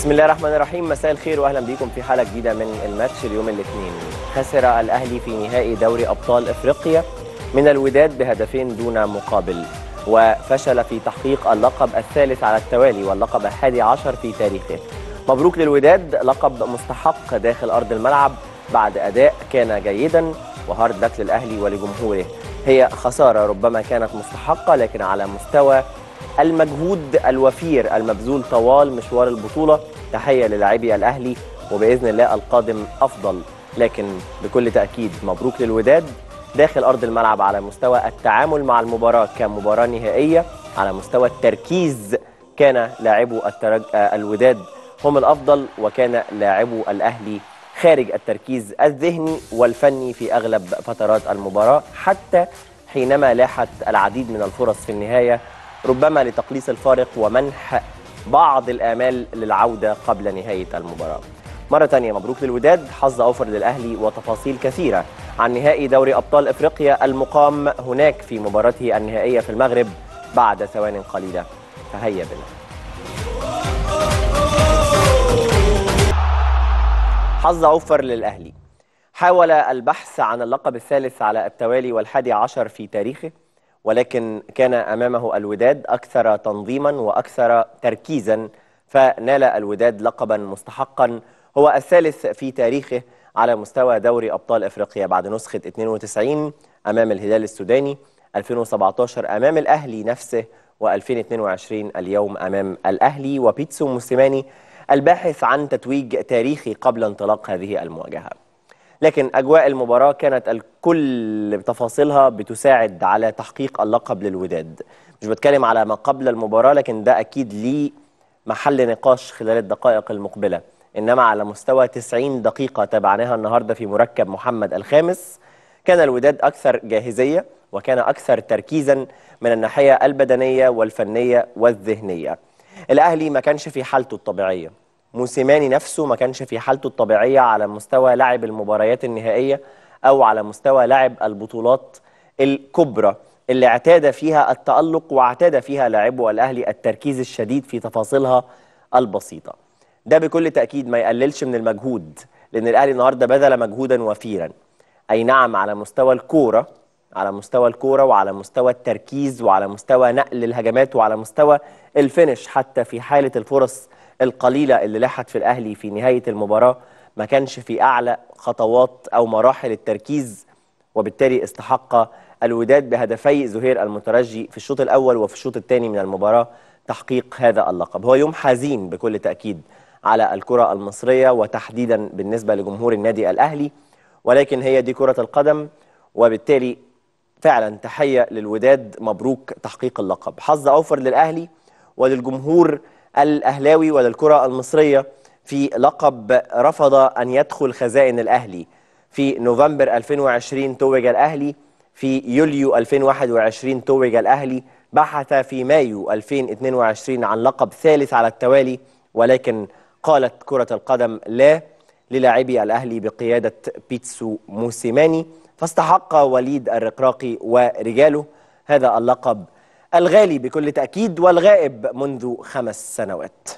بسم الله الرحمن الرحيم مساء الخير واهلا بكم في حلقه جديده من الماتش اليوم الاثنين خسر الاهلي في نهائي دوري ابطال افريقيا من الوداد بهدفين دون مقابل وفشل في تحقيق اللقب الثالث على التوالي واللقب الحادي عشر في تاريخه مبروك للوداد لقب مستحق داخل ارض الملعب بعد اداء كان جيدا وهارد لك للاهلي ولجمهوره هي خساره ربما كانت مستحقه لكن على مستوى المجهود الوفير المبذول طوال مشوار البطولة تحية للاعبي الأهلي وبإذن الله القادم أفضل لكن بكل تأكيد مبروك للوداد داخل أرض الملعب على مستوى التعامل مع المباراة كمباراة نهائية على مستوى التركيز كان لاعبو الترج... الوداد هم الأفضل وكان لاعبو الأهلي خارج التركيز الذهني والفني في أغلب فترات المباراة حتى حينما لاحت العديد من الفرص في النهاية ربما لتقليص الفارق ومنح بعض الآمال للعودة قبل نهاية المباراة مرة تانية مبروك للوداد حظ أوفر للأهلي وتفاصيل كثيرة عن نهائي دوري أبطال إفريقيا المقام هناك في مباراته النهائية في المغرب بعد ثوان قليلة فهيا بنا حظ أوفر للأهلي حاول البحث عن اللقب الثالث على التوالي والحادي عشر في تاريخه ولكن كان امامه الوداد اكثر تنظيما واكثر تركيزا فنال الوداد لقبا مستحقا هو الثالث في تاريخه على مستوى دوري ابطال افريقيا بعد نسخه 92 امام الهلال السوداني 2017 امام الاهلي نفسه و2022 اليوم امام الاهلي وبيتسو موسيماني الباحث عن تتويج تاريخي قبل انطلاق هذه المواجهه لكن اجواء المباراه كانت الكل بتفاصيلها بتساعد على تحقيق اللقب للوداد مش بتكلم على ما قبل المباراه لكن ده اكيد ليه محل نقاش خلال الدقائق المقبله انما على مستوى 90 دقيقه تابعناها النهارده في مركب محمد الخامس كان الوداد اكثر جاهزيه وكان اكثر تركيزا من الناحيه البدنيه والفنيه والذهنيه الاهلي ما كانش في حالته الطبيعيه موسيماني نفسه ما كانش في حالته الطبيعية على مستوى لعب المباريات النهائية أو على مستوى لعب البطولات الكبرى اللي اعتاد فيها التألق واعتاد فيها لاعبو الأهلي التركيز الشديد في تفاصيلها البسيطة ده بكل تأكيد ما يقللش من المجهود لأن الأهلي النهاردة بذل مجهودا وفيرا أي نعم على مستوى الكورة على مستوى الكورة وعلى مستوى التركيز وعلى مستوى نقل الهجمات وعلى مستوى الفينش حتى في حالة الفرص القليلة اللي لحت في الأهلي في نهاية المباراة ما كانش في أعلى خطوات أو مراحل التركيز وبالتالي استحق الوداد بهدفي زهير المترجي في الشوط الأول وفي الشوط الثاني من المباراة تحقيق هذا اللقب هو يوم حزين بكل تأكيد على الكرة المصرية وتحديدا بالنسبة لجمهور النادي الأهلي ولكن هي دي كرة القدم وبالتالي فعلا تحية للوداد مبروك تحقيق اللقب حظ أوفر للأهلي وللجمهور الأهلاوي وللكرة المصرية في لقب رفض أن يدخل خزائن الأهلي في نوفمبر 2020 توج الأهلي في يوليو 2021 توج الأهلي بحث في مايو 2022 عن لقب ثالث على التوالي ولكن قالت كرة القدم لا للاعبي الأهلي بقيادة بيتسو موسيماني فاستحق وليد الرقراقي ورجاله هذا اللقب الغالي بكل تأكيد والغائب منذ خمس سنوات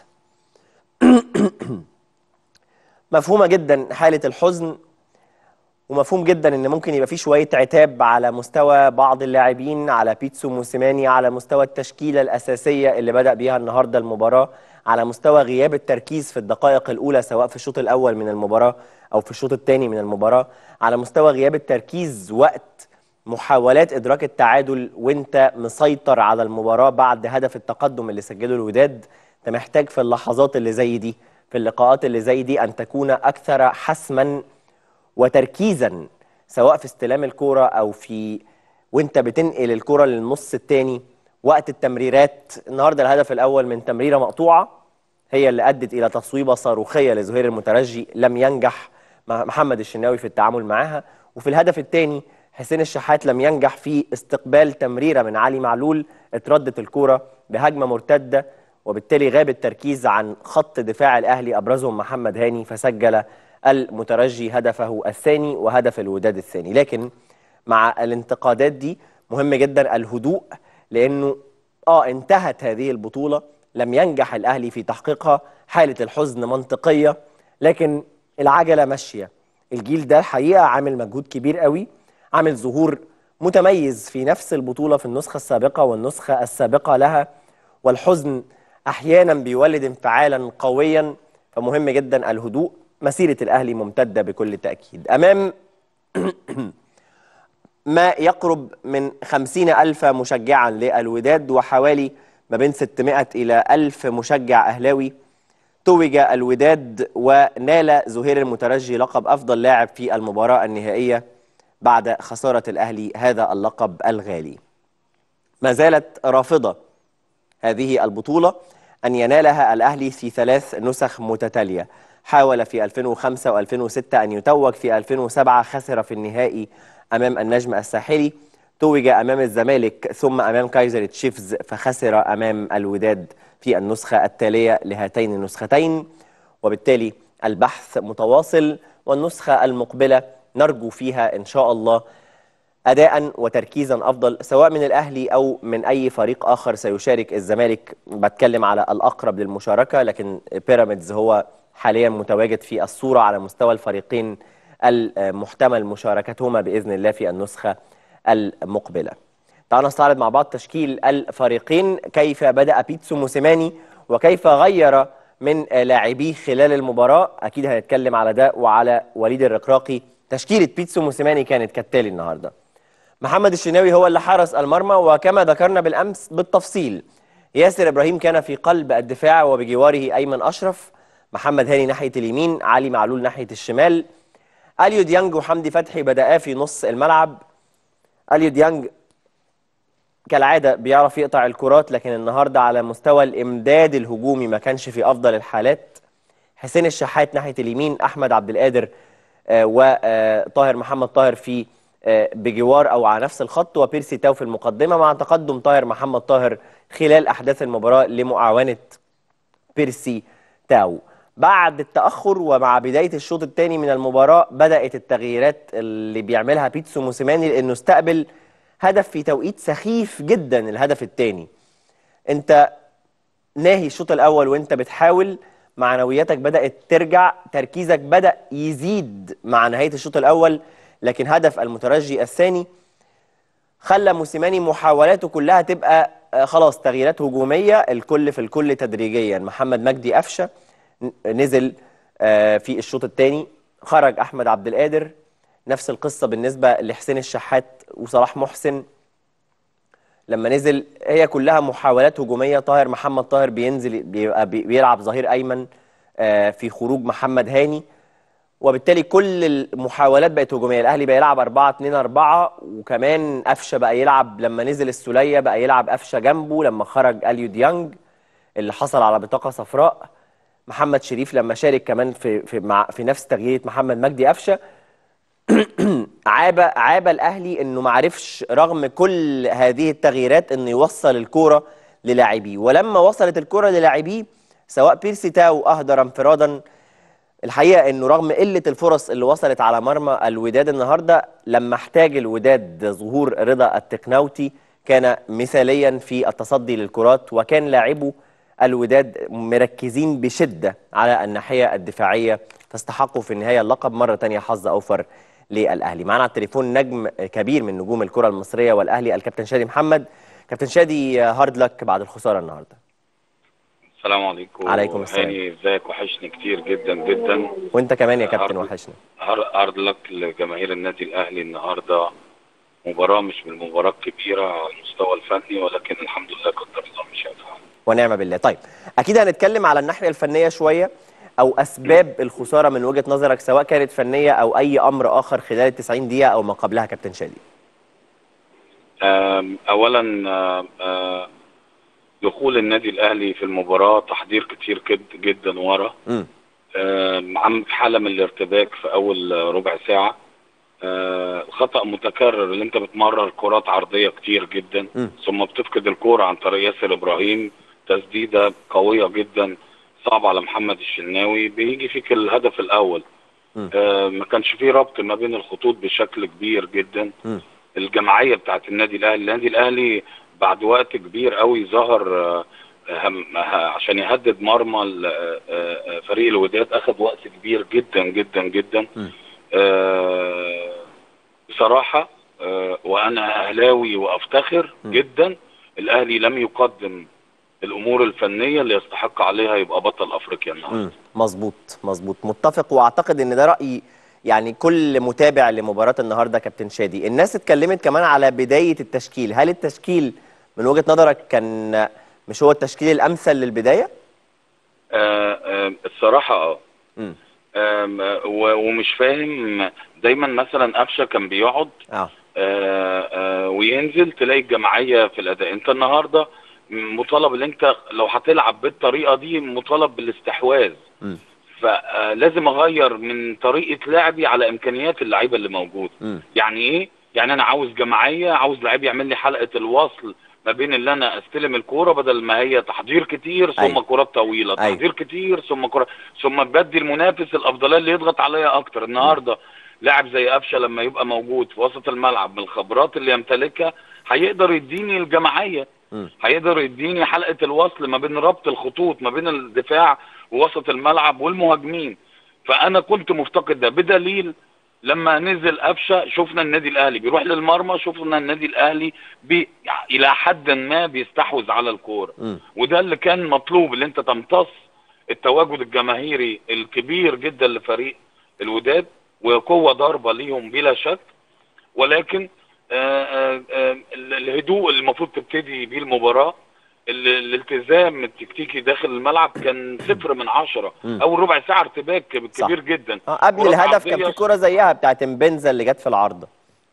مفهومة جدا حالة الحزن ومفهوم جدا ان ممكن يبقى في شويه عتاب على مستوى بعض اللاعبين على بيتسو موسيماني على مستوى التشكيله الاساسيه اللي بدا بيها النهارده المباراه على مستوى غياب التركيز في الدقائق الاولى سواء في الشوط الاول من المباراه او في الشوط الثاني من المباراه على مستوى غياب التركيز وقت محاولات ادراك التعادل وانت مسيطر على المباراه بعد هدف التقدم اللي سجله الوداد انت محتاج في اللحظات اللي زي دي في اللقاءات اللي زي دي ان تكون اكثر حسما وتركيزا سواء في استلام الكوره او في وانت بتنقل الكوره للنص الثاني وقت التمريرات النهارده الهدف الاول من تمريره مقطوعه هي اللي ادت الى تصويبه صاروخيه لزهير المترجي لم ينجح محمد الشناوي في التعامل معاها وفي الهدف الثاني حسين الشحات لم ينجح في استقبال تمريره من علي معلول اتردت الكوره بهجمه مرتده وبالتالي غاب التركيز عن خط دفاع الاهلي ابرزهم محمد هاني فسجل المترجي هدفه الثاني وهدف الوداد الثاني لكن مع الانتقادات دي مهم جدا الهدوء لانه اه انتهت هذه البطوله لم ينجح الاهلي في تحقيقها حاله الحزن منطقيه لكن العجله ماشيه الجيل ده الحقيقه عامل مجهود كبير قوي عامل ظهور متميز في نفس البطوله في النسخه السابقه والنسخه السابقه لها والحزن احيانا بيولد انفعالا قويا فمهم جدا الهدوء مسيره الاهلي ممتده بكل تاكيد امام ما يقرب من خمسين ألف مشجعا للوداد وحوالي ما بين 600 إلى 1000 مشجع أهلاوي توج الوداد ونال زهير المترجي لقب أفضل لاعب في المباراة النهائية بعد خسارة الأهلي هذا اللقب الغالي ما زالت رافضة هذه البطولة أن ينالها الأهلي في ثلاث نسخ متتالية حاول في 2005 و2006 أن يتوج في 2007 خسر في النهائي أمام النجم الساحلي توج أمام الزمالك ثم أمام كايزر تشيفز فخسر أمام الوداد في النسخة التالية لهاتين النسختين وبالتالي البحث متواصل والنسخة المقبلة نرجو فيها إن شاء الله أداء وتركيزا أفضل سواء من الأهلي أو من أي فريق آخر سيشارك الزمالك بتكلم على الأقرب للمشاركة لكن بيراميدز هو حاليا متواجد في الصورة على مستوى الفريقين المحتمل مشاركتهما بإذن الله في النسخة المقبلة تعالوا نستعرض مع بعض تشكيل الفريقين كيف بدأ بيتسو موسيماني وكيف غير من لاعبيه خلال المباراة أكيد هنتكلم على ده وعلى وليد الرقراقي تشكيلة بيتسو موسيماني كانت كالتالي النهاردة محمد الشناوي هو اللي حرس المرمى وكما ذكرنا بالأمس بالتفصيل ياسر إبراهيم كان في قلب الدفاع وبجواره أيمن أشرف محمد هاني ناحية اليمين علي معلول ناحية الشمال اليو ديانج وحمدي فتحي بدأا في نص الملعب اليو ديانج كالعادة بيعرف يقطع الكرات لكن النهاردة على مستوى الإمداد الهجومي ما كانش في أفضل الحالات حسين الشحات ناحية اليمين أحمد عبد القادر آه وطاهر محمد طاهر في آه بجوار أو على نفس الخط وبيرسي تاو في المقدمة مع تقدم طاهر محمد طاهر خلال أحداث المباراة لمعاونة بيرسي تاو بعد التأخر ومع بداية الشوط الثاني من المباراة بدأت التغييرات اللي بيعملها بيتسو موسيماني لأنه استقبل هدف في توقيت سخيف جدا الهدف الثاني انت ناهي الشوط الاول وانت بتحاول معنوياتك بدات ترجع تركيزك بدا يزيد مع نهايه الشوط الاول لكن هدف المترجي الثاني خلى موسيماني محاولاته كلها تبقى خلاص تغييرات هجوميه الكل في الكل تدريجيا محمد مجدي قفشه نزل في الشوط الثاني خرج احمد عبد القادر نفس القصة بالنسبة لحسين الشحات وصلاح محسن لما نزل هي كلها محاولات هجومية طاهر محمد طاهر بينزل بيبقى بيلعب ظهير أيمن في خروج محمد هاني وبالتالي كل المحاولات بقت هجومية الأهلي بقى يلعب 4 2 4 وكمان قفشة بقى يلعب لما نزل السولية بقى يلعب قفشة جنبه لما خرج أليو ديانج اللي حصل على بطاقة صفراء محمد شريف لما شارك كمان في في مع في نفس تغيير محمد مجدي قفشه عاب عاب الاهلي انه ما عرفش رغم كل هذه التغييرات انه يوصل الكوره للاعبيه ولما وصلت الكوره للاعبيه سواء بيرسي تاو اهدر انفرادا الحقيقه انه رغم قله الفرص اللي وصلت على مرمى الوداد النهارده لما احتاج الوداد ظهور رضا التقناوتي كان مثاليا في التصدي للكرات وكان لاعبو الوداد مركزين بشده على الناحيه الدفاعيه فاستحقوا في النهايه اللقب مره ثانيه حظ اوفر للاهلي معانا على التليفون نجم كبير من نجوم الكره المصريه والاهلي الكابتن شادي محمد كابتن شادي هارد لك بعد الخساره النهارده السلام عليكم عليكم السلام هاني ازيك وحشني كتير جدا جدا وانت كمان يا كابتن وحشنا هارد لك لجماهير النادي الاهلي النهارده مباراه مش من المباراه الكبيره على المستوى الفني ولكن الحمد لله قدر الله مش هيفعل ونعم بالله طيب اكيد هنتكلم على الناحيه الفنيه شويه او اسباب الخساره من وجهه نظرك سواء كانت فنيه او اي امر اخر خلال ال 90 دقيقه او ما قبلها كابتن شادي اولا دخول النادي الاهلي في المباراه تحضير كتير جد جدا ورا عم حاله من الارتباك في اول ربع ساعه خطا متكرر اللي انت بتمرر كرات عرضيه كتير جدا م. ثم بتفقد الكوره عن طريق ياسر ابراهيم تسديده قويه جدا صعب على محمد الشناوي بيجي فيك الهدف الاول آه ما كانش فيه ربط ما بين الخطوط بشكل كبير جدا م. الجماعيه بتاعت النادي الاهلي النادي الاهلي بعد وقت كبير قوي ظهر آه هم- عشان يهدد مرمى ال- آه، آه، فريق الوداد اخذ وقت كبير جدا جدا جدا م. آه، بصراحه آه، وانا اهلاوي وافتخر م. جدا الاهلي لم يقدم الامور الفنيه اللي يستحق عليها يبقى بطل افريقيا النهارده مم. مظبوط مظبوط متفق واعتقد ان ده راي يعني كل متابع لمباراه النهارده كابتن شادي الناس اتكلمت كمان على بدايه التشكيل هل التشكيل من وجهه نظرك كان مش هو التشكيل الامثل للبدايه آه، آه، الصراحه اه امم آم، آه، و- ومش فاهم دايما مثلا قفشه كان بيقعد اه آه، آه، وينزل تلاقي الجماعيه في الاداء انت النهارده مطالب ان انت لو هتلعب بالطريقه دي مطالب بالاستحواذ امم فلازم اغير من طريقه لعبي على امكانيات اللعيبه اللي موجوده امم يعني ايه يعني انا عاوز جماعيه عاوز لعيب يعمل لي حلقه الوصل ما بين اللي انا استلم الكوره بدل ما هي تحضير كتير ثم أيوة. كرات طويله أيوة. تحضير كتير ثم كرة ثم بدي المنافس الافضليه اللي يضغط عليا اكتر النهارده لاعب زي قفشه لما يبقى موجود في وسط الملعب من الخبرات اللي يمتلكها هيقدر يديني الجماعيه مم. هيقدر يديني حلقه الوصل ما بين ربط الخطوط ما بين الدفاع ووسط الملعب والمهاجمين فانا كنت مفتقد ده بدليل لما نزل قفشه شفنا النادي الاهلي بيروح للمرمى شفنا النادي الاهلي بي يعني الى حد ما بيستحوذ على الكوره امم وده اللي كان مطلوب اللي انت تمتص التواجد الجماهيري الكبير جدا لفريق الوداد وقوه ضاربه ليهم بلا شك ولكن آه، آه، آه، الهدوء اللي المفروض تبتدي بيه المباراه ال- الالتزام التكتيكي داخل الملعب كان صفر من عشرة مم. اول ربع ساعه ارتباك صح. كبير جدا آه قبل كرة الهدف كان عرضية. في كرة زيها بتاعت امبنزا اللي جت في العارضة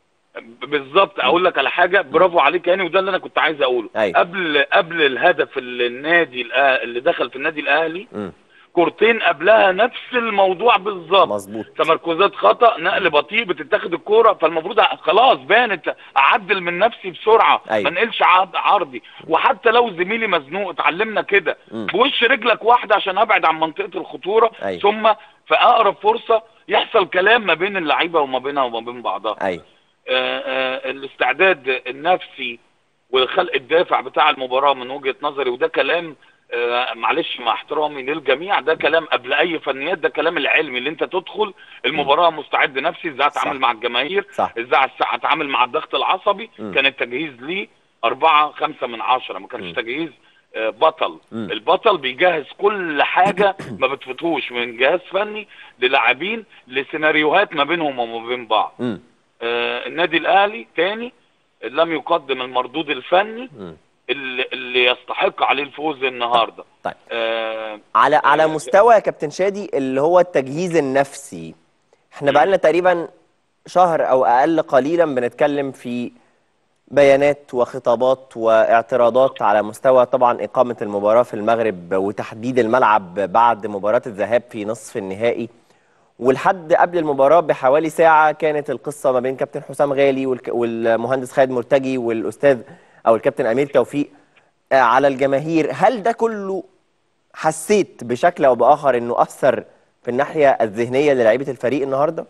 بالظبط اقول لك على حاجه برافو عليك يعني وده اللي انا كنت عايز اقوله أيوة. قبل قبل الهدف اللي النادي الأه- اللي دخل في النادي الاهلي امم كورتين قبلها نفس الموضوع بالظبط مظبوط تمركزات خطا نقل بطيء بتتاخد الكوره فالمفروض خلاص بانت اعدل من نفسي بسرعه أيوة. ما انقلش عرض- عرضي وحتى لو زميلي مزنوق اتعلمنا كده مم. بوش رجلك واحده عشان ابعد عن منطقه الخطوره أيوة. ثم في اقرب فرصه يحصل كلام ما بين اللعيبه وما بينها وما بين بعضها ايوه آه، آه، الاستعداد النفسي وخلق الدافع بتاع المباراه من وجهه نظري وده كلام آه، معلش مع احترامي للجميع ده كلام قبل اي فنيات ده كلام العلمي اللي انت تدخل المباراه مستعد نفسي ازاي صح. اتعامل مع الجماهير صح ازاي اتعامل مع الضغط العصبي مم. كان التجهيز ليه أربعة خمسة من عشرة ما كانش مم. تجهيز آه، بطل مم. البطل بيجهز كل حاجة ما بتفوتوش من جهاز فني للاعبين لسيناريوهات ما بينهم وما بين بعض امم آه، النادي الاهلي تاني لم يقدم المردود الفني امم اللي, اللي يستحق عليه الفوز النهارده طيب آه على على آه، مستوى يا كابتن شادي اللي هو التجهيز النفسي احنا بقالنا تقريبا شهر او اقل قليلا بنتكلم في بيانات وخطابات واعتراضات على مستوى طبعا اقامه المباراه في المغرب وتحديد الملعب بعد مباراه الذهاب في نصف النهائي ولحد قبل المباراه بحوالي ساعه كانت القصه ما بين كابتن حسام غالي والك- والمهندس خالد مرتجي والاستاذ او الكابتن امير توفيق آه، على الجماهير هل ده كله حسيت بشكل او باخر انه اثر في الناحيه الذهنيه للاعيبه الفريق النهارده؟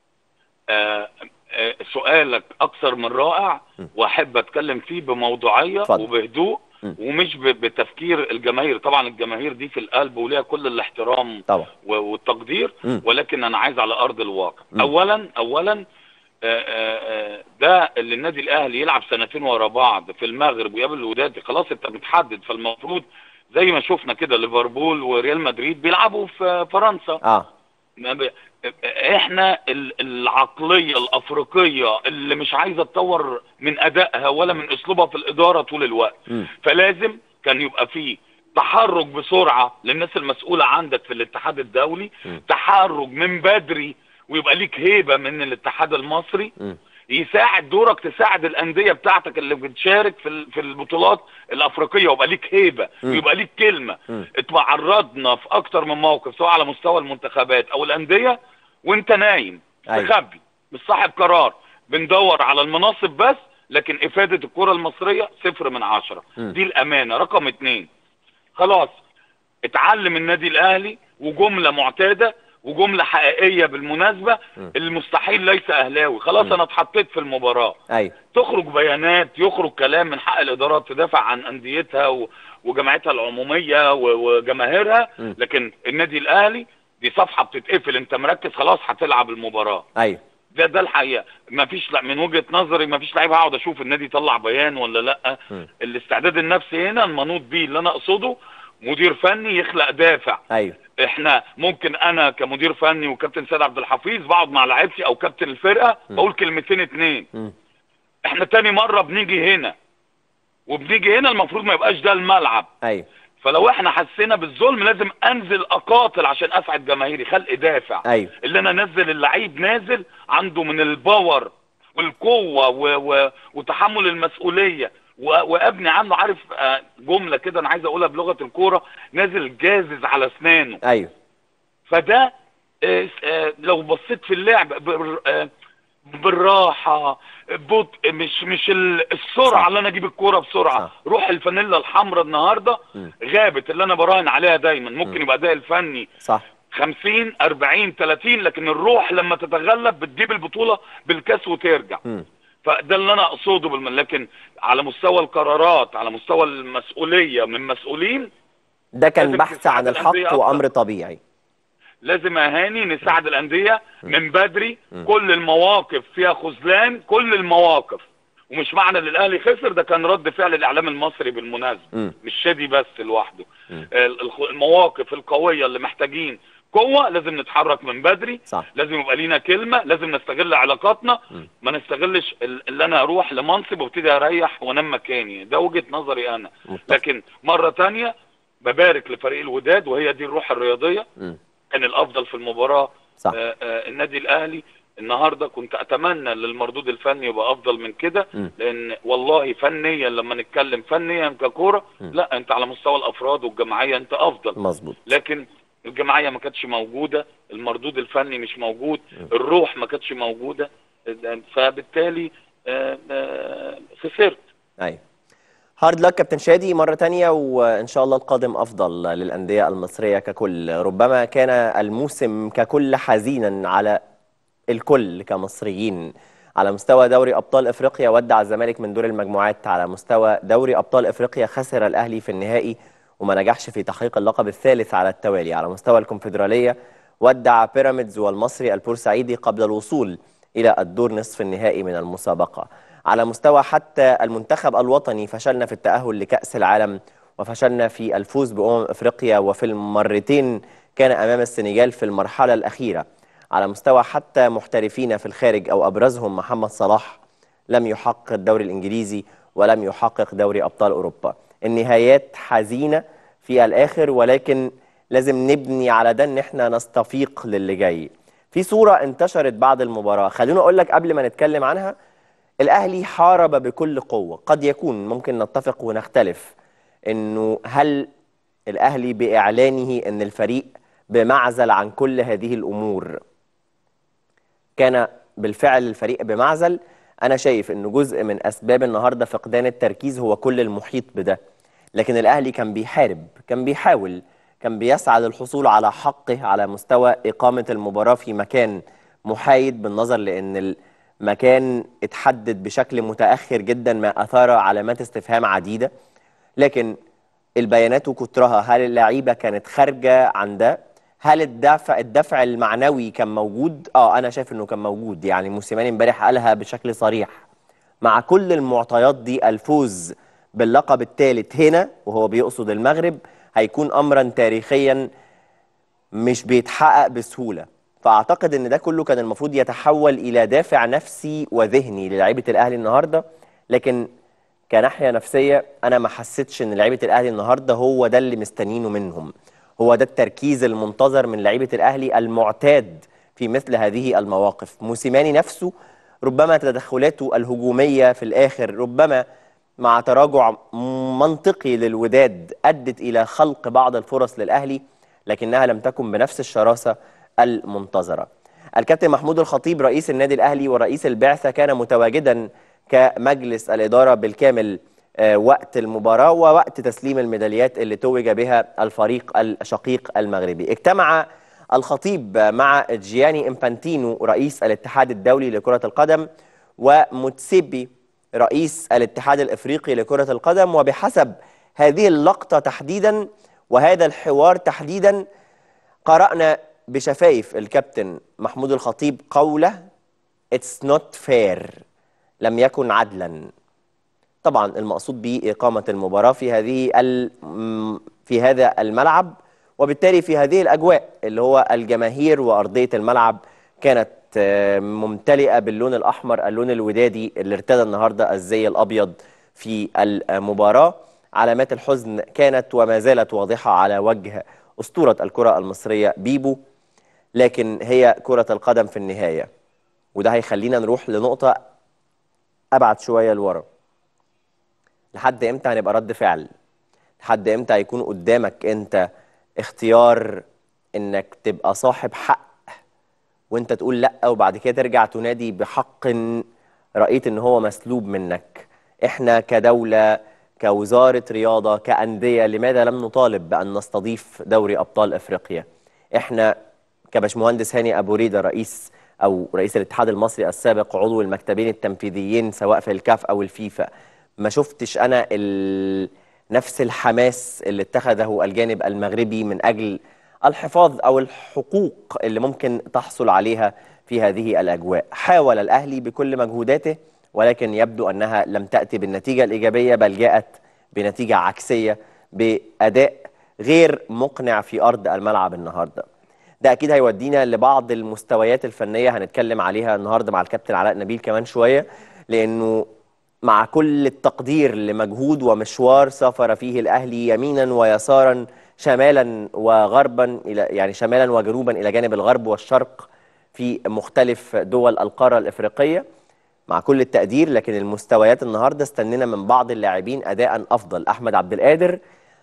آه آه سؤالك اكثر من رائع واحب اتكلم فيه بموضوعيه اتفضل. وبهدوء م. ومش ب- بتفكير الجماهير طبعا الجماهير دي في القلب وليها كل الاحترام طبعا و- والتقدير م. ولكن انا عايز على ارض الواقع م. اولا اولا آه، آه، آه، ده اللي النادي الاهلي يلعب سنتين ورا بعض في المغرب ويقابل الوداد خلاص انت متحدد فالمفروض زي ما شفنا كده ليفربول وريال مدريد بيلعبوا في فرنسا اه ما ب... احنا ال- العقليه الافريقيه اللي مش عايزه تطور من ادائها ولا من اسلوبها في الاداره طول الوقت مم. فلازم كان يبقى فيه تحرك بسرعه للناس المسؤوله عندك في الاتحاد الدولي مم. تحرك من بدري ويبقى ليك هيبه من الاتحاد المصري مم. يساعد دورك تساعد الانديه بتاعتك اللي بتشارك في ال- في البطولات الافريقيه ويبقى ليك هيبه مم. ويبقى ليك كلمه مم. اتعرضنا في اكتر من موقف سواء على مستوى المنتخبات او الانديه وانت نايم أيوة. مخبي مش صاحب قرار بندور على المناصب بس لكن افاده الكره المصريه صفر من عشرة مم. دي الامانه رقم اتنين خلاص اتعلم النادي الاهلي وجمله معتاده وجمله حقيقيه بالمناسبه م. المستحيل ليس اهلاوي خلاص م. انا اتحطيت في المباراه ايوه تخرج بيانات يخرج كلام من حق الادارات تدافع عن انديتها و- وجمعيتها العموميه و- وجماهيرها م. لكن النادي الاهلي دي صفحه بتتقفل انت مركز خلاص هتلعب المباراه ايوه ده ده الحقيقه ما فيش من وجهه نظري ما فيش لعيب هقعد اشوف النادي يطلع بيان ولا لا م. الاستعداد النفسي هنا المنوط بيه اللي انا اقصده مدير فني يخلق دافع ايوه احنا ممكن انا كمدير فني وكابتن سيد عبد الحفيظ بقعد مع لعيبتي او كابتن الفرقه م. بقول كلمتين اتنين م. احنا تاني مره بنيجي هنا وبنيجي هنا المفروض ما يبقاش ده الملعب ايوه فلو احنا حسينا بالظلم لازم انزل اقاتل عشان اسعد جماهيري خلق دافع ايوه اللي انا انزل اللعيب نازل عنده من الباور والقوه و... و... وتحمل المسؤوليه و... وابني عنه عارف آه، جمله كده انا عايز اقولها بلغه الكوره نازل جازز على اسنانه ايوه فده آه، آه، لو بصيت في اللعب بر- آه، بالراحه بطء مش مش ال- السرعه صح. اللي انا اجيب الكوره بسرعه صح. روح الفانيلا الحمراء النهارده م. غابت اللي انا براهن عليها دايما ممكن م. يبقى ده الفني صح 50 40 30 لكن الروح لما تتغلب بتجيب البطوله بالكاس وترجع م. فده اللي انا اقصده بالم... لكن على مستوى القرارات على مستوى المسؤوليه من مسؤولين ده كان لازم بحث تساعد عن الأندية الحق أكتر. وامر طبيعي لازم اهاني نساعد الانديه من بدري م. كل المواقف فيها خذلان كل المواقف ومش معنى ان الاهلي خسر ده كان رد فعل الاعلام المصري بالمناسبه م. مش شادي بس لوحده م. ال- الخ- المواقف القويه اللي محتاجين قوه لازم نتحرك من بدري صح لازم يبقى لينا كلمه لازم نستغل علاقاتنا م. ما نستغلش ال- اللي انا اروح لمنصب وابتدي اريح وانام مكاني ده وجهه نظري انا متفق. لكن مره تانية ببارك لفريق الوداد وهي دي الروح الرياضيه م. كان الافضل في المباراه صح آه، آه، النادي الاهلي النهارده كنت اتمنى ان المردود الفني يبقى افضل من كده م. لان والله فنيا لما نتكلم فنيا ككوره م. لا انت على مستوى الافراد والجماعيه انت افضل مظبوط لكن الجماعيه ما كانتش موجوده المردود الفني مش موجود م. الروح ما كانتش موجوده فبالتالي آه، آه، خسرت ايوه هارد لك كابتن شادي مرة تانية وإن شاء الله القادم أفضل للأندية المصرية ككل ربما كان الموسم ككل حزينا على الكل كمصريين على مستوى دوري أبطال إفريقيا ودع الزمالك من دور المجموعات على مستوى دوري أبطال إفريقيا خسر الأهلي في النهائي وما نجحش في تحقيق اللقب الثالث على التوالي على مستوى الكونفدرالية ودع بيراميدز والمصري البورسعيدي قبل الوصول إلى الدور نصف النهائي من المسابقة على مستوى حتى المنتخب الوطني فشلنا في التأهل لكأس العالم وفشلنا في الفوز بأمم إفريقيا وفي المرتين كان أمام السنغال في المرحلة الأخيرة على مستوى حتى محترفين في الخارج أو أبرزهم محمد صلاح لم يحقق الدوري الإنجليزي ولم يحقق دوري أبطال أوروبا النهايات حزينة في الآخر ولكن لازم نبني على ده إن احنا نستفيق للي جاي في صورة انتشرت بعد المباراة خليني أقول لك قبل ما نتكلم عنها الأهلي حارب بكل قوة قد يكون ممكن نتفق ونختلف إنه هل الأهلي بإعلانه أن الفريق بمعزل عن كل هذه الأمور كان بالفعل الفريق بمعزل أنا شايف أنه جزء من أسباب النهاردة فقدان التركيز هو كل المحيط بده لكن الأهلي كان بيحارب كان بيحاول كان بيسعى للحصول على حقه على مستوى إقامة المباراة في مكان محايد بالنظر لأن المكان اتحدد بشكل متأخر جدا ما أثار علامات استفهام عديدة لكن البيانات وكترها هل اللعيبة كانت خارجة عن ده هل الدفع الدفع المعنوي كان موجود اه انا شايف انه كان موجود يعني موسيماني امبارح قالها بشكل صريح مع كل المعطيات دي الفوز باللقب الثالث هنا وهو بيقصد المغرب هيكون امرا تاريخيا مش بيتحقق بسهوله فاعتقد ان ده كله كان المفروض يتحول الى دافع نفسي وذهني للعيبه الاهلي النهارده لكن كناحيه نفسيه انا ما حسيتش ان لعيبه الاهلي النهارده هو ده اللي مستنينه منهم هو ده التركيز المنتظر من لعيبه الاهلي المعتاد في مثل هذه المواقف موسيماني نفسه ربما تدخلاته الهجوميه في الاخر ربما مع تراجع منطقي للوداد ادت الى خلق بعض الفرص للاهلي لكنها لم تكن بنفس الشراسه المنتظره الكابتن محمود الخطيب رئيس النادي الاهلي ورئيس البعثه كان متواجدا كمجلس الاداره بالكامل وقت المباراة ووقت تسليم الميداليات اللي توج بها الفريق الشقيق المغربي اجتمع الخطيب مع جياني إمبانتينو رئيس الاتحاد الدولي لكرة القدم وموتسيبي رئيس الاتحاد الإفريقي لكرة القدم وبحسب هذه اللقطة تحديدا وهذا الحوار تحديدا قرأنا بشفايف الكابتن محمود الخطيب قوله It's not fair لم يكن عدلا طبعا المقصود به إقامة المباراة في هذه في هذا الملعب وبالتالي في هذه الأجواء اللي هو الجماهير وأرضية الملعب كانت ممتلئة باللون الأحمر اللون الودادي اللي ارتدى النهاردة الزي الأبيض في المباراة علامات الحزن كانت وما زالت واضحة على وجه أسطورة الكرة المصرية بيبو لكن هي كرة القدم في النهاية وده هيخلينا نروح لنقطة أبعد شوية لورا لحد إمتى هنبقى رد فعل لحد إمتى هيكون قدامك أنت اختيار إنك تبقى صاحب حق وأنت تقول لأ وبعد كده ترجع تنادي بحق رأيت إن هو مسلوب منك إحنا كدولة كوزارة رياضة كأندية لماذا لم نطالب بأن نستضيف دوري أبطال أفريقيا إحنا كبشمهندس هاني أبو ريدة رئيس أو رئيس الاتحاد المصري السابق عضو المكتبين التنفيذيين سواء في الكاف أو الفيفا ما شفتش أنا ال... نفس الحماس اللي اتخذه الجانب المغربي من أجل الحفاظ أو الحقوق اللي ممكن تحصل عليها في هذه الأجواء حاول الأهلي بكل مجهوداته ولكن يبدو أنها لم تأتي بالنتيجة الإيجابية بل جاءت بنتيجة عكسية بأداء غير مقنع في أرض الملعب النهاردة ده أكيد هيودينا لبعض المستويات الفنية هنتكلم عليها النهاردة مع الكابتن علاء نبيل كمان شوية لأنه مع كل التقدير لمجهود ومشوار سافر فيه الأهلي يمينا ويسارا شمالا وغربا إلى يعني شمالا وجنوبا إلى جانب الغرب والشرق في مختلف دول القارة الإفريقية مع كل التقدير لكن المستويات النهارده استنينا من بعض اللاعبين اداء افضل احمد عبد القادر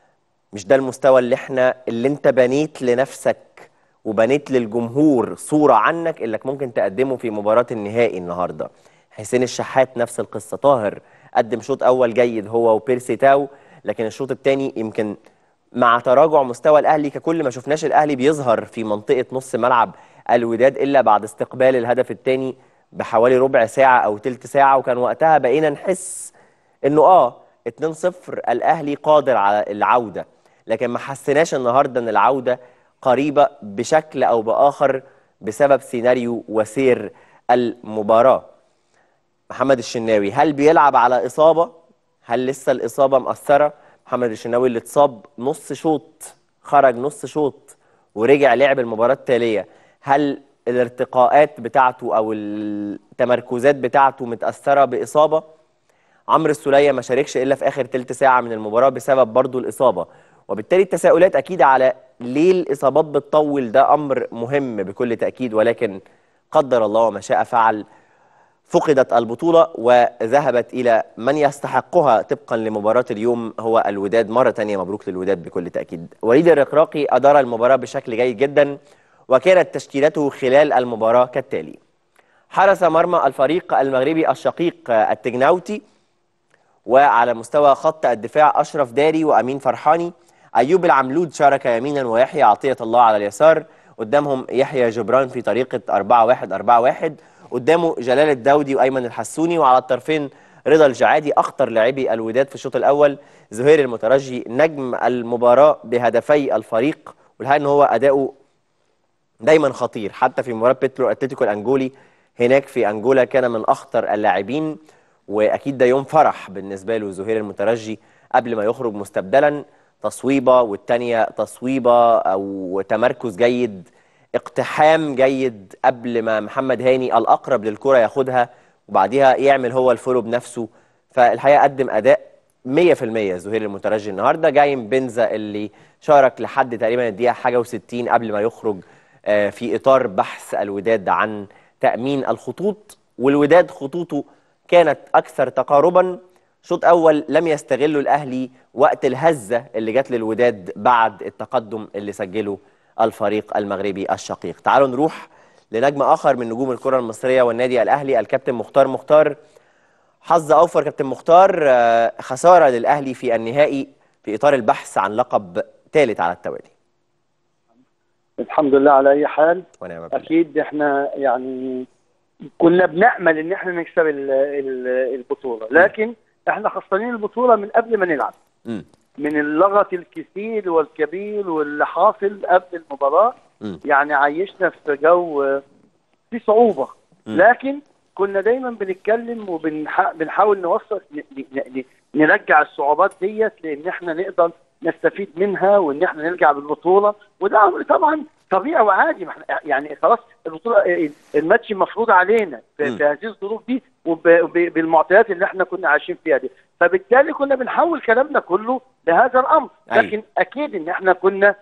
مش ده المستوى اللي احنا اللي انت بنيت لنفسك وبنيت للجمهور صوره عنك اللي ممكن تقدمه في مباراه النهائي النهارده حسين الشحات نفس القصه طاهر قدم شوط اول جيد هو وبيرسي تاو لكن الشوط الثاني يمكن مع تراجع مستوى الاهلي ككل ما شفناش الاهلي بيظهر في منطقه نص ملعب الوداد الا بعد استقبال الهدف الثاني بحوالي ربع ساعة أو تلت ساعة وكان وقتها بقينا نحس إنه آه 2-0 الأهلي قادر على العودة لكن ما حسيناش النهاردة إن العودة قريبة بشكل أو بآخر بسبب سيناريو وسير المباراة محمد الشناوي هل بيلعب على إصابة؟ هل لسه الإصابة مأثرة؟ محمد الشناوي اللي اتصاب نص شوط خرج نص شوط ورجع لعب المباراة التالية هل الارتقاءات بتاعته او التمركزات بتاعته متاثره باصابه عمرو السوليه ما شاركش الا في اخر ثلث ساعه من المباراه بسبب برضه الاصابه وبالتالي التساؤلات اكيد على ليه الاصابات بتطول ده امر مهم بكل تاكيد ولكن قدر الله وما شاء فعل فقدت البطوله وذهبت الى من يستحقها طبقا لمباراه اليوم هو الوداد مره ثانيه مبروك للوداد بكل تاكيد وليد الرقراقي ادار المباراه بشكل جيد جدا وكانت تشكيلته خلال المباراة كالتالي حرس مرمى الفريق المغربي الشقيق التجناوتي وعلى مستوى خط الدفاع أشرف داري وأمين فرحاني أيوب العملود شارك يمينا ويحيى عطية الله على اليسار قدامهم يحيى جبران في طريقة 4-1-4-1 قدامه جلال الداودي وأيمن الحسوني وعلى الطرفين رضا الجعادي أخطر لاعبي الوداد في الشوط الأول زهير المترجي نجم المباراة بهدفي الفريق والحقيقة أن هو أداؤه دايما خطير حتى في مباراه بيترو اتلتيكو الانجولي هناك في انجولا كان من اخطر اللاعبين واكيد ده يوم فرح بالنسبه له زهير المترجي قبل ما يخرج مستبدلا تصويبه والثانيه تصويبه او تمركز جيد اقتحام جيد قبل ما محمد هاني الاقرب للكره ياخدها وبعديها يعمل هو الفولو بنفسه فالحقيقه قدم اداء 100% زهير المترجي النهارده جايم بنزا اللي شارك لحد تقريبا الدقيقه حاجه و60 قبل ما يخرج في إطار بحث الوداد عن تأمين الخطوط والوداد خطوطه كانت أكثر تقاربا شوط أول لم يستغلوا الأهلي وقت الهزة اللي جات للوداد بعد التقدم اللي سجله الفريق المغربي الشقيق تعالوا نروح لنجم آخر من نجوم الكرة المصرية والنادي الأهلي الكابتن مختار مختار حظ أوفر كابتن مختار خسارة للأهلي في النهائي في إطار البحث عن لقب ثالث على التوالي الحمد لله على اي حال ونعم بالله اكيد احنا يعني كنا بنامل ان احنا نكسب ال- ال- البطوله لكن احنا خسرانين البطوله من قبل ما نلعب مم. من اللغط الكثير والكبير واللي حاصل قبل المباراه مم. يعني عيشنا في جو في صعوبه مم. لكن كنا دايما بنتكلم وبنحاول نوصل ن- ن- ن- نرجع الصعوبات ديت لان احنا نقدر نستفيد منها وان احنا نرجع بالبطوله وده امر طبعا طبيعي وعادي ما احنا يعني خلاص البطوله الماتش مفروض علينا في, مم. في هذه الظروف دي وبالمعطيات اللي احنا كنا عايشين فيها دي فبالتالي كنا بنحول كلامنا كله لهذا الامر أيوة. لكن اكيد ان احنا كنا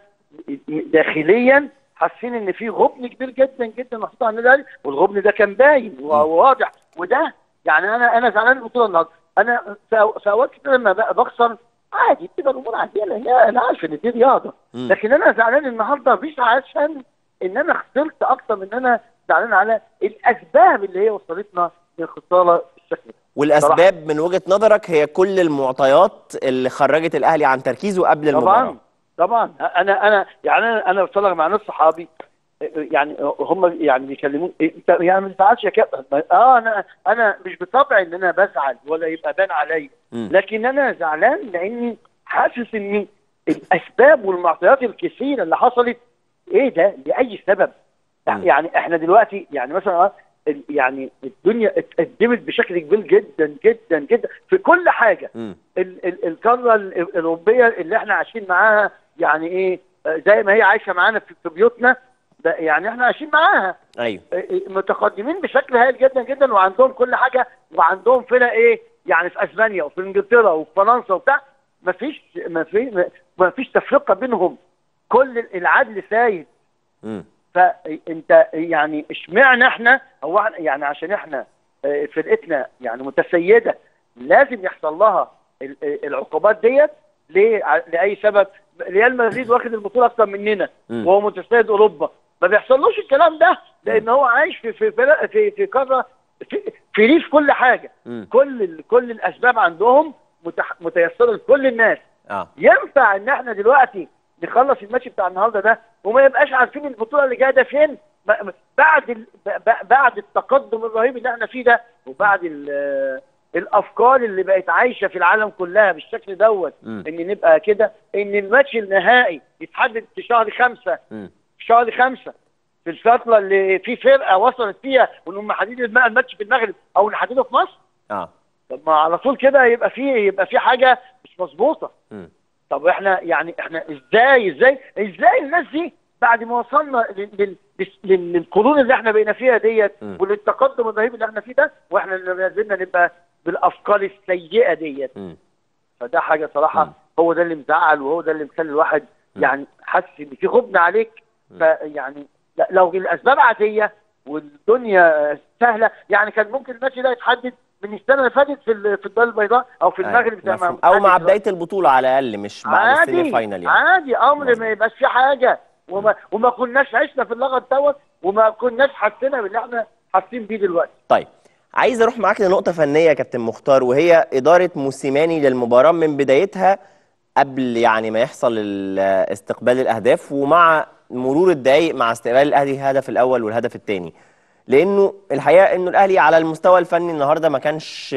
داخليا حاسين ان في غبن كبير جدا جدا محطوط على النادي الاهلي والغبن ده كان باين وواضح وده يعني انا انا زعلان من البطوله النهارده انا في أو- في اوقات كتير لما ب- بخسر عادي بتبقى الامور عاديه لان هي- انا عارف ان دي رياضه مم. لكن انا زعلان النهارده مش عشان ان انا خسرت اكتر من ان انا زعلان على الاسباب اللي هي وصلتنا للخساره بالشكل ده والاسباب من وجهه نظرك هي كل المعطيات اللي خرجت الاهلي عن تركيزه قبل المباراه طبعا طبعا انا انا يعني انا انا بتفرج مع ناس صحابي يعني هم يعني بيكلموني انت يعني ما تزعلش يا كابتن اه انا انا مش بطبعي ان انا بزعل ولا يبقى بان عليا مم. لكن انا زعلان لاني حاسس ان الاسباب والمعطيات الكثيره اللي حصلت ايه ده لاي سبب مم. يعني احنا دلوقتي يعني مثلا آه، ال- يعني الدنيا اتقدمت بشكل كبير جدا جدا جدا في كل حاجه مم. ال- ال- القاره ال- الاوروبيه اللي احنا عايشين معاها يعني ايه آه، زي ما هي عايشه معانا في في بيوتنا ده يعني احنا عايشين معاها ايوه آه، آه، متقدمين بشكل هائل جدا جدا وعندهم كل حاجه وعندهم فرق ايه يعني في اسبانيا وفي انجلترا وفي فرنسا وبتاع مفيش مفيش مفيش تفرقه بينهم كل العدل سايد مم. فانت يعني اشمعنى احنا هو إحنا- يعني عشان احنا آه، فرقتنا يعني متسيده لازم يحصل لها ال- آه، العقوبات ديت ليه ع- لاي سبب ريال مدريد واخد البطوله اكتر مننا مم. وهو متسيد اوروبا ما بيحصلوش الكلام ده لان هو عايش في في فرق- في في قاره في, في ريف كل حاجه مم. كل ال- كل الاسباب عندهم متح- متيسره لكل الناس اه ينفع ان احنا دلوقتي نخلص الماتش بتاع النهارده ده وما يبقاش عارفين البطوله اللي جايه ده فين ب- بعد ال... ب- ب- بعد التقدم الرهيب اللي احنا فيه ده وبعد ال... الافكار اللي بقت عايشه في العالم كلها بالشكل دوت مم. ان نبقى كده ان الماتش النهائي يتحدد في شهر خمسة مم. في شهر خمسة في الفتره اللي في فرقه وصلت فيها وانهم محددين الم- الماتش في المغرب او نحدده في مصر اه طب ما على طول كده يبقى في يبقى في حاجه مش مظبوطه مم. طب احنا يعني احنا ازاي ازاي ازاي الناس دي بعد ما وصلنا لل- لل- لل- للقرون اللي احنا بقينا فيها ديت مم. وللتقدم الرهيب اللي احنا فيه ده واحنا اللي ما زلنا نبقى بالافكار السيئه ديت مم. فده حاجه صراحه مم. هو ده اللي مزعل وهو ده اللي مخلي الواحد مم. يعني حاسس ان في غبن عليك مم. فيعني لا- لو الاسباب عاديه والدنيا سهله يعني كان ممكن الماتش ده يتحدد من السنه اللي فاتت في ال- في الدار البيضاء او في المغرب زي ما مفهوم. او مع محدد بدايه البطوله على الاقل مش بعد السيمي عادي فاينال يعني عادي امر مظبوط. ما يبقاش في حاجه وما وما كناش عشنا في اللغط دوت وما كناش حسينا باللي احنا حاسين بيه دلوقتي طيب عايز اروح معاك لنقطه فنيه يا كابتن مختار وهي اداره موسيماني للمباراه من بدايتها قبل يعني ما يحصل ال- استقبال الاهداف ومع مرور الدقائق مع استقبال الاهلي الهدف الاول والهدف الثاني لانه الحقيقه انه الاهلي على المستوى الفني النهارده ما كانش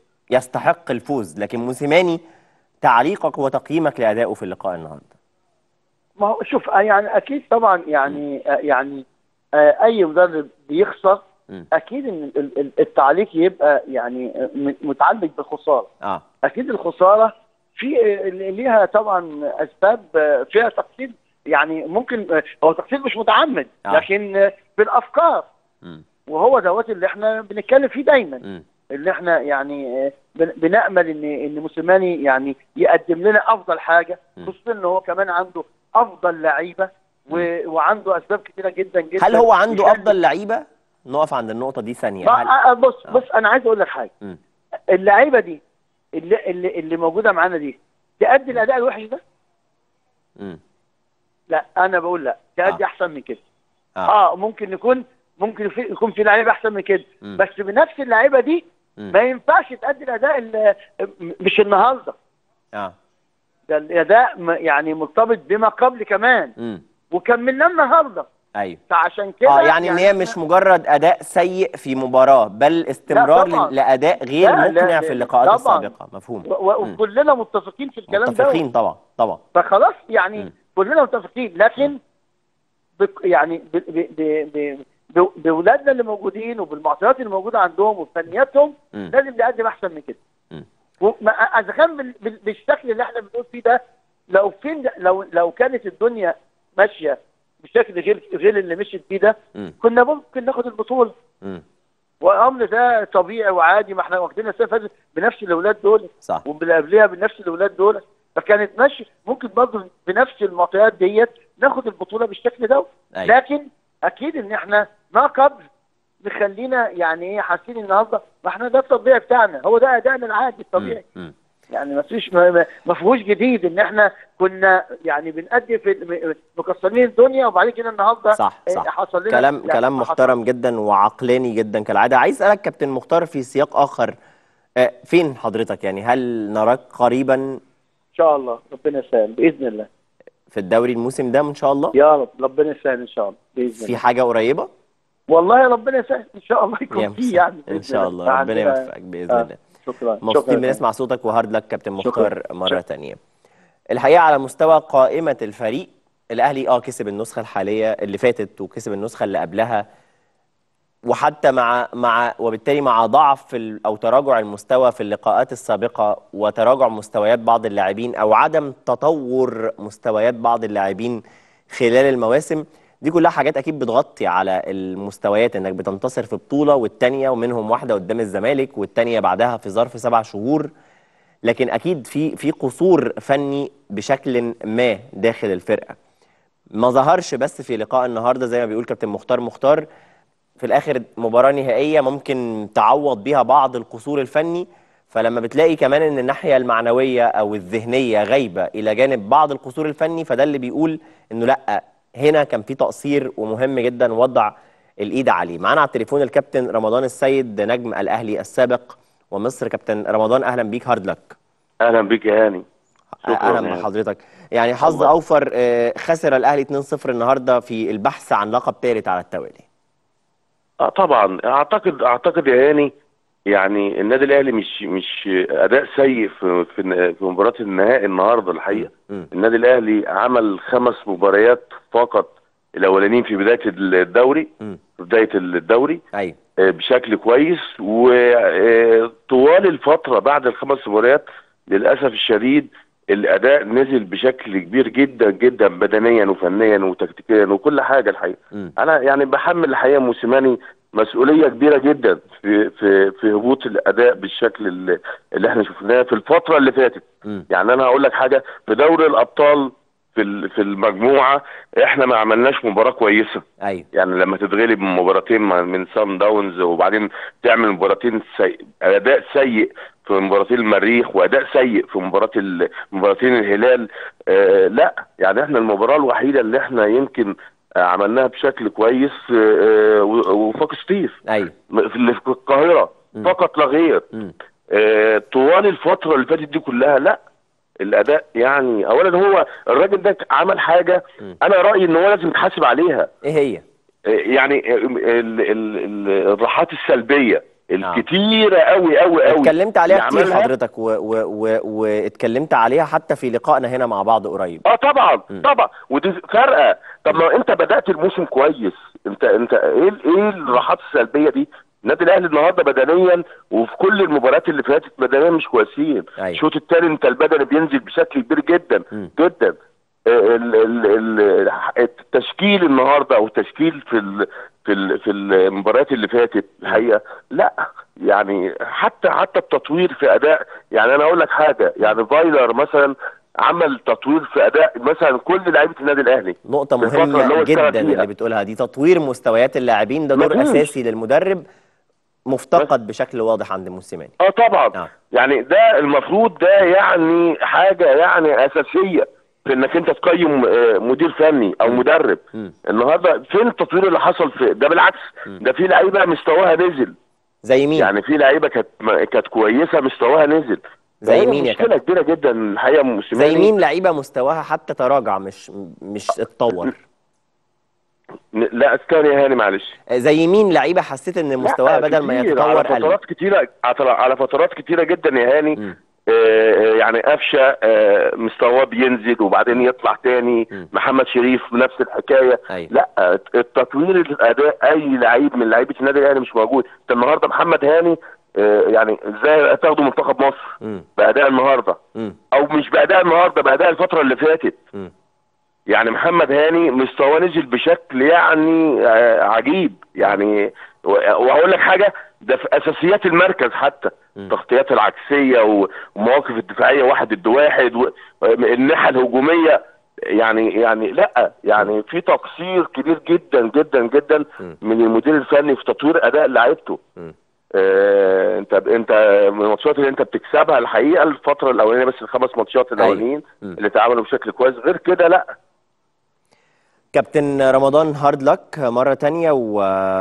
يستحق الفوز لكن موسيماني تعليقك وتقييمك لادائه في اللقاء النهارده ما هو شوف آه يعني اكيد طبعا يعني آه يعني آه اي مدرب بيخسر مم. اكيد ان ال- ال- التعليق يبقى يعني آه، م- متعلق بالخساره اه اكيد الخساره في آه، ليها طبعا اسباب آه، فيها تقصير يعني ممكن آه، هو تقصير مش متعمد آه. لكن آه، بالافكار مم. وهو دوت اللي احنا بنتكلم فيه دايما مم. اللي احنا يعني آه، بن- بنامل ان ان موسيماني يعني يقدم لنا افضل حاجه مم. خصوصا ان هو كمان عنده افضل لعيبه و- وعنده اسباب كتيره جدا جدا هل هو عنده يخلي- افضل لعيبه نقف عند النقطه دي ثانيه هل... ما- آه، بص آه. بص انا عايز اقول لك حاجه مم. اللعيبه دي اللي اللي, اللي موجوده معانا دي تأدي الاداء الوحش ده؟ مم. لا انا بقول لا تأدي آه. احسن من كده اه اه ممكن يكون ممكن في يكون في لعيبه احسن من كده مم. بس بنفس اللعيبه دي مم. ما ينفعش تأدي الاداء ال- مش النهارده اه ده الاداء م- يعني مرتبط بما قبل كمان مم. وكملنا النهارده ايوه فعشان كده اه يعني ان هي مش مجرد اداء سيء في مباراه بل استمرار طبعاً. ل- لاداء غير لا، لا، مقنع لا، في اللقاءات طبعاً. السابقه مفهوم و- و- مم. وكلنا متفقين في الكلام ده متفقين طبعا طبعا فخلاص يعني مم. كلنا متفقين لكن بك يعني ب- ب- ب- ب- ب- بولادنا اللي موجودين وبالمعطيات اللي موجوده عندهم وبفنياتهم مم. لازم نقدم احسن من كده مم. وما- اذا كان بال- بال- بالشكل اللي احنا بنقول فيه ده لو فين لو لو كانت الدنيا ماشيه بشكل غير غير اللي مشيت بيه ده مم. كنا ممكن ناخد البطوله مم. والامر ده طبيعي وعادي ما احنا واخدين السنه اللي فاتت بنفس الاولاد دول صح واللي قبلها بنفس الاولاد دول فكانت ماشي ممكن برضه بنفس المعطيات ديت ناخد البطوله بالشكل ده أيوة. لكن اكيد ان احنا ما قبل نخلينا يعني ايه حاسين النهارده ما احنا ده الطبيعي بتاعنا هو ده ادائنا العادي الطبيعي مم. مم. يعني ما فيش ما- ما ما فيهوش جديد ان احنا كنا يعني بنأدي في م- مكسرين الدنيا وبعد كده النهارده صح إيه، صح حصل لنا كلام يعني كلام ما حصل- محترم جدا وعقلاني جدا كالعاده عايز اسالك كابتن مختار في سياق اخر آه، فين حضرتك يعني هل نراك قريبا ان شاء الله ربنا يسهل باذن الله في الدوري الموسم ده ان شاء الله يا رب ربنا يسهل ان شاء الله باذن في الله حاجه قريبه والله ربنا يسهل ان شاء الله يا يكون مسهل. في يعني ان بإذن شاء الله ربنا عندنا- يوفقك باذن آه. الله شكرا مبسوطين شكرا. بنسمع صوتك وهارد لك كابتن شكراً. مختار مرة شكراً. تانية الحقيقة على مستوى قائمة الفريق الأهلي اه كسب النسخة الحالية اللي فاتت وكسب النسخة اللي قبلها وحتى مع مع وبالتالي مع ضعف في ال- او تراجع المستوى في اللقاءات السابقة وتراجع مستويات بعض اللاعبين او عدم تطور مستويات بعض اللاعبين خلال المواسم دي كلها حاجات اكيد بتغطي على المستويات انك بتنتصر في بطولة والتانية ومنهم واحدة قدام الزمالك والتانية بعدها في ظرف سبع شهور لكن اكيد في في قصور فني بشكل ما داخل الفرقه ما ظهرش بس في لقاء النهارده زي ما بيقول كابتن مختار مختار في الاخر مباراه نهائيه ممكن تعوض بيها بعض القصور الفني فلما بتلاقي كمان ان الناحيه المعنويه او الذهنيه غايبه الى جانب بعض القصور الفني فده اللي بيقول انه لا هنا كان في تقصير ومهم جدا وضع الايد عليه معانا على التليفون الكابتن رمضان السيد نجم الاهلي السابق ومصر كابتن رمضان اهلا بيك هارد لك اهلا بك يا هاني شكراً اهلا يعني. بحضرتك يعني حظ اوفر آه، خسر الاهلي 2-0 النهارده في البحث عن لقب ثالث على التوالي اه طبعا اعتقد اعتقد يا هاني يعني النادي الاهلي مش مش اداء سيء في في في مباراه النهائي النهارده الحقيقه مم. النادي الاهلي عمل خمس مباريات فقط الاولانيين في بدايه الدوري مم. في بدايه الدوري ايوه آه، بشكل كويس وطوال الفتره بعد الخمس مباريات للاسف الشديد الاداء نزل بشكل كبير جدا جدا بدنيا وفنيا وتكتيكيا وكل حاجه الحقيقه مم. انا يعني بحمل الحقيقه موسيماني مسؤوليه كبيره جدا في في في هبوط الاداء بالشكل اللي, اللي احنا شفناه في الفتره اللي فاتت مم. يعني انا هقول لك حاجه في دوري الابطال في ال- في المجموعه احنا ما عملناش مباراه كويسه ايوه يعني لما تتغلب من مباراتين مع- من سان داونز وبعدين تعمل مباراتين سيء اداء سيء في مباراتين المريخ واداء سيء في مباراه ال- مباراتين الهلال آه لا يعني احنا المباراه الوحيده اللي احنا يمكن آه، عملناها بشكل كويس آه، آه، و- وفاق سطيف ايوه في اللي في القاهره مم. فقط لا غير مم. آه، طوال الفتره اللي فاتت دي كلها لا الاداء يعني اولا هو الراجل ده عمل حاجه مم. انا رايي ان هو لازم يتحاسب عليها ايه هي يعني ال- ال- ال- الراحات السلبيه الكتيره قوي قوي قوي اتكلمت عليها اللي كتير عملها- حضرتك و- و- و- واتكلمت عليها حتى في لقائنا هنا مع بعض قريب اه طبعا م. طبعا ودي فارقه طب ما انت بدات الموسم كويس انت انت ايه ال- ايه الراحات السلبيه دي النادي الاهلي النهارده بدنيا وفي كل المباريات اللي فاتت بدنيا مش كويسين أيوة. الشوط الثاني انت البدني بينزل بشكل كبير جدا م. جدا آه، ال- ال- ال- التشكيل النهارده او التشكيل في ال في ال في المباريات اللي فاتت الحقيقه لا يعني حتى حتى التطوير في اداء يعني انا اقول لك حاجه يعني فايلر مثلا عمل تطوير في اداء مثلا كل لعيبه النادي الاهلي نقطة في الفترة اللي مهمة هو اشتغل جدا فيها. اللي بتقولها دي تطوير مستويات اللاعبين ده دور مفيش. اساسي للمدرب مفتقد بشكل واضح عند موسيماني اه طبعا آه. يعني ده المفروض ده يعني حاجه يعني اساسيه في انك انت تقيم آه، مدير فني او م. مدرب مم. النهارده فين التطوير اللي حصل في ده بالعكس م. ده في لعيبه مستواها نزل زي مين يعني في لعيبه كانت ما- كانت كويسه مستواها نزل زي فهي مين يا مشكله كبيره جدا الحقيقه موسيماني زي مين لعيبة مستواها حتى تراجع مش مش اتطور لا استنى يا هاني معلش زي مين لعيبه حسيت ان مستواها لا، بدل ما كتير، يتطور على قل فترات كتيره على على فترات كتيره جدا يا هاني مم. آه، آه، يعني قفشه آه، مستواه بينزل وبعدين يطلع تاني مم. محمد شريف نفس الحكايه أيوة. لا التطوير الاداء اي لعيب من لعيبه النادي الاهلي مش موجود انت النهارده محمد هاني آه، يعني ازاي تاخده منتخب مصر مم. باداء النهارده مم. او مش باداء النهارده باداء الفتره اللي فاتت مم. يعني محمد هاني مستواه نزل بشكل يعني آه، عجيب يعني و- واقول لك حاجه ده في اساسيات المركز حتى التغطيات العكسيه و- والمواقف الدفاعيه واحد ضد واحد و- الناحيه الهجوميه يعني يعني لا يعني في تقصير كبير جدا جدا جدا م. من المدير الفني في تطوير اداء لعيبته م. آه انت انت من الماتشات اللي انت بتكسبها الحقيقه الفتره الاولانيه بس الخمس ماتشات الاولانيين م. اللي اتعاملوا بشكل كويس غير كده لا كابتن رمضان هارد لك مرة تانية و...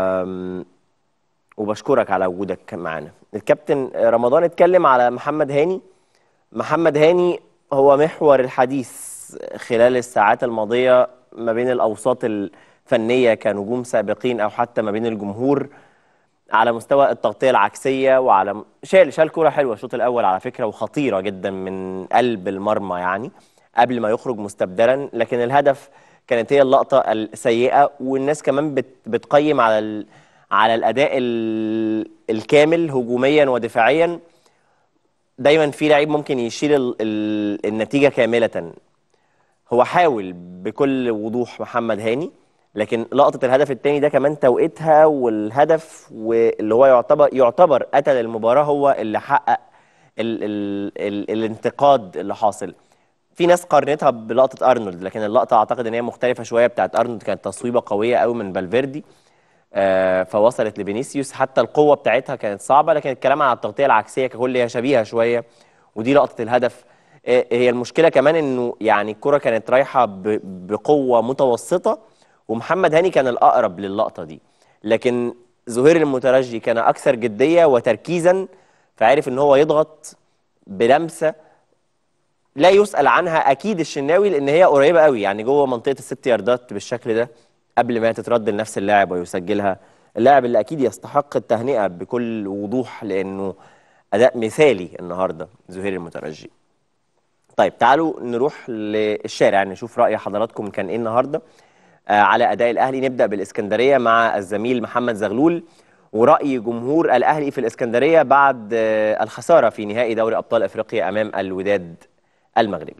وبشكرك على وجودك معانا الكابتن رمضان اتكلم على محمد هاني محمد هاني هو محور الحديث خلال الساعات الماضية ما بين الأوساط الفنية كنجوم سابقين أو حتى ما بين الجمهور على مستوى التغطية العكسية وعلى شال شال كرة حلوة الشوط الأول على فكرة وخطيرة جدا من قلب المرمى يعني قبل ما يخرج مستبدلا لكن الهدف كانت هي اللقطة السيئة والناس كمان بت بتقيم على ال على الأداء ال الكامل هجوميا ودفاعيا دايما في لعيب ممكن يشيل ال ال النتيجة كاملة هو حاول بكل وضوح محمد هاني لكن لقطة الهدف الثاني ده كمان توقيتها والهدف واللي هو يعتبر يعتبر قتل المباراة هو اللي حقق ال ال ال الانتقاد اللي حاصل في ناس قارنتها بلقطة أرنولد لكن اللقطة أعتقد إن هي مختلفة شوية بتاعت أرنولد كانت تصويبة قوية قوي من فالفيردي آه فوصلت لفينيسيوس حتى القوة بتاعتها كانت صعبة لكن الكلام عن التغطية العكسية ككل هي شبيهة شوية ودي لقطة الهدف آه هي المشكلة كمان إنه يعني الكرة كانت رايحة ب- بقوة متوسطة ومحمد هاني كان الأقرب للقطة دي لكن زهير المترجي كان أكثر جدية وتركيزا فعرف إن هو يضغط بلمسة لا يسأل عنها أكيد الشناوي لأن هي قريبة قوي يعني جوه منطقة الست ياردات بالشكل ده قبل ما تترد لنفس اللاعب ويسجلها اللاعب اللي أكيد يستحق التهنئة بكل وضوح لأنه أداء مثالي النهاردة زهير المترجي طيب تعالوا نروح للشارع نشوف رأي حضراتكم كان إيه النهاردة آه على أداء الأهلي نبدأ بالإسكندرية مع الزميل محمد زغلول ورأي جمهور الأهلي في الإسكندرية بعد آه الخسارة في نهائي دوري أبطال أفريقيا أمام الوداد المغربي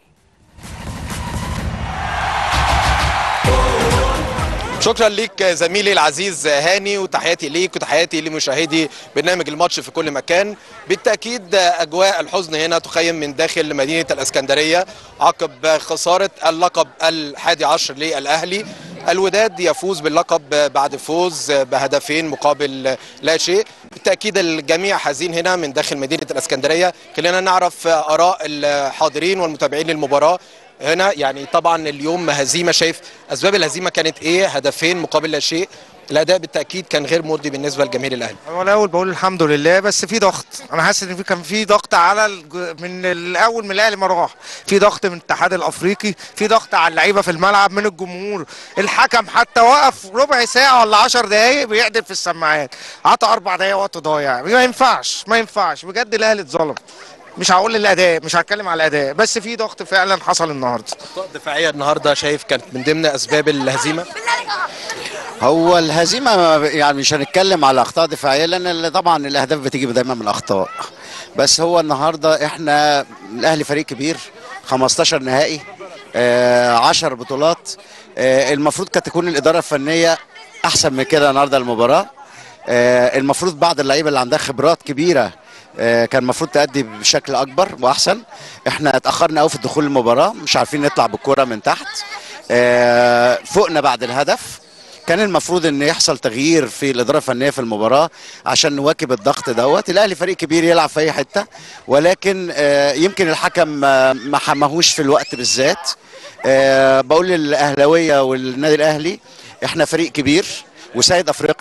شكرا ليك زميلي العزيز هاني وتحياتي ليك وتحياتي لمشاهدي برنامج الماتش في كل مكان بالتاكيد اجواء الحزن هنا تخيم من داخل مدينه الاسكندريه عقب خساره اللقب الحادي عشر للاهلي الوداد يفوز باللقب بعد فوز بهدفين مقابل لا شيء بالتاكيد الجميع حزين هنا من داخل مدينه الاسكندريه خلينا نعرف اراء الحاضرين والمتابعين للمباراه هنا يعني طبعا اليوم هزيمه شايف اسباب الهزيمه كانت ايه هدفين مقابل لا شيء الاداء بالتاكيد كان غير مرضي بالنسبه لجماهير الاهلي هو الاول بقول الحمد لله بس في ضغط انا حاسس ان في كان في ضغط على الج... من الاول من الاهلي ما راح في ضغط من الاتحاد الافريقي في ضغط على اللعيبه في الملعب من الجمهور الحكم حتى وقف ربع ساعه ولا 10 دقائق بيحدف في السماعات عطى اربع دقائق وقت ضايع ما ينفعش ما ينفعش بجد الاهلي اتظلم مش هقول الاداء مش هتكلم على الاداء بس في ضغط فعلا حصل النهارده اخطاء دفاعيه النهارده شايف كانت من ضمن اسباب الهزيمه هو الهزيمه يعني مش هنتكلم على اخطاء دفاعيه لان طبعا الاهداف بتيجي دايما من الاخطاء بس هو النهارده احنا الاهلي فريق كبير 15 نهائي آه 10 بطولات آه المفروض كانت تكون الاداره الفنيه احسن من كده النهارده المباراه آه المفروض بعض اللعيبه اللي عندها خبرات كبيره آه كان المفروض تأدي بشكل اكبر واحسن احنا اتاخرنا قوي في دخول المباراه مش عارفين نطلع بالكره من تحت آه فوقنا بعد الهدف كان المفروض ان يحصل تغيير في الاداره الفنيه في المباراه عشان نواكب الضغط دوت الاهلي فريق كبير يلعب في اي حته ولكن آه يمكن الحكم آه ما حماهوش في الوقت بالذات آه بقول للاهلاويه والنادي الاهلي احنا فريق كبير وسيد افريقيا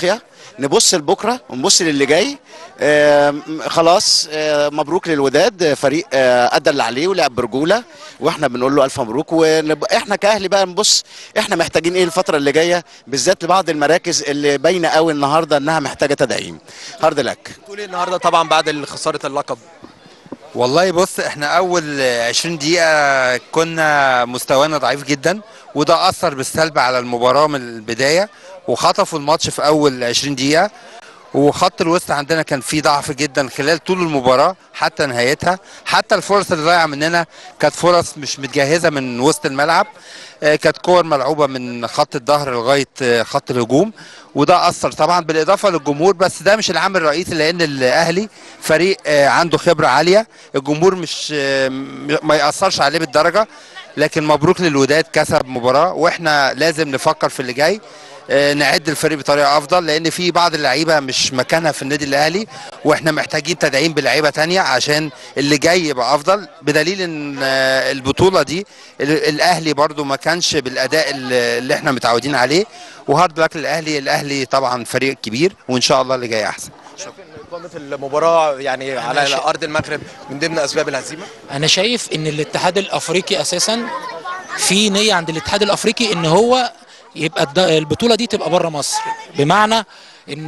نبص لبكره ونبص للي جاي آم، خلاص آه، مبروك للوداد فريق آه، ادى اللي عليه ولعب برجوله واحنا بنقول له الف مبروك واحنا كاهلي بقى نبص احنا محتاجين ايه الفتره اللي جايه بالذات لبعض المراكز اللي باينه قوي النهارده انها محتاجه تدعيم هارد لك تقول ايه النهارده طبعا بعد خساره اللقب والله بص احنا اول 20 دقيقة كنا مستوانا ضعيف جدا وده اثر بالسلب على المباراة من البداية وخطفوا الماتش في اول 20 دقيقة وخط الوسط عندنا كان فيه ضعف جدا خلال طول المباراة حتى نهايتها حتى الفرص اللي ضايعة مننا كانت فرص مش متجهزة من وسط الملعب آه، كانت كور ملعوبة من خط الظهر لغاية آه، خط الهجوم وده أثر طبعا بالإضافة للجمهور بس ده مش العامل الرئيسي لأن الأهلي فريق آه، عنده خبرة عالية الجمهور مش آه، م- ما يأثرش عليه بالدرجة لكن مبروك للوداد كسب مباراة واحنا لازم نفكر في اللي جاي آه، نعد الفريق بطريقه افضل لان في بعض اللعيبه مش مكانها في النادي الاهلي واحنا محتاجين تدعيم بلعيبه تانية عشان اللي جاي يبقى افضل بدليل ان آه، البطوله دي ال- الاهلي برضو ما كانش بالاداء اللي اللي احنا متعودين عليه وهارد لك للاهلي الاهلي طبعا فريق كبير وان شاء الله اللي جاي احسن شايف ان اقامه المباراه يعني على شا- ارض المغرب من ضمن اسباب الهزيمه انا شايف ان الاتحاد الافريقي اساسا في نيه عند الاتحاد الافريقي ان هو يبقى الد- البطوله دي تبقى بره مصر بمعنى ان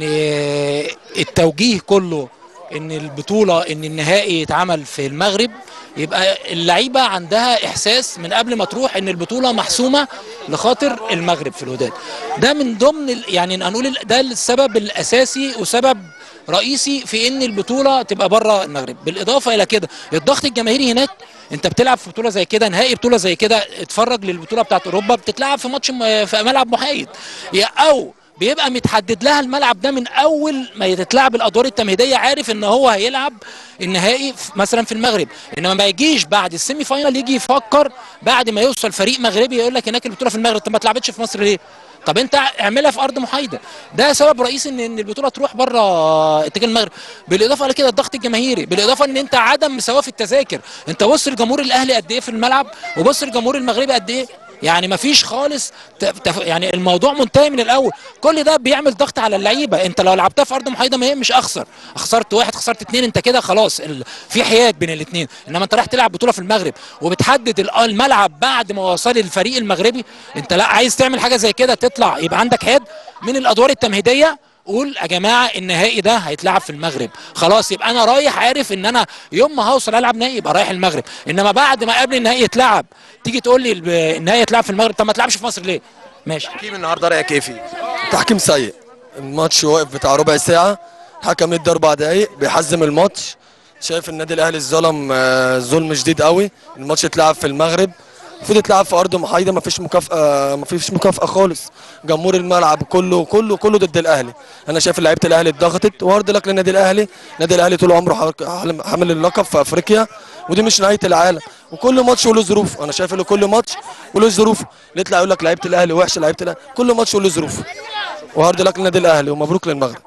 التوجيه كله ان البطوله ان النهائي يتعمل في المغرب يبقى اللعيبه عندها احساس من قبل ما تروح ان البطوله محسومه لخاطر المغرب في الوداد ده من ضمن ال- يعني هنقول ال- ده السبب الاساسي وسبب رئيسي في ان البطوله تبقى بره المغرب بالاضافه الى كده الضغط الجماهيري هناك انت بتلعب في بطوله زي كده نهائي بطوله زي كده اتفرج للبطوله بتاعت اوروبا بتتلعب في ماتش م- في ملعب محايد يا او بيبقى متحدد لها الملعب ده من اول ما تتلعب الادوار التمهيديه عارف ان هو هيلعب النهائي في- مثلا في المغرب انما ما يجيش بعد السيمي فاينال يجي يفكر بعد ما يوصل فريق مغربي يقول لك هناك البطوله في المغرب طب ما اتلعبتش في مصر ليه؟ طب انت اعملها في ارض محايده ده سبب رئيسي ان ان البطوله تروح بره اتجاه المغرب بالاضافه لكده الضغط الجماهيري بالاضافه ان انت عدم مساواه في التذاكر انت بص الجمهور الاهلي قد ايه في الملعب وبص الجمهور المغربي قد ايه يعني مفيش خالص ت- تف... يعني الموضوع منتهي من الاول كل ده بيعمل ضغط على اللعيبه انت لو لعبتها في ارض محايده ما هي مش اخسر خسرت واحد خسرت اتنين انت كده خلاص ال... في حياد بين الاثنين انما انت رايح تلعب بطوله في المغرب وبتحدد ال- الملعب بعد ما وصل الفريق المغربي انت لا عايز تعمل حاجه زي كده تطلع يبقى عندك حياد من الادوار التمهيديه قول يا جماعه النهائي ده هيتلعب في المغرب خلاص يبقى انا رايح عارف ان انا يوم ما هوصل العب نهائي يبقى رايح المغرب انما بعد ما قبل النهائي يتلعب تيجي تقول لي الب- النهائي يتلعب في المغرب طب ما تلعبش في مصر ليه ماشي تحكيم النهارده رايك ايه فيه تحكيم سيء الماتش واقف بتاع ربع ساعة الحكم ادى اربع دقايق بيحزم الماتش شايف النادي الاهلي اتظلم آه، ظلم شديد قوي الماتش اتلعب في المغرب المفروض يتلعب في ارض محايده مفيش مكافاه مفيش مكافاه خالص جمهور الملعب كله كله كله ضد الاهلي انا شايف لعيبه الاهلي اتضغطت وارض لك للنادي الاهلي النادي الاهلي طول عمره حا- حامل اللقب في افريقيا ودي مش نهايه العالم وكل ماتش وله ظروف انا شايف ان كل ماتش وله ظروف اللي يطلع يقول لك لعيبه الاهلي وحشه لعيبه الاهلي كل ماتش وله ظروف وهارد لك للنادي الاهلي ومبروك للمغرب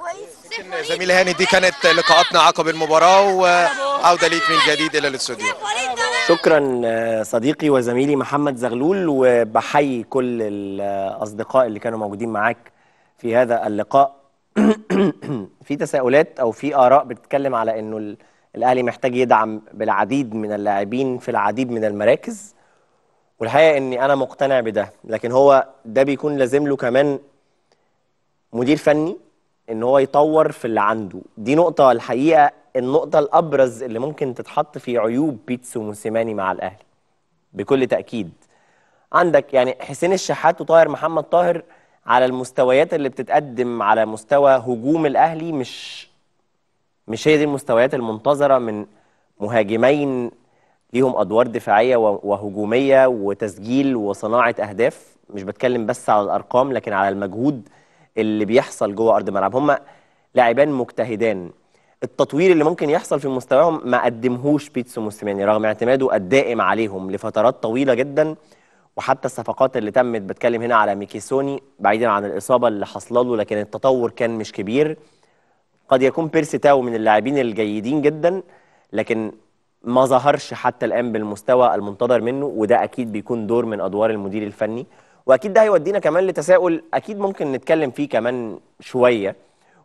زميلي هاني دي كانت لقاءاتنا عقب المباراه وعوده ليك من جديد الى الاستوديو شكرا آه، صديقي وزميلي محمد زغلول وبحيي كل الأصدقاء اللي كانوا موجودين معاك في هذا اللقاء في تساؤلات أو في آراء بتتكلم على أنه ال- الأهلي محتاج يدعم بالعديد من اللاعبين في العديد من المراكز والحقيقة أني أنا مقتنع بده لكن هو ده بيكون لازم له كمان مدير فني ان هو يطور في اللي عنده دي نقطة الحقيقة النقطة الأبرز اللي ممكن تتحط في عيوب بيتسو موسيماني مع الأهلي بكل تأكيد عندك يعني حسين الشحات وطاهر محمد طاهر على المستويات اللي بتتقدم على مستوى هجوم الأهلي مش مش هي دي المستويات المنتظرة من مهاجمين ليهم أدوار دفاعية و- وهجومية وتسجيل وصناعة أهداف مش بتكلم بس على الأرقام لكن على المجهود اللي بيحصل جوه أرض الملعب هم لاعبان مجتهدان التطوير اللي ممكن يحصل في مستواهم ما قدمهوش بيتسو موسيماني رغم اعتماده الدائم عليهم لفترات طويلة جدا وحتى الصفقات اللي تمت بتكلم هنا على ميكيسوني بعيدا عن الإصابة اللي حصل له لكن التطور كان مش كبير قد يكون بيرسي تاو من اللاعبين الجيدين جدا لكن ما ظهرش حتى الآن بالمستوى المنتظر منه وده أكيد بيكون دور من أدوار المدير الفني وأكيد ده هيودينا كمان لتساؤل أكيد ممكن نتكلم فيه كمان شوية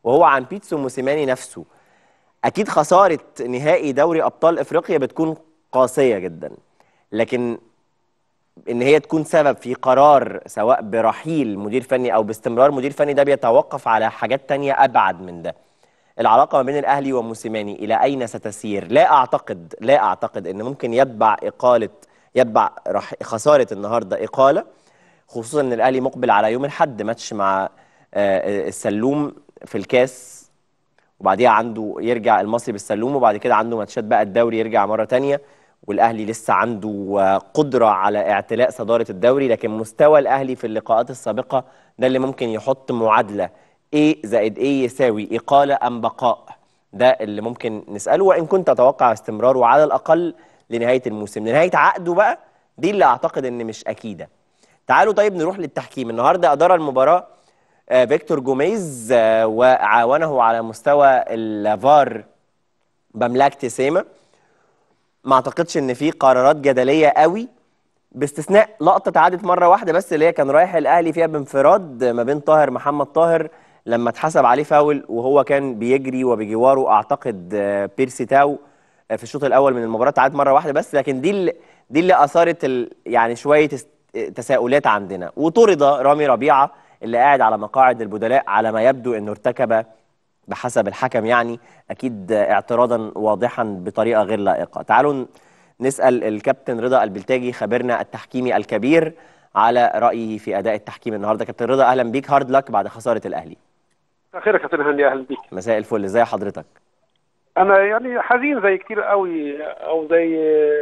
وهو عن بيتسو موسيماني نفسه اكيد خساره نهائي دوري ابطال افريقيا بتكون قاسيه جدا لكن ان هي تكون سبب في قرار سواء برحيل مدير فني او باستمرار مدير فني ده بيتوقف على حاجات تانية ابعد من ده العلاقه ما بين الاهلي وموسيماني الى اين ستسير لا اعتقد لا اعتقد ان ممكن يتبع اقاله يتبع رح خساره النهارده اقاله خصوصا ان الاهلي مقبل على يوم الاحد ماتش مع آه، السلوم في الكاس وبعديها عنده يرجع المصري بالسلوم وبعد كده عنده ماتشات بقى الدوري يرجع مره تانية والاهلي لسه عنده آه، قدره على اعتلاء صداره الدوري لكن مستوى الاهلي في اللقاءات السابقه ده اللي ممكن يحط معادله ايه زائد ايه يساوي اقاله ام بقاء ده اللي ممكن نساله وان كنت اتوقع استمراره على الاقل لنهايه الموسم لنهايه عقده بقى دي اللي اعتقد ان مش اكيده تعالوا طيب نروح للتحكيم النهارده ادار المباراه آه، فيكتور جوميز آه، وعاونه على مستوى الفار بملاك تسيما ما اعتقدش ان في قرارات جدليه قوي باستثناء لقطه اتعادت مره واحده بس اللي هي كان رايح الاهلي فيها بانفراد ما بين طاهر محمد طاهر لما اتحسب عليه فاول وهو كان بيجري وبجواره اعتقد آه، بيرسي تاو آه، في الشوط الاول من المباراه اتعادت مره واحده بس لكن دي اللي دي اللي اثارت ال- يعني شويه است- تساؤلات عندنا وطرد رامي ربيعه اللي قاعد على مقاعد البدلاء على ما يبدو انه ارتكب بحسب الحكم يعني اكيد اعتراضا واضحا بطريقه غير لائقه تعالوا ن- نسال الكابتن رضا البلتاجي خبيرنا التحكيمي الكبير على رايه في اداء التحكيم النهارده كابتن رضا اهلا بيك هارد لك بعد خساره الاهلي خير يا كابتن هاني اهلا بيك مساء الفل ازي حضرتك انا يعني حزين زي كتير قوي او زي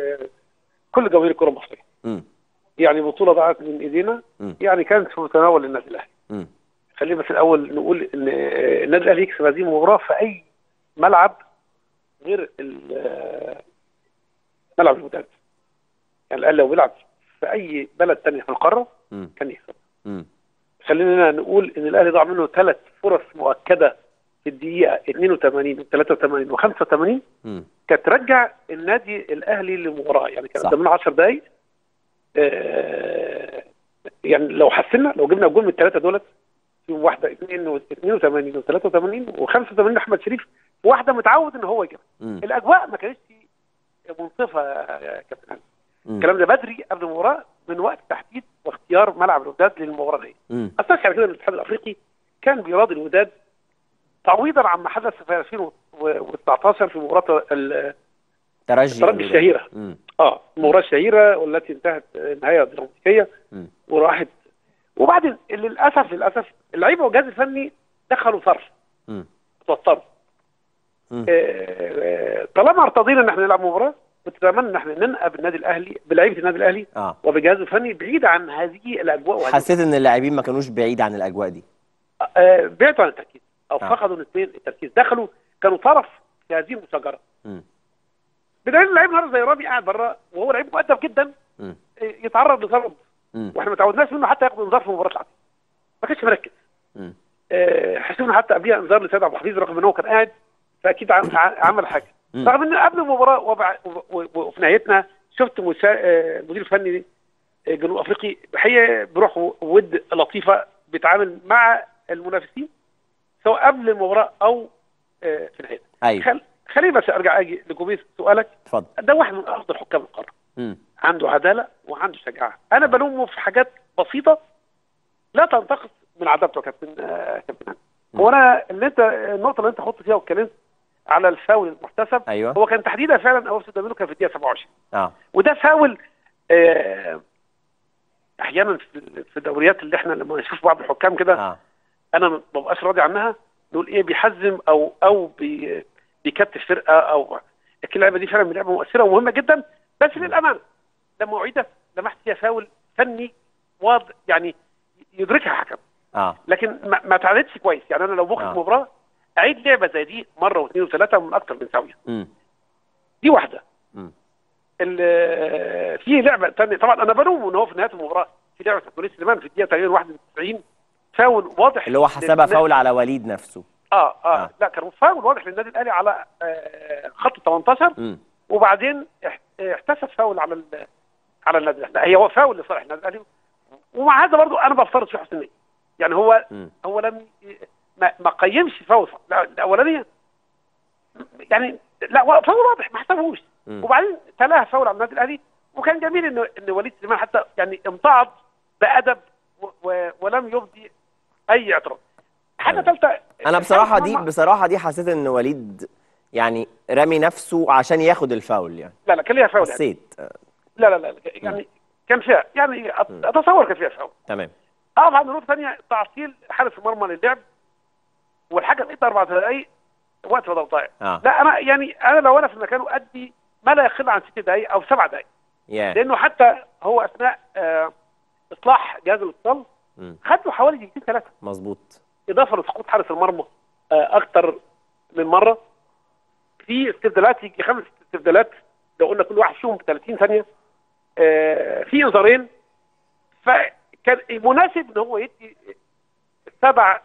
كل جماهير الكره المصريه امم يعني بطوله ضاعت من ايدينا مم. يعني كانت في متناول النادي الاهلي امم خلينا بس الاول نقول ان النادي الاهلي يكسب هذه المباراه في اي ملعب غير ال- ملعب الوداد يعني الاهلي لو بيلعب في اي بلد تاني في القاره امم كان يكسب امم خلينا نقول ان الاهلي ضاع منه ثلاث فرص مؤكده في الدقيقه 82 و 83 و 85 امم كانت ترجع النادي الاهلي للمباراه يعني كان صح. قدامنا 10 دقائق آه، يعني لو حسنا لو جبنا جول من الثلاثه دولت في واحده 82 و 83 و 85 احمد شريف واحده متعود ان هو يجيبها امم الاجواء ما كانتش منصفه يا كابتن علي. الكلام ده بدري قبل المباراه من وقت تحديد واختيار ملعب الوداد للمباراه دي امم اثرت على كده الاتحاد الافريقي كان بيراضي الوداد تعويضا عما حدث في 2019 في مباراه ال- ترجي الترجي الشهيره امم اه المباراه الشهيره والتي انتهت نهايه دراماتيكيه مم. وراحت وبعدين للاسف للاسف اللعيبه والجهاز الفني دخلوا صرف امم توتروا مم. آه، آه، طالما ارتضينا ان احنا نلعب مباراه بتتمنى ان احنا ننقى بالنادي الاهلي بلعيبه النادي الاهلي اه وبجهازه الفني بعيد عن هذه الاجواء وهذه حسيت ان اللاعبين ما كانوش بعيد عن الاجواء دي آه، بعدوا عن التركيز او آه. فقدوا الاثنين التركيز دخلوا كانوا طرف في هذه المشاجره امم بدليل لعيب النهارده زي رامي قاعد بره وهو لعيب مؤدب جدا امم آه، يتعرض لضرب امم واحنا ما تعودناش منه حتى ياخد انذار في مباراه العاب ما كانش مركز امم آه، حسبنا حتى قبلها انذار لسيد عبد الحفيظ رغم ان هو كان قاعد فاكيد عم- ع- عمل حاجه مم. رغم ان قبل المباراه وبع- و- و- وفي نهايتنا شفت مسا... آه، مدير فني آه، جنوب افريقي بحقيقه بروح و- ود لطيفه بيتعامل مع المنافسين سواء قبل المباراه او آه، في نهايتها ايوه خل... خليني بس ارجع اجي لجوميز سؤالك اتفضل ده واحد من افضل حكام القاره امم عنده عداله وعنده شجاعه انا بلومه في حاجات بسيطه لا تنتقص من عدالته يا كابتن آه، كابتن هاني. هو انا اللي انت النقطه اللي انت خدت فيها واتكلمت على الفاول المحتسب ايوه هو كان تحديدا فعلا اوفس دامينو كان في الدقيقه 27 اه وده فاول آه، احيانا في في الدوريات اللي احنا لما نشوف بعض الحكام كده اه انا ما ببقاش راضي عنها نقول ايه بيحزم او او بي بيكتف فرقه او لكن اللعبه دي فعلا من لعبه مؤثره ومهمه جدا بس للامانه لما اعيدت لمحت فيها فاول فني واضح يعني يدركها حكم اه لكن ما, ما اتعادتش كويس يعني انا لو مخرج آه. مباراه اعيد لعبه زي دي مره واثنين وثلاثه من اكثر من زاويه امم دي واحده مم. ال- في لعبه ثانيه طبعا انا بلومه ان هو في نهايه المباراه في لعبه تونس سليمان في الدقيقه تقريبا 91 فاول واضح اللي هو حسبها لل- فاول على وليد نفسه اه اه, آه. آه. لا كان فاول واضح للنادي الاهلي على آه خط 18 امم وبعدين اح- احتسب فاول على ال- على النادي الاهلي لا، هي هو فاول لصالح النادي الاهلي ومع هذا برضو انا بفترض في حسن النيه يعني هو مم. هو لم ي- ما, ما قيمش فاول لا، الاولانيه يعني لا و- فاول واضح ما حسبوش مم. وبعدين تلاها فاول على النادي الاهلي وكان جميل ان ان وليد سليمان حتى يعني امتعض بادب و و ولم يبدي اي اعتراض حاجه ثالثه انا بصراحه دي بصراحه دي حسيت ان وليد يعني رامي نفسه عشان ياخد الفاول يعني لا لا كان ليها فاول يعني. حسيت لا لا لا يعني كان فيها يعني أت- اتصور كان فيها فاول تمام طبعا نقطه ثانيه تعطيل حارس المرمى للعب والحكم ادى اربع دقائق وقت بدل ضايع اه لا انا يعني انا لو انا في مكانه ادي ما لا يقل عن ست دقائق او سبع دقائق يا لانه حتى هو اثناء آه اصلاح جهاز الاتصال مم. خد له حوالي دقيقتين ثلاثه مظبوط اضافه لسقوط حارس المرمى آه اكتر من مره في استبدالات يجي خمس استبدالات لو قلنا كل واحد فيهم ب 30 ثانيه آه في انذارين فكان مناسب ان هو يدي سبع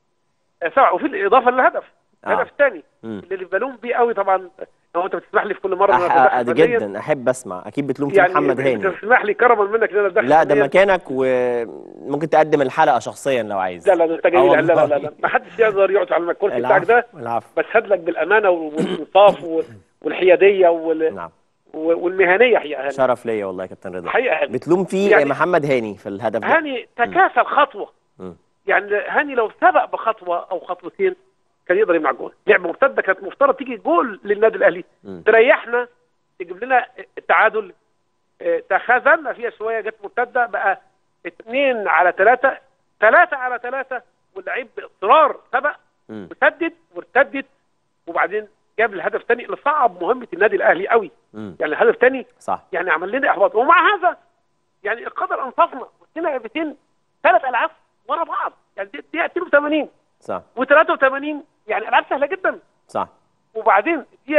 آه، سبع وفي الاضافه للهدف آه. الهدف الثاني مم. اللي بالون بيه قوي طبعا لو انت بتسمح لي في كل مره إن أنا أح... أتدخل أد فنياً. جدا احب اسمع اكيد بتلوم في يعني محمد هاني تسمح لي كرما منك ان انا اتدخل لا ده فنياً. مكانك وممكن تقدم الحلقه شخصيا لو عايز لا لا ده انت آه جميل لا لا لا, والله. لا. ما حدش يقدر يقعد على الكرسي بتاعك ده العفو العفو بشهد لك بالامانه والانصاف و- والحياديه وال... نعم و- والمهنيه حقيقه هاني شرف ليا والله يا كابتن رضا حقيقه هاني بتلوم في يعني- محمد هاني في الهدف ده هاني تكاسل خطوه مم. يعني هاني لو سبق بخطوه او خطوتين كان يقدر يمنع جول لعبه مرتده كانت مفترض تيجي جول للنادي الاهلي مم. تريحنا تجيب لنا التعادل اه، تخاذلنا فيها شويه جت مرتده بقى اثنين على ثلاثه ثلاثه على ثلاثه واللعيب باصرار سبق مم. وسدد وارتدت وبعدين جاب الهدف الثاني اللي صعب مهمه النادي الاهلي قوي مم. يعني الهدف الثاني صح يعني عمل لنا احباط ومع هذا يعني القدر انصفنا وادينا لعبتين ثلاث العاب ورا بعض يعني دي دي 82 صح و83 يعني العاب سهله جدا صح وبعدين دي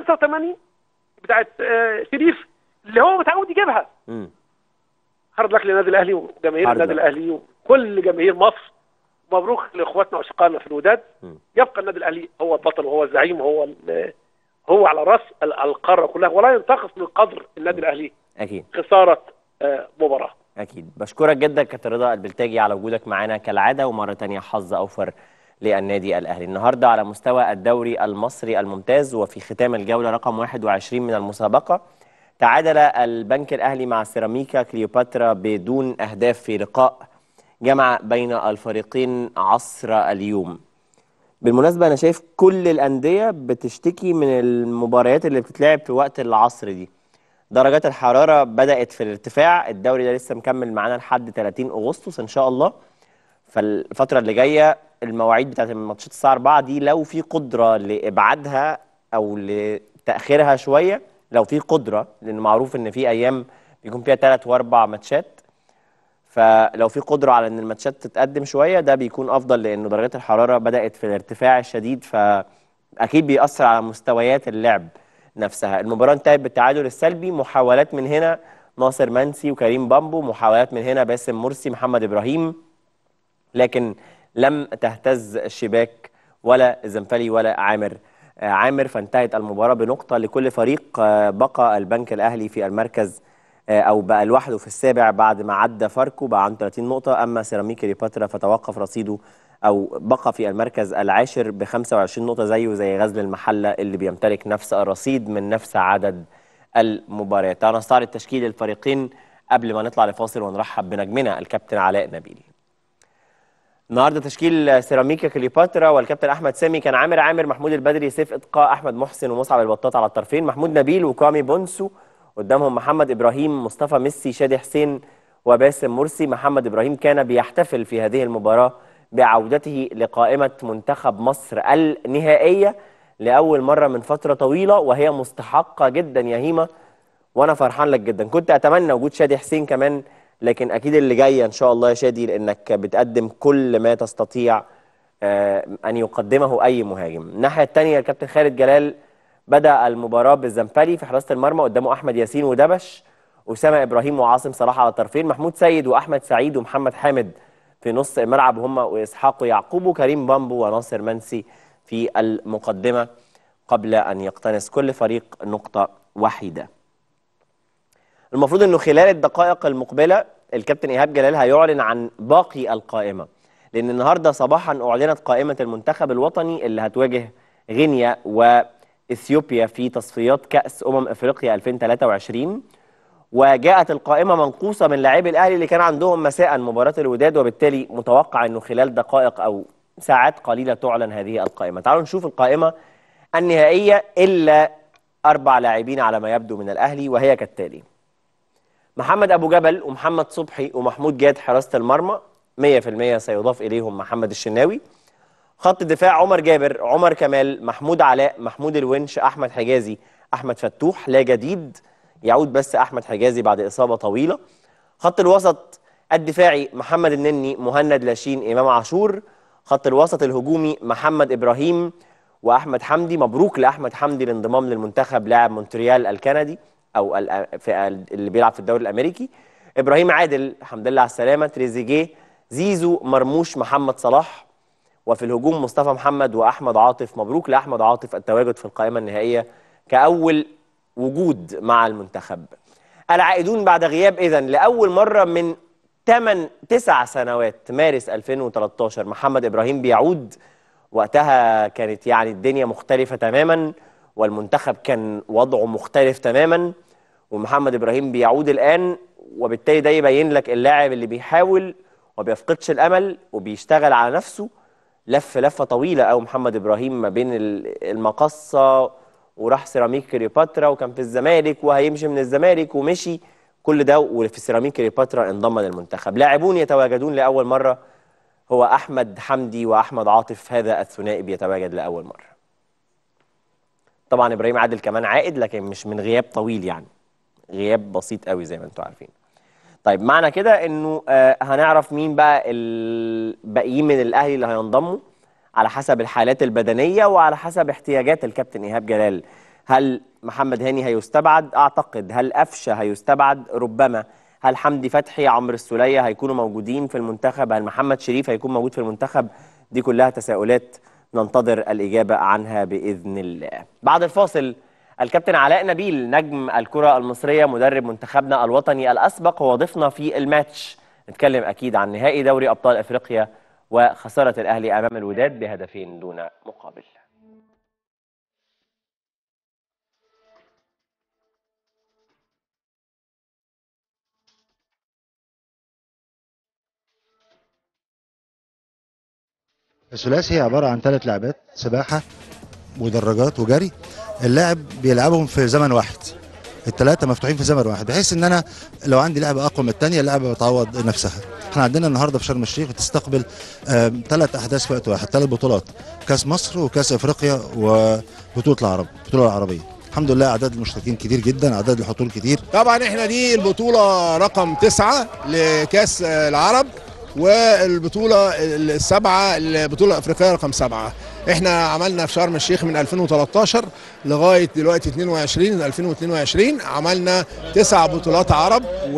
85 بتاعت آه، شريف اللي هو متعود يجيبها مم. هارد لك للنادي الاهلي وجماهير هارد النادي لك. الاهلي وكل جماهير مصر مبروك لاخواتنا واشقائنا في الوداد مم. يبقى النادي الاهلي هو البطل وهو الزعيم وهو ال- هو على راس ال- القاره كلها ولا ينتقص من قدر النادي الاهلي اكيد خساره آه، مباراه اكيد بشكرك جدا كابتن رضا البلتاجي على وجودك معانا كالعاده ومره تانية حظ اوفر للنادي الاهلي النهارده على مستوى الدوري المصري الممتاز وفي ختام الجوله رقم 21 من المسابقه تعادل البنك الاهلي مع سيراميكا كليوباترا بدون اهداف في لقاء جمع بين الفريقين عصر اليوم بالمناسبه انا شايف كل الانديه بتشتكي من المباريات اللي بتتلعب في وقت العصر دي درجات الحرارة بدأت في الارتفاع الدوري ده لسه مكمل معانا لحد 30 أغسطس إن شاء الله فالفترة اللي جاية المواعيد بتاعت الماتشات الساعة 4 دي لو في قدرة لإبعادها أو لتأخيرها شوية لو في قدرة لأن معروف إن في أيام بيكون فيها ثلاث وأربع ماتشات فلو في قدرة على إن الماتشات تتقدم شوية ده بيكون أفضل لأنه درجات الحرارة بدأت في الارتفاع الشديد فأكيد بيأثر على مستويات اللعب نفسها المباراة انتهت بالتعادل السلبي محاولات من هنا ناصر منسي وكريم بامبو محاولات من هنا باسم مرسي محمد إبراهيم لكن لم تهتز الشباك ولا الزنفلي ولا عامر آه، عامر فانتهت المباراة بنقطة لكل فريق آه، بقى البنك الأهلي في المركز آه، أو بقى لوحده في السابع بعد ما عدى فاركو بقى عنده 30 نقطة أما سيراميكا كليوباترا فتوقف رصيده أو بقى في المركز العاشر ب 25 نقطة زيه زي غزل المحلة اللي بيمتلك نفس الرصيد من نفس عدد المباريات تعالوا نستعرض تشكيل الفريقين قبل ما نطلع لفاصل ونرحب بنجمنا الكابتن علاء نبيل النهارده تشكيل سيراميكا كليوباترا والكابتن احمد سامي كان عامر عامر محمود البدري سيف اتقاء احمد محسن ومصعب البطاط على الطرفين محمود نبيل وكامي بونسو قدامهم محمد ابراهيم مصطفى ميسي شادي حسين وباسم مرسي محمد ابراهيم كان بيحتفل في هذه المباراه بعودته لقائمه منتخب مصر النهائيه لاول مره من فتره طويله وهي مستحقه جدا يا هيما وانا فرحان لك جدا كنت اتمنى وجود شادي حسين كمان لكن اكيد اللي جايه ان شاء الله يا شادي لانك بتقدم كل ما تستطيع آه، ان يقدمه اي مهاجم الناحيه الثانيه الكابتن خالد جلال بدا المباراه بالزنفلي في حراسه المرمى قدامه احمد ياسين ودبش اسامه ابراهيم وعاصم صلاح على الطرفين محمود سيد واحمد سعيد ومحمد حامد في نص الملعب هم واسحاق ويعقوب وكريم بامبو وناصر منسي في المقدمه قبل ان يقتنص كل فريق نقطه وحيده المفروض انه خلال الدقائق المقبله الكابتن ايهاب جلال هيعلن عن باقي القائمه لان النهارده صباحا اعلنت قائمه المنتخب الوطني اللي هتواجه غينيا واثيوبيا في تصفيات كاس امم افريقيا 2023 وجاءت القائمه منقوصه من لاعبي الاهلي اللي كان عندهم مساء مباراه الوداد وبالتالي متوقع انه خلال دقائق او ساعات قليله تعلن هذه القائمه تعالوا نشوف القائمه النهائيه الا اربع لاعبين على ما يبدو من الاهلي وهي كالتالي محمد ابو جبل ومحمد صبحي ومحمود جاد حراسه المرمى 100% سيضاف اليهم محمد الشناوي خط الدفاع عمر جابر عمر كمال محمود علاء محمود الونش احمد حجازي احمد فتوح لا جديد يعود بس احمد حجازي بعد اصابه طويله خط الوسط الدفاعي محمد النني مهند لاشين امام عاشور خط الوسط الهجومي محمد ابراهيم واحمد حمدي مبروك لاحمد حمدي الانضمام للمنتخب لاعب مونتريال الكندي او ال- في ال- اللي بيلعب في الدوري الامريكي ابراهيم عادل الحمد لله على السلامه تريزيجيه زيزو مرموش محمد صلاح وفي الهجوم مصطفى محمد واحمد عاطف مبروك لاحمد عاطف التواجد في القائمه النهائيه كاول وجود مع المنتخب العائدون بعد غياب اذا لاول مره من 8 9 سنوات مارس 2013 محمد ابراهيم بيعود وقتها كانت يعني الدنيا مختلفه تماما والمنتخب كان وضعه مختلف تماما ومحمد ابراهيم بيعود الان وبالتالي ده يبين لك اللاعب اللي بيحاول وبيفقدش الامل وبيشتغل على نفسه لف لفه طويله قوي محمد ابراهيم ما بين ال- المقصه وراح سيراميك كليوباترا وكان في الزمالك وهيمشي من الزمالك ومشي كل ده وفي سيراميك كليوباترا انضم للمنتخب لاعبون يتواجدون لاول مره هو احمد حمدي واحمد عاطف هذا الثنائي بيتواجد لاول مره طبعا ابراهيم عادل كمان عائد لكن مش من غياب طويل يعني غياب بسيط قوي زي ما انتم عارفين طيب معنى كده انه آه هنعرف مين بقى الباقيين من الاهلي اللي هينضموا على حسب الحالات البدنيه وعلى حسب احتياجات الكابتن ايهاب جلال هل محمد هاني هيستبعد اعتقد هل قفشه هيستبعد ربما هل حمدي فتحي عمرو السوليه هيكونوا موجودين في المنتخب هل محمد شريف هيكون موجود في المنتخب دي كلها تساؤلات ننتظر الاجابه عنها باذن الله بعد الفاصل الكابتن علاء نبيل نجم الكرة المصرية مدرب منتخبنا الوطني الأسبق هو ضيفنا في الماتش نتكلم أكيد عن نهائي دوري أبطال أفريقيا وخسارة الأهلي أمام الوداد بهدفين دون مقابل الثلاثي هي عباره عن ثلاث لعبات سباحه ودراجات وجري اللاعب بيلعبهم في زمن واحد الثلاثه مفتوحين في زمن واحد بحيث ان انا لو عندي لعبه اقوى من الثانيه اللعبه بتعوض نفسها احنا عندنا النهارده في شرم الشيخ بتستقبل ثلاث احداث في وقت واحد ثلاث بطولات كاس مصر وكاس افريقيا وبطوله العرب البطوله العربيه الحمد لله اعداد المشتركين كتير جدا اعداد الحضور كتير طبعا احنا دي البطوله رقم تسعة لكاس العرب والبطوله السبعه البطوله الافريقيه رقم سبعه احنا عملنا في شرم الشيخ من 2013 لغايه دلوقتي 22 2022 عملنا تسع بطولات عرب و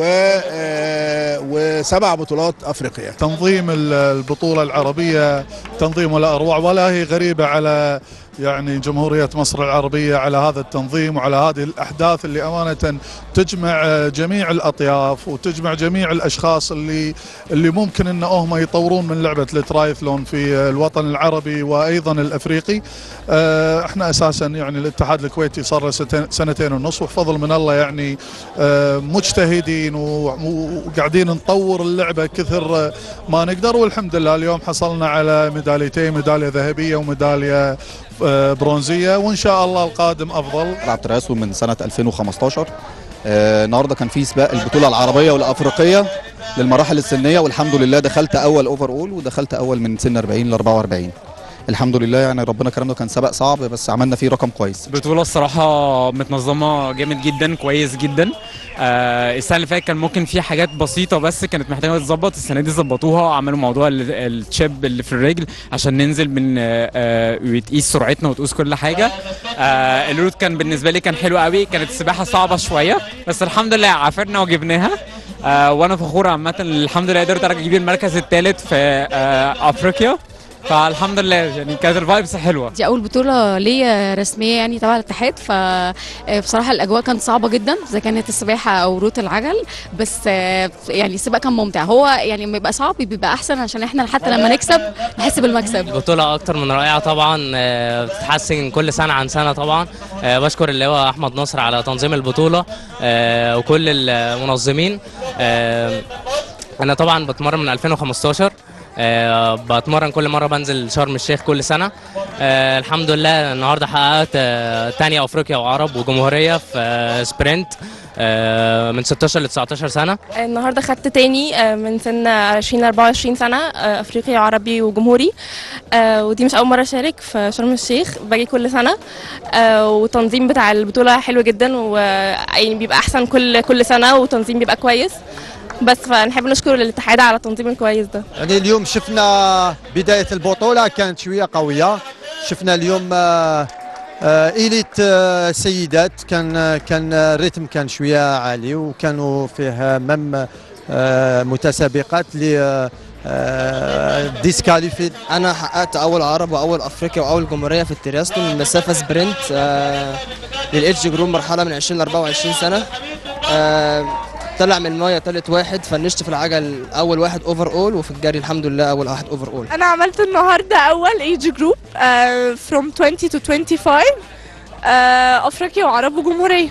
آه، وسبع بطولات افريقيا تنظيم البطولة العربية تنظيم ولا أروع ولا هي غريبة على يعني جمهورية مصر العربية على هذا التنظيم وعلى هذه الأحداث اللي أمانة تجمع جميع الأطياف وتجمع جميع الأشخاص اللي اللي ممكن أن هم يطورون من لعبة الترايثلون في الوطن العربي وأيضا الأفريقي آه، احنا أساسا يعني الاتحاد الكويتي صار له ستين- سنتين ونص وفضل من الله يعني آه، مجتهدين و- وقاعدين نطور اللعبة كثر آه، ما نقدر والحمد لله اليوم حصلنا على ميداليتين ميدالية ذهبية وميدالية آه، برونزية وإن شاء الله القادم أفضل بلعب تراسل من سنه 2015 آه، النهارده كان في سباق البطوله العربيه والافريقيه للمراحل السنيه والحمد لله دخلت اول اوفر اول ودخلت اول من سن 40 ل 44 الحمد لله يعني ربنا كرمنا كان سباق صعب بس عملنا فيه رقم كويس البطولة الصراحة متنظمة جامد جدا كويس جدا آه السنة اللي فاتت كان ممكن في حاجات بسيطة بس كانت محتاجة تتظبط السنة دي ظبطوها عملوا موضوع ال- التشيب اللي في الرجل عشان ننزل من آه آه وتقيس سرعتنا وتقيس كل حاجة آه الروت كان بالنسبة لي كان حلو قوي كانت السباحة صعبة شوية بس الحمد لله عافرنا وجبناها آه وانا فخور عامة الحمد لله قدرت اجيب المركز الثالث في آه افريقيا فالحمد لله يعني كانت الفايبس حلوه دي اول بطوله ليا رسميه يعني تبع الاتحاد فبصراحه الاجواء كانت صعبه جدا اذا كانت السباحه او روت العجل بس آه، يعني السباق كان ممتع هو يعني لما يبقى صعب بيبقى احسن عشان احنا حتى لما نكسب نحس بالمكسب بطولة أكتر من رائعة طبعا آه، بتتحسن كل سنة عن سنة طبعا آه، بشكر اللي هو أحمد نصر على تنظيم البطولة آه، وكل المنظمين آه، أنا طبعا بتمرن من 2015 آه، بتمرن كل مرة بنزل شرم الشيخ كل سنة آه، الحمد لله النهاردة حققت آه، تانية أفريقيا وعرب وجمهورية في آه، سبرنت آه، من 16 ل 19 سنة النهارده خدت تاني آه، من سن 20 ل 24 سنه آه، افريقي وعربي وجمهوري آه، ودي مش اول مره اشارك في شرم الشيخ باجي كل سنه آه، والتنظيم بتاع البطوله حلو جدا ويعني بيبقى احسن كل كل سنه وتنظيم بيبقى كويس بس فنحب نشكر الاتحاد على التنظيم الكويس ده يعني اليوم شفنا بداية البطولة كانت شوية قوية شفنا اليوم آه، آه، إيليت آه، سيدات كان آه، كان آه، الريتم كان شوية عالي وكانوا فيه مم آه، متسابقات ل آه، آه، ديسكاليفيد انا حققت اول عرب واول افريقيا واول جمهوريه في الترياسلون المسافه سبرنت آه للايدج جروب مرحله من 20 ل 24 سنه آه طلع من المايه تالت واحد فنشت في العجل اول واحد اوفر اول وفي الجري الحمد لله اول واحد اوفر اول انا عملت النهارده اول ايج جروب from 20 to 25 آه، افريقيا وعرب وجمهوريه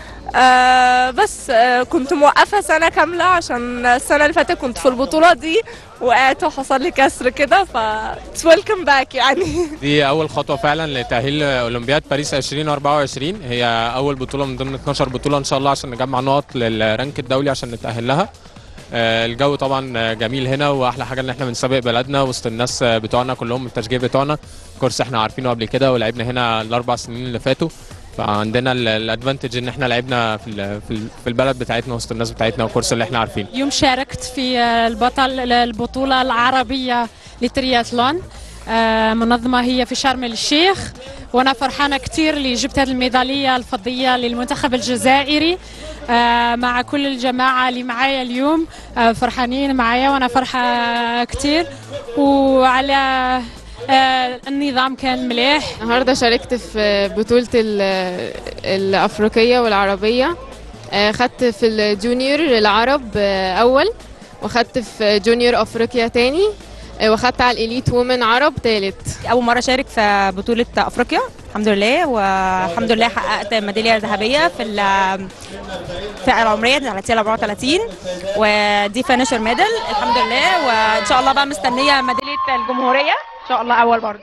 آه بس آه كنت موقفه سنه كامله عشان السنه اللي فاتت كنت في البطوله دي وقعت وحصل لي كسر كده ف ويلكم باك يعني دي اول خطوه فعلا لتاهيل اولمبياد باريس 2024 هي اول بطوله من ضمن 12 بطوله ان شاء الله عشان نجمع نقط للرانك الدولي عشان نتاهل لها آه، الجو طبعا جميل هنا واحلى حاجه ان احنا بنسابق بلدنا وسط الناس بتوعنا كلهم التشجيع بتوعنا كورس احنا عارفينه قبل كده ولعبنا هنا الاربع سنين اللي فاتوا فعندنا الادفانتج ان احنا لعبنا في ال- في ال- في البلد بتاعتنا وسط الناس بتاعتنا والكورس اللي احنا عارفينه يوم شاركت في البطل البطولة العربية لترياتلون آه، منظمة هي في شرم الشيخ وأنا فرحانة كتير اللي جبت هذه الميدالية الفضية للمنتخب الجزائري آه، مع كل الجماعة اللي معايا اليوم آه، فرحانين معايا وأنا فرحة كتير وعلى آه، النظام كان مليح النهارده شاركت في بطولة ال- الأفريقية والعربية آه، خدت في الجونيور العرب آه، أول وخدت في جونيور أفريقيا تاني آه، وخدت على الإليت وومن عرب تالت اول مره اشارك في بطوله افريقيا الحمد لله والحمد لله حققت ميداليه ذهبيه في ال- الفئه العمريه 30 ل 34 ودي فينشر ميدل الحمد لله وان شاء الله بقى مستنيه ميداليه الجمهوريه ان شاء الله اول برضه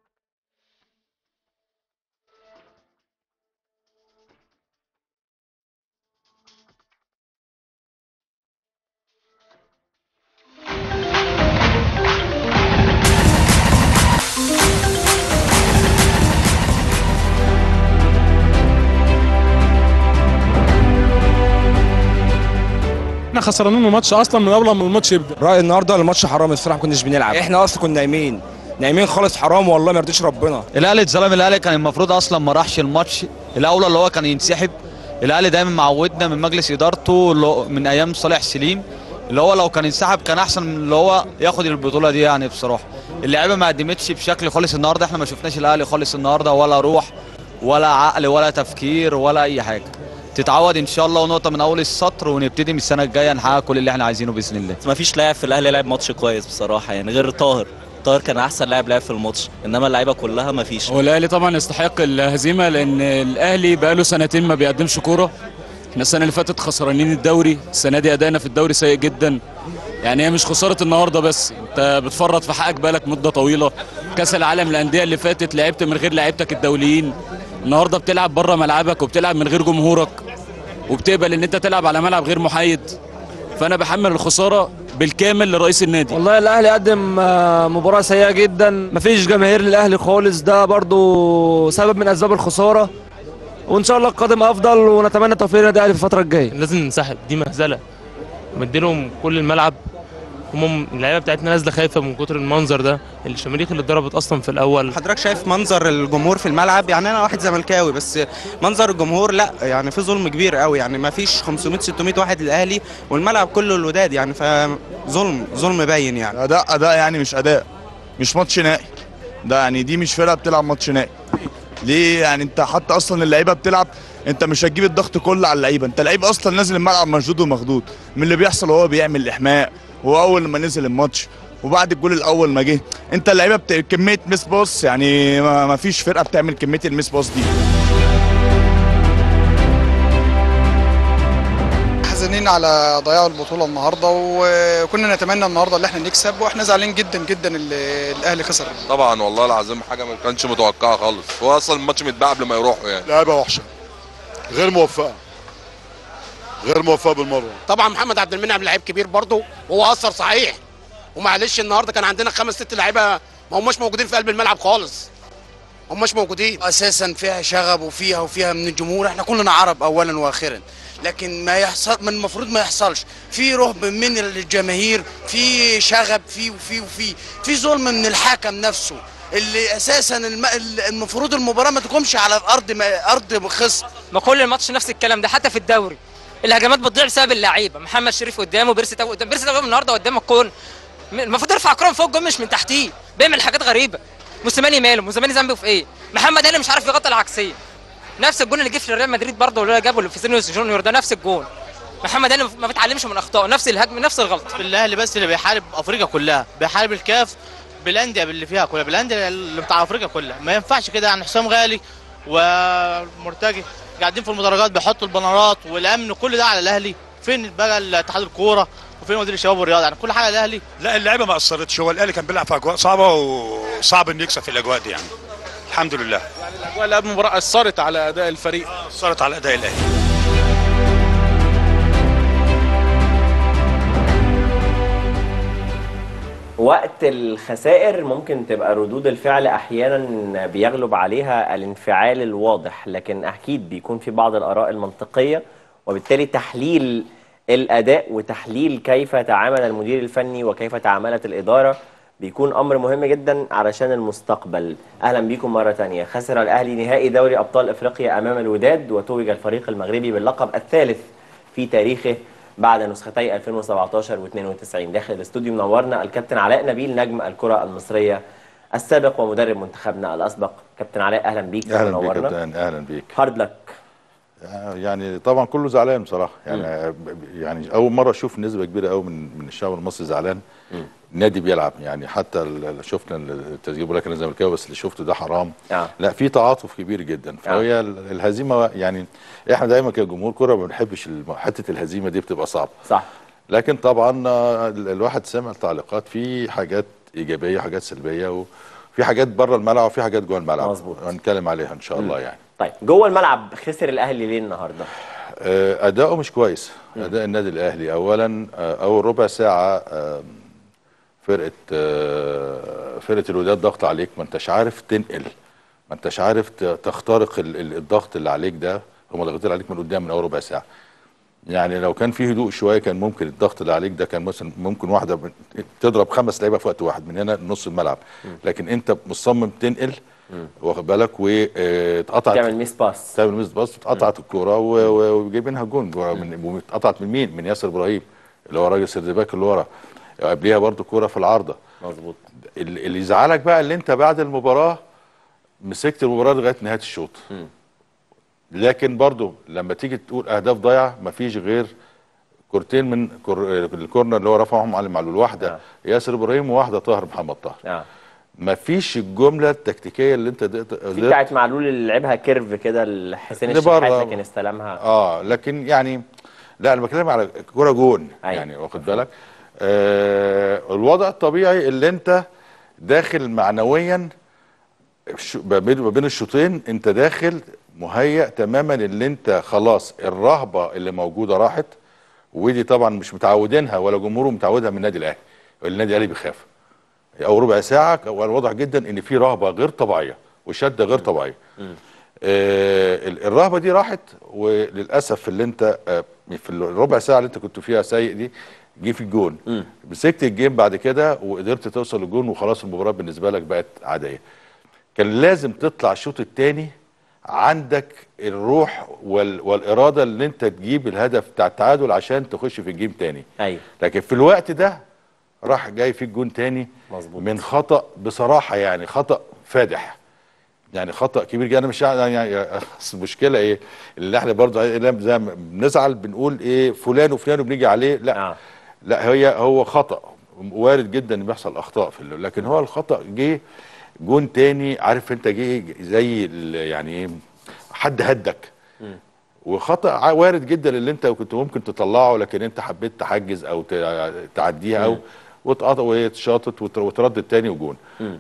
احنا خسرانين الماتش اصلا من اول ما الماتش يبدا رايي النهارده الماتش حرام الصراحه ما كناش بنلعب احنا اصلا كنا نايمين نايمين خالص حرام والله ما يرضيش ربنا الاهلي اتظلم الاهلي كان المفروض اصلا ما راحش الماتش الاولى اللي هو كان ينسحب الاهلي دايما معودنا من مجلس ادارته اللي هو- من ايام صالح سليم اللي هو لو كان ينسحب كان احسن من اللي هو ياخد البطوله دي يعني بصراحه اللعيبه ما قدمتش بشكل خالص النهارده احنا ما شفناش الاهلي خالص النهارده ولا روح ولا عقل ولا تفكير ولا اي حاجه تتعود ان شاء الله ونقطه من اول السطر ونبتدي من السنه الجايه نحقق كل اللي احنا عايزينه باذن الله ما فيش لاعب في الاهلي لعب ماتش كويس بصراحه يعني غير طاهر طاهر كان احسن لاعب لعب في الماتش انما اللعيبه كلها ما فيش هو الاهلي طبعا يستحق الهزيمه لان الاهلي بقاله سنتين ما بيقدمش كوره احنا السنه اللي فاتت خسرانين الدوري السنه دي ادائنا في الدوري سيء جدا يعني هي مش خساره النهارده بس انت بتفرط في حقك بالك مده طويله كاس العالم للانديه اللي فاتت لعبت من غير لعيبتك الدوليين النهارده بتلعب بره ملعبك وبتلعب من غير جمهورك وبتقبل ان انت تلعب على ملعب غير محايد فانا بحمل الخساره بالكامل لرئيس النادي والله الاهلي قدم آه، مباراه سيئه جدا مفيش جماهير للاهلي خالص ده برضو سبب من اسباب الخساره وان شاء الله القادم افضل ونتمنى توفيق النادي الاهلي في الفتره الجايه لازم ننسحب دي مهزله مديلهم كل الملعب هم اللعيبه بتاعتنا نازله خايفه من كتر المنظر ده الشماريخ اللي اتضربت اصلا في الاول حضرتك شايف منظر الجمهور في الملعب يعني انا واحد زملكاوي بس منظر الجمهور لا يعني في ظلم كبير قوي يعني ما فيش 500 600 واحد للاهلي والملعب كله الوداد يعني فظلم ظلم باين يعني اداء اداء يعني مش اداء مش ماتش نهائي ده يعني دي مش فرقه بتلعب ماتش نهائي ليه يعني انت حتى اصلا اللعيبه بتلعب انت مش هتجيب الضغط كله على اللعيبه انت لعيب اصلا نازل الملعب مشدود ومخدود من اللي بيحصل وهو بيعمل احماء وهو اول لما نزل الماتش وبعد الجول الاول ما جه انت اللعيبه بت... كميه ميس باص يعني ما ما فيش فرقه بتعمل كميه الميس باص دي حزينين على ضياع البطوله النهارده وكنا نتمنى النهارده ان احنا نكسب واحنا زعلانين جدا جدا اللي الاهلي خسر طبعا والله العظيم حاجه ما كانش متوقعه خالص هو اصلا الماتش متباع قبل ما يروحوا يعني لعيبه وحشه غير موفقه غير موفقه بالمره طبعا محمد عبد المنعم لعيب كبير برضه وهو اثر صحيح ومعلش النهارده كان عندنا خمس ست لعيبه ما هماش موجودين في قلب الملعب خالص هماش موجودين اساسا فيها شغب وفيها وفيها من الجمهور احنا كلنا عرب اولا واخرا لكن ما يحصل من المفروض ما يحصلش في رهب من الجماهير في شغب في وفي وفي في ظلم من الحكم نفسه اللي اساسا الم... المفروض المباراه ما تقومش على ارض ما... ارض خصم ما كل الماتش نفس الكلام ده حتى في الدوري الهجمات بتضيع بسبب اللعيبه محمد شريف قدامه بيرسي تاو قدام بيرسي تاو النهارده قدام الكون المفروض يرفع كرة من فوق الجون مش من تحتيه بيعمل حاجات غريبه موسيماني ماله موسيماني ذنبه في ايه محمد هاني مش عارف يغطي العكسيه نفس الجون اللي جه في ريال مدريد برضه اللي جابه في سينيوس جونيور ده نفس الجون محمد هاني ما بيتعلمش من اخطائه نفس الهجم نفس الغلط الاهلي بس اللي بيحارب افريقيا كلها بيحارب الكاف بالانديه اللي فيها كلها بالانديه اللي بتاع افريقيا كلها ما ينفعش كده يعني حسام غالي ومرتجي قاعدين في المدرجات بيحطوا البنرات والامن كل ده على الاهلي فين بقى اتحاد الكوره وفين وزير الشباب والرياضه يعني كل حاجه الاهلي لا اللعيبه ما قصرتش هو الاهلي كان بيلعب في اجواء صعبه وصعب انه يكسب في الاجواء دي يعني الحمد لله يعني الاجواء اللي قبل المباراه اثرت على اداء الفريق اثرت على اداء الاهلي وقت الخسائر ممكن تبقى ردود الفعل احيانا بيغلب عليها الانفعال الواضح لكن اكيد بيكون في بعض الاراء المنطقيه وبالتالي تحليل الاداء وتحليل كيف تعامل المدير الفني وكيف تعاملت الاداره بيكون امر مهم جدا علشان المستقبل اهلا بيكم مره تانية خسر الاهلي نهائي دوري ابطال افريقيا امام الوداد وتوج الفريق المغربي باللقب الثالث في تاريخه بعد نسختي 2017 و92 داخل الاستوديو منورنا الكابتن علاء نبيل نجم الكره المصريه السابق ومدرب منتخبنا الاسبق كابتن علاء اهلا بيك اهلا بيك منورنا. كابتن اهلا بيك هارد لك يعني طبعا كله زعلان بصراحه يعني يعني اول مره اشوف نسبه كبيره قوي من من الشعب المصري زعلان النادي بيلعب يعني حتى ال- شفنا التسجيل بيقول لك انا زملكاوي بس اللي شفته ده حرام آه. لا في تعاطف كبير جدا فهي ال- الهزيمه يعني احنا دايما كجمهور كوره ما بنحبش الم- حته الهزيمه دي بتبقى صعبه صح لكن طبعا آه، ال- الواحد سمع التعليقات في حاجات ايجابيه وحاجات سلبيه وفي حاجات بره الملعب وفي حاجات جوه الملعب مظبوط. هنتكلم عليها ان شاء الله يعني طيب جوه الملعب خسر الاهلي ليه النهارده آه، اداؤه مش كويس اداء النادي الاهلي اولا آه، اول ربع ساعه آه، فرقه آه، فرقه الوداد ضغط عليك ما انتش عارف تنقل ما انتش عارف ت- تخترق ال- ال- الضغط اللي عليك ده هم ضاغطين عليك من قدام من اول ربع ساعه يعني لو كان في هدوء شويه كان ممكن الضغط اللي عليك ده كان مثلا ممكن واحده من- تضرب خمس لعيبه في وقت واحد من هنا لنص الملعب لكن انت مصمم تنقل واخد بالك واتقطعت تعمل ميس باس تعمل ميس باس اتقطعت الكوره و- و- وجايبينها جون من- واتقطعت من مين؟ من ياسر ابراهيم اللي هو راجل سردباك اللي ورا قبليها برضو كوره في العارضه مظبوط اللي اللي يزعلك بقى اللي انت بعد المباراه مسكت المباراه لغايه نهايه الشوط لكن برضو لما تيجي تقول اهداف ضايعه مفيش غير كورتين من كور... الكورنر اللي هو رفعهم علي معلول واحده ياسر ابراهيم وواحده طاهر محمد طاهر آه. مفيش الجمله التكتيكيه اللي انت قدرت في بتاعت معلول اللي لعبها كيرف كده حسين اللي بره. الشحات لكن استلمها اه لكن يعني لا انا بتكلم على كوره جون أيوة. يعني واخد بالك آه الوضع الطبيعي اللي انت داخل معنويا ش- ما بين ما بين الشوطين انت داخل مهيأ تماما اللي انت خلاص الرهبه اللي موجوده راحت ودي طبعا مش متعودينها ولا جمهوره متعودها من النادي الاهلي النادي الاهلي بيخاف او ربع ساعه كان واضح جدا ان في رهبه غير طبيعيه وشده غير طبيعيه آه ال- الرهبه دي راحت وللاسف اللي انت آه في الربع ساعه اللي انت كنت فيها سيء دي جه في الجون مسكت الجيم بعد كده وقدرت توصل للجون وخلاص المباراه بالنسبه لك بقت عاديه كان لازم تطلع الشوط الثاني عندك الروح وال والاراده اللي انت تجيب الهدف بتاع التعادل عشان تخش في الجيم تاني ايوه لكن في الوقت ده راح جاي فيه الجون تاني مظبوط. من خطا بصراحه يعني خطا فادح يعني خطا كبير جدا انا مش يعني, يعني أصل المشكله ايه اللي احنا برضه زي ما بنزعل بنقول ايه فلان وفلان وبنيجي عليه لا آه. لا هي هو خطا وارد جدا ان بيحصل اخطاء في ال- لكن هو الخطا جه جون تاني عارف انت جه زي ال- يعني ايه حد هدك وخطا ع- وارد جدا اللي انت كنت ممكن تطلعه لكن انت حبيت تحجز او ت- تعديها او مم. واتقطع وهي اتشاطت وت- وتردد تاني وجون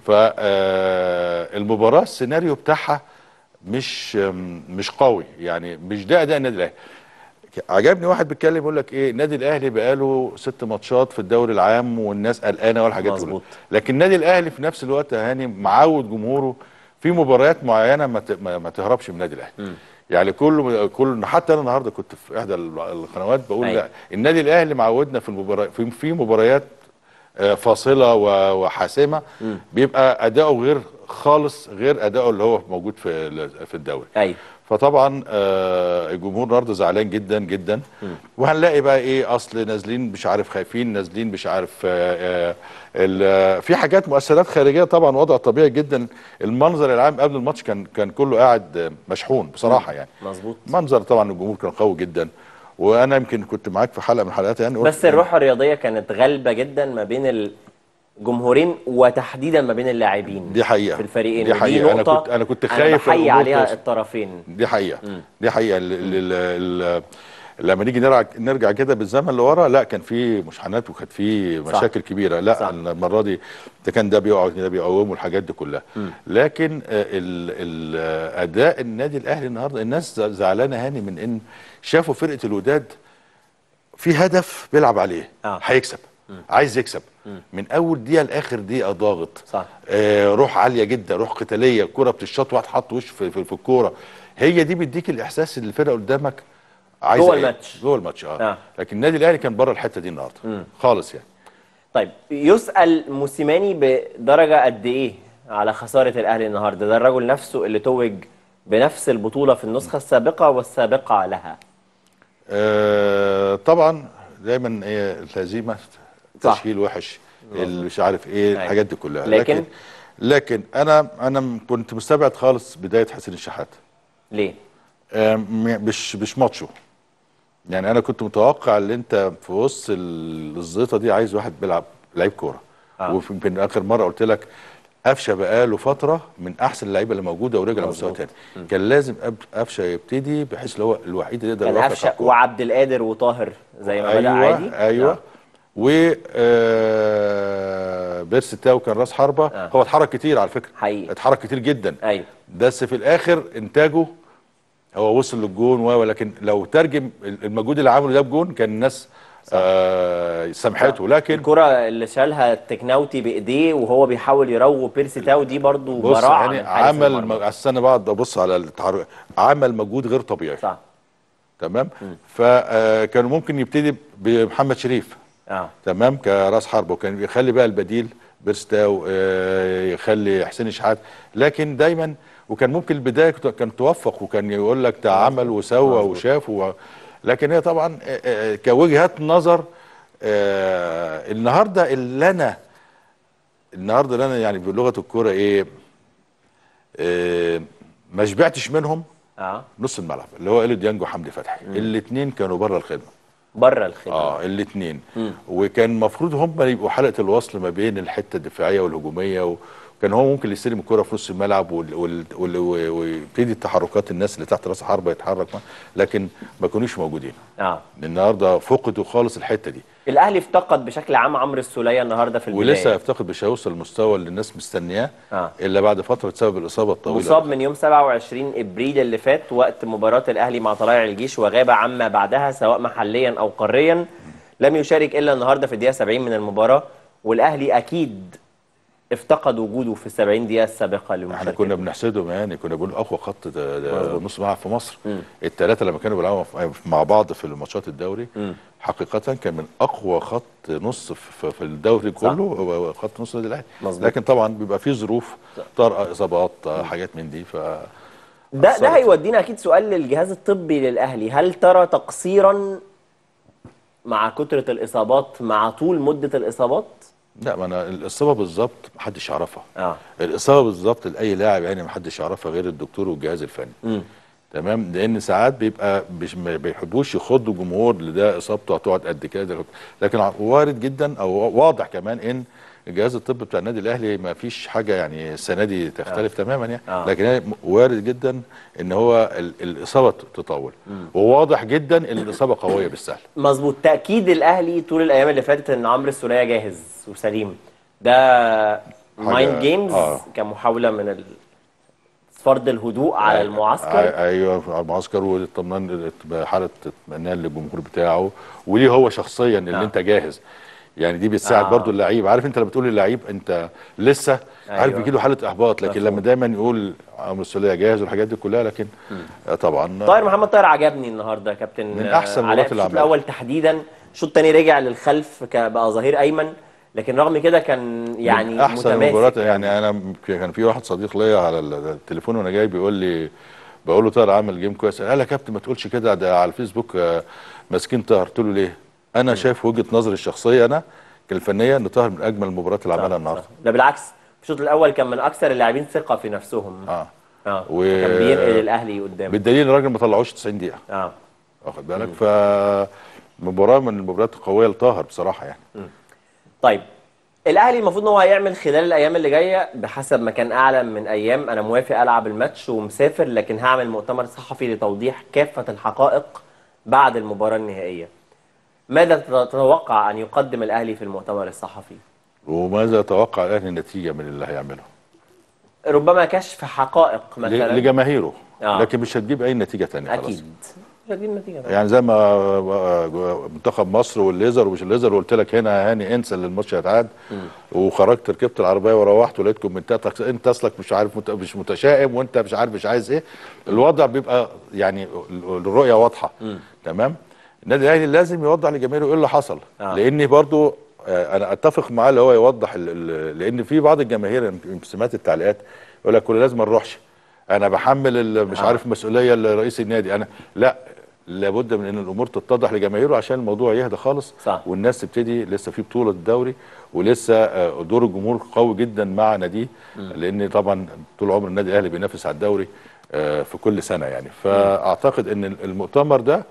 فالمباراه السيناريو بتاعها مش آم، مش قوي يعني مش ده اداء النادي الاهلي عجبني واحد بيتكلم يقول لك ايه النادي الاهلي بقاله ست ماتشات في الدوري العام والناس قلقانه والحاجات دي كلها. لكن النادي الاهلي في نفس الوقت يا هاني معود جمهوره في مباريات معينه ما ت- ما ما تهربش من النادي الاهلي يعني كل كل حتى انا النهارده كنت في احدى القنوات بقول أيوة. لا النادي الاهلي معودنا في المباريات في, في مباريات آه، فاصله و- وحاسمه بيبقى اداؤه غير خالص غير اداؤه اللي هو موجود في ال- في الدوري ايوه فطبعا آه، الجمهور النهارده زعلان جدا جدا وهنلاقي بقى ايه اصل نازلين مش عارف خايفين نازلين مش عارف آه، آه، ال- في حاجات مؤثرات خارجيه طبعا وضع طبيعي جدا المنظر العام قبل الماتش كان كان كله قاعد آه، مشحون بصراحه يعني مظبوط منظر طبعا الجمهور كان قوي جدا وانا يمكن كنت معاك في حلقه من الحلقات يعني قلت بس الروح الرياضيه كانت غالبه جدا ما بين الجمهورين وتحديدا ما بين اللاعبين دي حقيقه في الفريقين دي ودي حقيقه انا نقطة كنت انا كنت أنا خايف بحيي الأمور عليها توصل. الطرفين دي حقيقه دي حقيقه ال ال ال لما نيجي نرجع نرجع كده بالزمن لورا لا كان في مشحنات وكانت في صح. مشاكل كبيره لا صح. المره دي ده كان ده بيقع ده بيقوم والحاجات دي كلها لكن آه، ال ال آه، اداء النادي الاهلي النهارده الناس زعلانه هاني من ان شافوا فرقه الوداد في هدف بيلعب عليه آه. هيكسب عايز يكسب من اول دقيقه لاخر دقيقه ضاغط صح آه روح عاليه جدا روح قتاليه الكره بتشاط واحد حط وش في, في, في الكوره هي دي بيديك الاحساس اللي الفرقه قدامك عايزه جوه إيه؟ الماتش. جوه الماتش اه, آه. لكن النادي الاهلي كان بره الحته دي النهارده مم. خالص يعني طيب يسأل موسيماني بدرجة قد إيه على خسارة الأهلي النهاردة ده الرجل نفسه اللي توج بنفس البطولة في النسخة السابقة والسابقة لها آه طبعا دايما هي الهزيمه تشكيل وحش اللي مش عارف ايه أيوة. الحاجات دي كلها لكن- لكن لكن انا انا م- كنت مستبعد خالص بدايه حسين الشحات ليه؟ آه م- مش مش ماتشه يعني انا كنت متوقع ان انت في وسط ال- الزيطه دي عايز واحد بيلعب لعيب كوره آه. ويمكن اخر مره قلت لك قفشه بقاله فتره من احسن اللعيبه اللي موجوده ورجع لمستوى مظبوط. تاني كان لازم أب- قفشه يبتدي بحيث اللي هو الوحيد اللي يقدر كان يوقف على قفشه الكورة. وعبد القادر وطاهر زي ما بدأ ايوه عادي ايوه آه. و آه، بيرس تاو كان راس حربه آه. هو اتحرك كتير على فكره حقيقي اتحرك كتير جدا ايوه بس في الاخر انتاجه هو وصل للجون و- ولكن لو ترجم المجهود اللي عمله ده بجون كان الناس آه سامحته لكن الكرة اللي شالها التكناوتي بايديه وهو بيحاول يروج بيرسي تاو دي برضو بص براعه يعني من حارس عمل المرمى. م- أصل انا بقعد ابص على التحرك عمل مجهود غير طبيعي صح تمام فكانوا ممكن يبتدي بمحمد شريف اه تمام كراس حربه وكان يخلي بقى البديل بيرستاو آه، يخلي حسين شحات لكن دايما وكان ممكن البدايه كت- كان توفق وكان يقول لك ده عمل وسوى وشاف و... لكن هي طبعا آه، آه، كوجهات نظر آه، النهارده اللي انا النهارده اللي انا يعني بلغه الكوره ايه آه، ما شبعتش منهم اه نص الملعب اللي هو اليو ديانج وحمدي فتحي الاثنين كانوا بره الخدمه بره الخدمه اه الاثنين مم. وكان المفروض هم يبقوا حلقه الوصل ما بين الحته الدفاعيه والهجوميه وكان هو ممكن يستلم الكره في نص الملعب وال- وال- وال- ويبتدي التحركات الناس اللي تحت راس حربه يتحرك لكن ما كانوش موجودين اه النهارده فقدوا خالص الحته دي الاهلي افتقد بشكل عام عمرو السوليه النهارده في البدايه ولسه يفتقد مش هيوصل للمستوى اللي الناس مستنياه آه. الا بعد فتره بسبب الاصابه الطويله مصاب من يوم 27 ابريل اللي فات وقت مباراه الاهلي مع طلائع الجيش وغاب عما بعدها سواء محليا او قاريا لم يشارك الا النهارده في الدقيقه 70 من المباراه والاهلي اكيد افتقد وجوده في ال 70 دقيقه السابقه احنا للمشاركه كنا بنحسدهم يعني كنا بنقول اقوى خط ده- ده مظبوط. نص ملعب في مصر مم. الثلاثه لما كانوا بيلعبوا في- مع بعض في الماتشات الدوري مم. حقيقه كان من اقوى خط نص في في الدوري صح. كله هو خط نص النادي الاهلي مظبوط. لكن طبعا بيبقى فيه ظروف طارئه اصابات حاجات من دي ف ده ده أثرت. هيودينا اكيد سؤال للجهاز الطبي للاهلي هل ترى تقصيرا مع كثره الاصابات مع طول مده الاصابات لا ما انا الاصابه بالظبط محدش يعرفها اه الاصابه بالظبط لاي لاعب يعني محدش يعرفها غير الدكتور والجهاز الفني مم. تمام لان ساعات بيبقى مش ما بيحبوش يخضوا جمهور لده اصابته هتقعد قد كده لكن وارد جدا او واضح كمان ان الجهاز الطبي بتاع النادي الاهلي ما فيش حاجه يعني السنه دي تختلف تماما يعني آه. لكن هي وارد جدا ان هو ال- الاصابه تطول وواضح جدا ان الاصابه قويه بالسهل مظبوط تاكيد الاهلي طول الايام اللي فاتت ان عمرو السوليه جاهز وسليم ده مايند جيمز آه. كمحاوله من ال- فرض الهدوء على المعسكر آه، ايوه على المعسكر والاطمئنان حاله اطمئنان للجمهور بتاعه وليه هو شخصيا اللي آه. انت جاهز يعني دي بتساعد آه. آه. برضو اللعيب عارف انت لما بتقول للعيب انت لسه أيوة. عارف بيجي له حاله احباط لكن مفهوم. لما دايما يقول عمرو السوليه جاهز والحاجات دي كلها لكن آه طبعا طاهر محمد طاهر عجبني النهارده يا كابتن من آه، أحسن علاء المباريات في اللي الشوط عملها. الاول تحديدا الشوط الثاني رجع للخلف ك- بقى ظهير ايمن لكن رغم كده كان يعني من احسن متماسك المباريات يعني انا كان في واحد صديق ليا على التليفون وانا جاي بيقول لي بقول له طاهر عامل جيم كويس قال يا كابتن ما تقولش كده ده على الفيسبوك آه، ماسكين طاهر قلت له ليه؟ انا شايف وجهه نظري الشخصيه انا الفنيه ان طاهر من اجمل المباريات اللي عملها النهارده ده بالعكس في الشوط الاول كان من اكثر اللاعبين ثقه في نفسهم اه اه و- كان بينقل الاهلي قدام بالدليل الراجل ما طلعوش 90 دقيقه اه واخد بالك ف مباراه من المباريات القويه لطاهر بصراحه يعني طيب الاهلي المفروض ان هو هيعمل خلال الايام اللي جايه بحسب ما كان اعلن من ايام انا موافق العب الماتش ومسافر لكن هعمل مؤتمر صحفي لتوضيح كافه الحقائق بعد المباراه النهائيه ماذا تتوقع ان يقدم الاهلي في المؤتمر الصحفي وماذا يتوقع الاهلي النتيجه من اللي هيعمله ربما كشف حقائق ل- مثلا لجماهيره آه. لكن مش هتجيب اي نتيجه ثانيه خلاص اكيد مش هتجيب نتيجه يعني زي ما منتخب مصر والليزر ومش الليزر وقلت لك هنا يا هاني انسى اللي الماتش هيتعاد وخرجت ركبت العربيه وروحت ولقيتكم من تحتك انت اصلك مش عارف مت... مش متشائم وانت مش عارف مش عايز ايه الوضع بيبقى يعني ال- الرؤيه واضحه تمام النادي الاهلي لازم يوضح لجماهيره ايه اللي حصل آه. لان برضو آه، انا اتفق معاه اللي هو يوضح ال... ال... لان في بعض الجماهير يمكن سمعت التعليقات يقول لك كل لازم ما نروحش انا بحمل ال- مش آه. عارف مسؤوليه لرئيس النادي انا لا لابد من ان الامور تتضح لجماهيره عشان الموضوع يهدى خالص صح. والناس تبتدي لسه في بطوله الدوري ولسه آه، دور الجمهور قوي جدا مع ناديه لان طبعا طول عمر النادي الاهلي بينافس على الدوري آه، في كل سنه يعني فاعتقد ان المؤتمر ده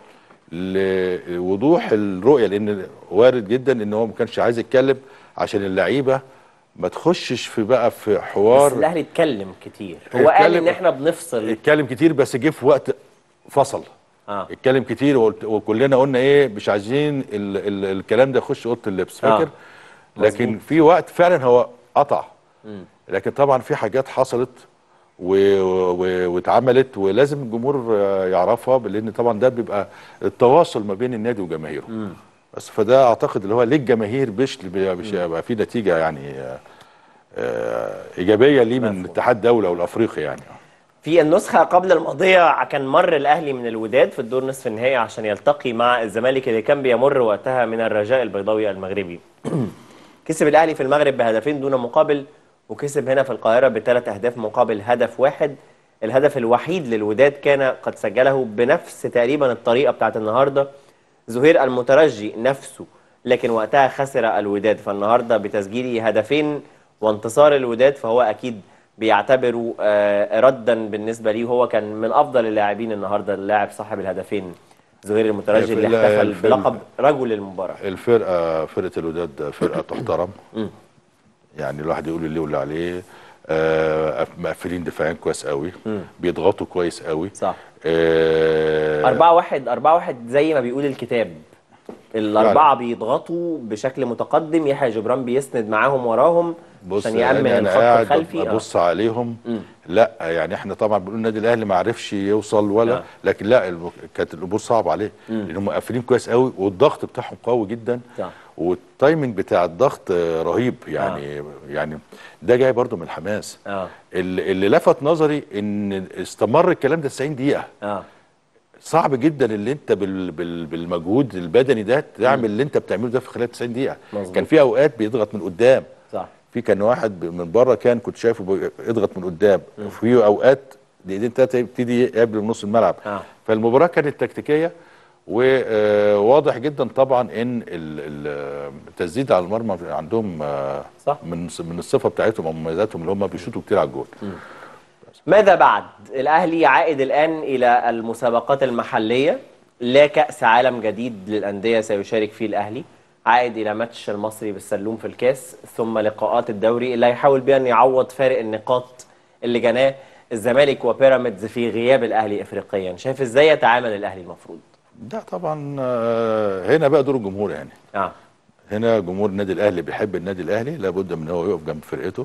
لوضوح الرؤيه لان وارد جدا ان هو ما كانش عايز يتكلم عشان اللعيبه ما تخشش في بقى في حوار بس الاهلي اتكلم كتير هو قال اتكلم- ان احنا بنفصل اتكلم كتير بس جه في وقت فصل اه اتكلم كتير وقلت- وكلنا قلنا ايه مش عايزين ال ال الكلام ده يخش اوضه اللبس آه. فاكر لكن مظبوط. في وقت فعلا هو قطع مم. لكن طبعا في حاجات حصلت و- و- واتعملت ولازم الجمهور آه، يعرفها لان طبعا ده بيبقى التواصل ما بين النادي وجماهيره بس فده اعتقد اللي هو للجماهير مش مش هيبقى في نتيجه يعني آه، آه، ايجابيه ليه من اتحاد دوله والافريقي يعني في النسخة قبل الماضية كان مر الأهلي من الوداد في الدور نصف النهائي عشان يلتقي مع الزمالك اللي كان بيمر وقتها من الرجاء البيضاوي المغربي. كسب الأهلي في المغرب بهدفين دون مقابل وكسب هنا في القاهرة بثلاث أهداف مقابل هدف واحد. الهدف الوحيد للوداد كان قد سجله بنفس تقريبا الطريقة بتاعت النهاردة زهير المترجي نفسه لكن وقتها خسر الوداد فالنهارده بتسجيل هدفين وانتصار الوداد فهو اكيد بيعتبره آه، ردا بالنسبه ليه هو كان من افضل اللاعبين النهارده اللاعب صاحب الهدفين زهير المترجي في اللي ال- احتفل الفيلم- بلقب رجل المباراه الفرقه فرقه الوداد فرقه تحترم يعني الواحد يقول اللي واللي عليه آه مقفلين دفاعيا كويس قوي بيضغطوا كويس قوي صح آه 4 1 4 1 زي ما بيقول الكتاب الأربعة بيضغطوا بشكل متقدم يحيى جبران بيسند معاهم وراهم بص عشان يعني يأمن انا الخط قاعد الخلفي آه. ابص عليهم لا يعني احنا طبعا بنقول النادي الاهلي ما عرفش يوصل ولا آه. لكن لا الم- كانت الامور صعبه عليه لان هم مقفلين كويس قوي والضغط بتاعهم قوي جدا صح. والتايمنج بتاع الضغط آه، رهيب يعني يعني ده جاي برضو من الحماس اه اللي, اللي لفت نظري ان استمر الكلام ده 90 دقيقه اه صعب جدا اللي انت بال بال بالمجهود البدني ده تعمل اللي انت بتعمله ده في خلال 90 دقيقه مظبوط. كان في اوقات بيضغط من قدام صح في كان واحد ب- من بره كان كنت شايفه بيضغط من قدام وفي اوقات دقيقتين ثلاثه يبتدي يقابل نص الملعب آه. فالمباراه كانت تكتيكيه وواضح جدا طبعا ان ال- ال- التسديد على المرمى عندهم آه، صح. من من الصفه بتاعتهم او مميزاتهم اللي هم بيشوطوا كتير على الجول ماذا بعد؟ الأهلي عائد الآن إلى المسابقات المحلية لا كأس عالم جديد للأندية سيشارك فيه الأهلي عائد إلى ماتش المصري بالسلوم في الكاس ثم لقاءات الدوري اللي هيحاول بيها أن يعوض فارق النقاط اللي جناه الزمالك وبيراميدز في غياب الأهلي إفريقيا شايف إزاي يتعامل الأهلي المفروض؟ ده طبعا آه، هنا بقى دور الجمهور يعني آه. هنا جمهور النادي الاهلي بيحب النادي الاهلي لابد من هو يقف جنب فرقته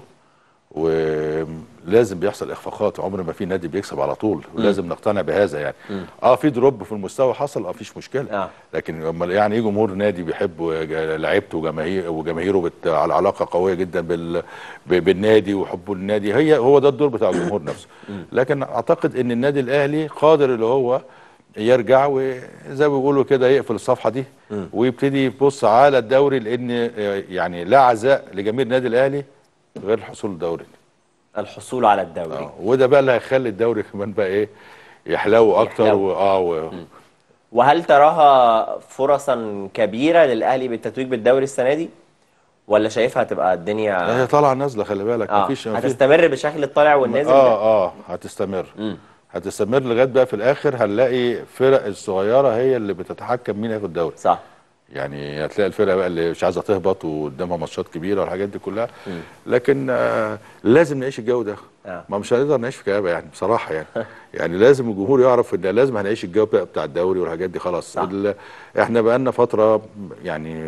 ولازم بيحصل اخفاقات عمر ما في نادي بيكسب على طول ولازم نقتنع بهذا يعني مم. اه في دروب في المستوى حصل اه مفيش مشكله آه. لكن امال يعني ايه جمهور نادي بيحب لعيبته وجماهير وجماهيره بت... على علاقه قويه جدا بال... ب- بالنادي وحبه للنادي هي هو ده الدور بتاع الجمهور نفسه لكن اعتقد ان النادي الاهلي قادر اللي هو يرجع وزي ما بيقولوا كده يقفل الصفحه دي ويبتدي يبص على الدوري لان آه، يعني لا عزاء لجماهير النادي الاهلي غير الحصول الدوري الحصول على الدوري آه. وده بقى اللي هيخلي الدوري كمان بقى ايه يحلو اكتر يحلو. واه و... وهل تراها فرصا كبيرة للأهلي بالتتويج بالدوري السنة دي؟ ولا شايفها هتبقى الدنيا هي طالعه نازله خلي بالك آه. مفيش مفيش هتستمر بالشكل الطالع والنازل ده؟ اه اه هتستمر هتستمر لغايه بقى في الاخر هنلاقي فرق الصغيره هي اللي بتتحكم مين هياخد الدوري صح يعني هتلاقي الفرقه بقى اللي مش عايزه تهبط وقدامها ماتشات كبيره والحاجات دي كلها لكن آه لازم نعيش الجو ده آه. ما مش هنقدر نعيش في كآبة يعني بصراحه يعني يعني لازم الجمهور يعرف ان لازم هنعيش الجو بقى بتاع الدوري والحاجات دي خلاص ال- احنا بقى لنا فتره يعني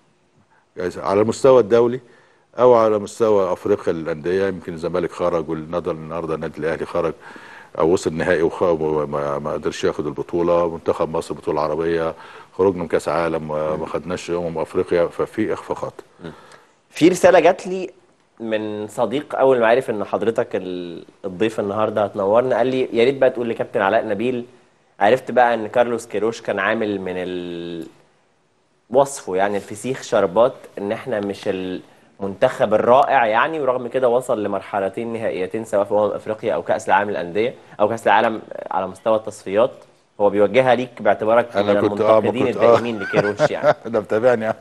على المستوى الدولي او على مستوى افريقيا للانديه يمكن الزمالك خرج والنهارده النهارده النادي الاهلي خرج او وصل نهائي وخ- وما ما قدرش ياخد البطوله منتخب مصر بطوله عربيه خرجنا من كاس عالم ما ما خدناش امم افريقيا ففي اخفاقات في رسالة جات لي من صديق أول ما عرف إن حضرتك ال- الضيف النهاردة هتنورنا قال لي يا ريت بقى تقول لكابتن علاء نبيل عرفت بقى إن كارلوس كيروش كان عامل من ال... وصفه يعني الفسيخ شربات إن إحنا مش المنتخب الرائع يعني ورغم كده وصل لمرحلتين نهائيتين سواء في أمم أفريقيا أو كأس العالم للأندية أو كأس العالم على مستوى التصفيات هو بيوجهها ليك باعتبارك من انا كنت اه ما المنتقدين كنت اه الدائمين لكيروش يعني ده متابعني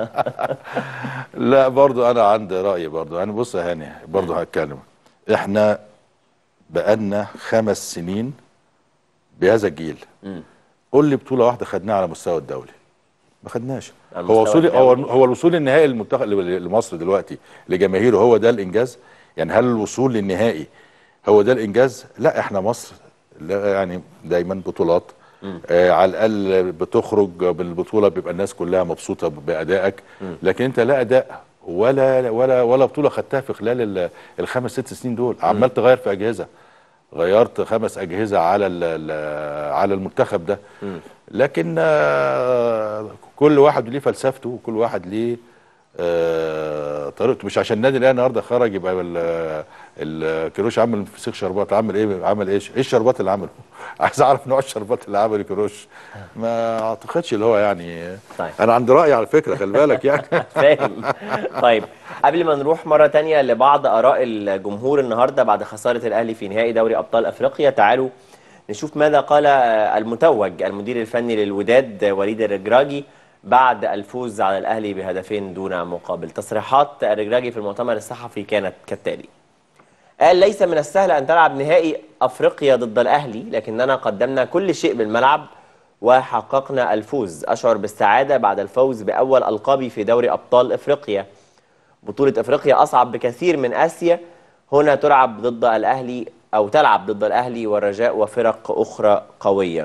لا برضو انا عندي راي برضو انا بص يا هاني برضو هتكلم احنا بقالنا خمس سنين بهذا الجيل قول لي بطوله واحده خدناها على مستوى الدولي ما خدناش على هو المستوى وصول هو الدولي. هو الوصول النهائي للمنتخب لمصر دلوقتي لجماهيره هو ده الانجاز يعني هل الوصول للنهائي هو ده الانجاز لا احنا مصر لا يعني دايما بطولات آه على الاقل بتخرج بالبطوله بيبقى الناس كلها مبسوطه بادائك لكن انت لا اداء ولا ولا ولا بطوله خدتها في خلال ال- الخمس ست سنين دول عمال تغير في اجهزه غيرت خمس اجهزه على ال- ال- على المنتخب ده لكن آه، كل واحد ليه فلسفته وكل واحد ليه آه، طريقته مش عشان النادي الاهلي النهارده خرج يبقى ال- ال- كيروش عمل فسيخ شربات عمل ايه عمل ايش ايه الشربات اللي عمله عايز اعرف نوع الشربات اللي عمله كيروش ما اعتقدش اللي هو يعني طيب. انا عندي راي على فكره خلي بالك يعني فاهم طيب قبل ما نروح مرة تانية لبعض آراء الجمهور النهاردة بعد خسارة الأهلي في نهائي دوري أبطال أفريقيا تعالوا نشوف ماذا قال المتوج المدير الفني للوداد وليد الرجراجي بعد الفوز على الأهلي بهدفين دون مقابل تصريحات الرجراجي في المؤتمر الصحفي كانت كالتالي قال ليس من السهل أن تلعب نهائي أفريقيا ضد الأهلي لكننا قدمنا كل شيء بالملعب وحققنا الفوز أشعر بالسعادة بعد الفوز بأول ألقابي في دوري أبطال إفريقيا بطولة إفريقيا أصعب بكثير من آسيا هنا تلعب ضد الأهلي أو تلعب ضد الأهلي والرجاء وفرق أخرى قوية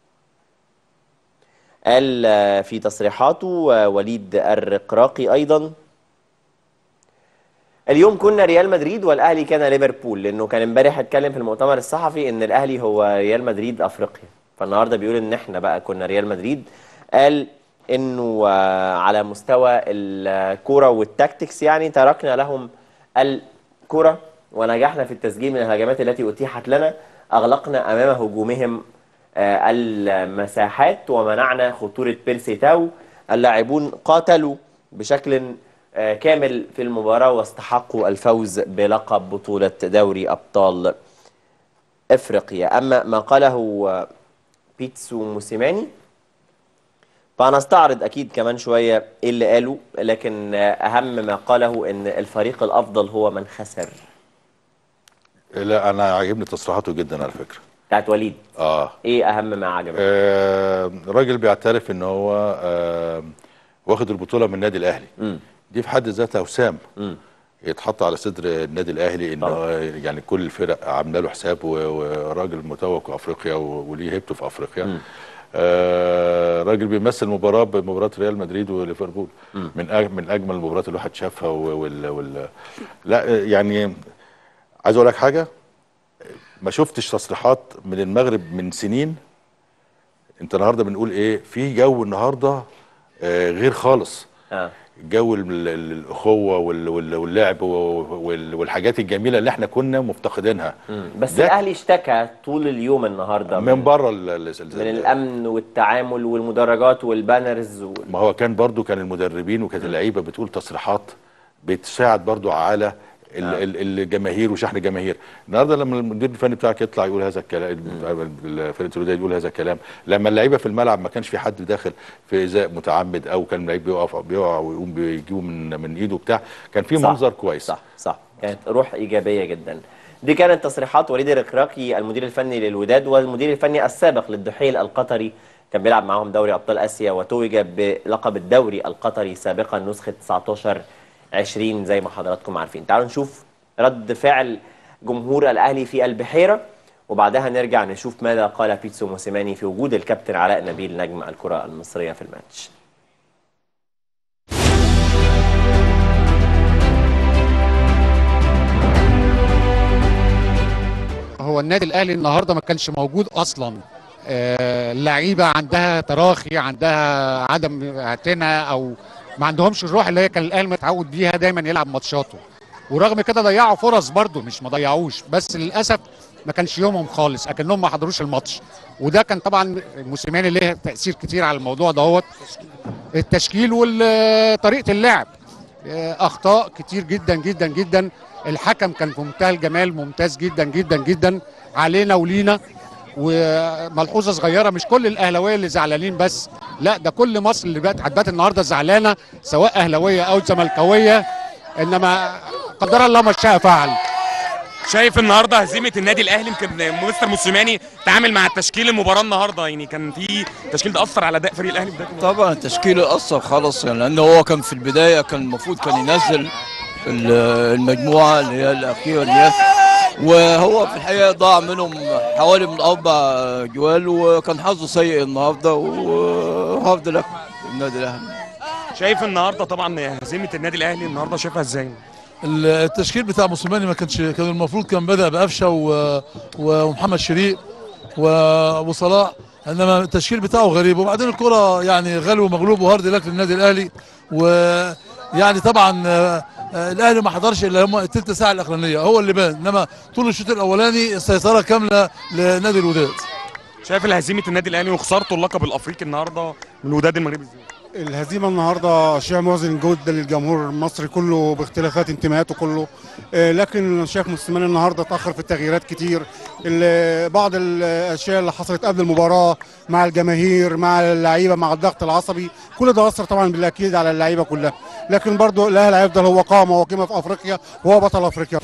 قال آه، في تصريحاته آه، وليد الرقراقي أيضا اليوم كنا ريال مدريد والاهلي كان ليفربول لانه كان امبارح اتكلم في المؤتمر الصحفي ان الاهلي هو ريال مدريد افريقيا فالنهارده بيقول ان احنا بقى كنا ريال مدريد قال انه آه، على مستوى الكوره والتاكتكس يعني تركنا لهم الكره ونجحنا في التسجيل من الهجمات التي اتيحت لنا اغلقنا امام هجومهم آه، المساحات ومنعنا خطوره بيرسي تاو اللاعبون قاتلوا بشكل آه، كامل في المباراة واستحقوا الفوز بلقب بطولة دوري أبطال إفريقيا أما ما قاله آه، بيتسو موسيماني فهنستعرض اكيد كمان شويه ايه اللي قاله لكن اهم ما قاله ان الفريق الافضل هو من خسر لا انا عاجبني تصريحاته جدا على فكره بتاعت وليد اه ايه اهم ما عجبك آه راجل بيعترف ان هو آه واخد البطوله من النادي الاهلي مم. دي في حد ذاتها وسام مم. يتحط على صدر النادي الاهلي ان هو يعني كل الفرق عامله له حساب و- وراجل متوج في افريقيا و- وليه هيبته في افريقيا آه راجل بيمثل مباراه بمباراه ريال مدريد وليفربول من أج من اجمل المباريات اللي الواحد شافها و- وال وال لا يعني عايز اقول لك حاجه ما شفتش تصريحات من المغرب من سنين انت النهارده بنقول ايه في جو النهارده آه غير خالص آه. جو ال- ال- الاخوه وال- وال- واللعب وال- والحاجات الجميله اللي احنا كنا مفتقدينها بس ده الاهلي اشتكى طول اليوم النهارده من بره ال- ال- من الامن والتعامل والمدرجات والبانرز و... ما هو كان برضو كان المدربين وكانت اللعيبه بتقول تصريحات بتساعد برضو على ال- ال- الجماهير وشحن الجماهير النهارده لما المدير الفني بتاعك يطلع يقول هذا الكلام فرقه الوداد يقول هذا الكلام لما اللعيبه في الملعب ما كانش في حد داخل في ايذاء متعمد او كان لعيب بيقف بيقع ويقوم بيجيبه من من ايده بتاع كان في صح. منظر كويس صح صح كانت روح ايجابيه جدا دي كانت تصريحات وليد الركراكي المدير الفني للوداد والمدير الفني السابق للدحيل القطري كان بيلعب معاهم دوري ابطال اسيا وتوج بلقب الدوري القطري سابقا نسخه 19 20 زي ما حضراتكم عارفين تعالوا نشوف رد فعل جمهور الاهلي في البحيره وبعدها نرجع نشوف ماذا قال بيتسو موسيماني في وجود الكابتن علاء نبيل نجم الكره المصريه في الماتش هو النادي الاهلي النهارده ما كانش موجود اصلا آه، اللعيبه عندها تراخي عندها عدم اعتناء او ما عندهمش الروح اللي هي كان الاهلي متعود بيها دايما يلعب ماتشاته ورغم كده ضيعوا فرص برضو مش ما ضيعوش بس للاسف ما كانش يومهم خالص اكنهم ما حضروش الماتش وده كان طبعا موسيماني ليه تاثير كتير على الموضوع دهوت التشكيل وطريقه اللعب آه، اخطاء كتير جدا جدا جدا الحكم كان في منتهى الجمال ممتاز جدا جدا جدا علينا ولينا وملحوظه صغيره مش كل الاهلاويه اللي زعلانين بس لا ده كل مصر اللي بقت هتبات النهارده زعلانه سواء اهلاويه او زملكاويه انما قدر الله ما شاء فعل شايف النهارده هزيمه النادي الاهلي يمكن مستر موسيماني تعامل مع التشكيل المباراه النهارده يعني كان في تشكيل ده اثر على اداء فريق الاهلي بدايه المباراة. طبعا التشكيل اثر خالص يعني لان هو كان في البدايه كان المفروض كان ينزل ال- المجموعه اللي هي الاخيره دي وهو في الحقيقه ضاع منهم حوالي من اربع جوال وكان حظه سيء النهارده وهارد لك النادي الاهلي شايف النهارده طبعا هزيمه النادي الاهلي النهارده شايفها ازاي؟ التشكيل بتاع موسيماني ما كانش كان المفروض كان بدا بقفشه و- ومحمد شريق و- وصلاح انما التشكيل بتاعه غريب وبعدين الكره يعني غلو ومغلوب وهارد لك للنادي الاهلي ويعني طبعا آه، آه، الاهلي ما حضرش الا هم الثلث ساعه الاخرانيه هو اللي بان انما طول الشوط الاولاني السيطره كامله لنادي الوداد شايف هزيمه النادي الاهلي وخسارته اللقب الافريقي النهارده من الوداد المغربي ازاي؟ الهزيمه النهارده شيء محزن جدا للجمهور المصري كله باختلافات انتماءاته كله آه، لكن شايف موسيماني النهارده اتاخر في التغييرات كتير ال- بعض الاشياء اللي حصلت قبل المباراه مع الجماهير مع اللعيبه مع الضغط العصبي كل ده اثر طبعا بالاكيد على اللعيبه كلها لكن برضو الاهلي هيفضل هو قامه وقيمه في افريقيا وهو بطل افريقيا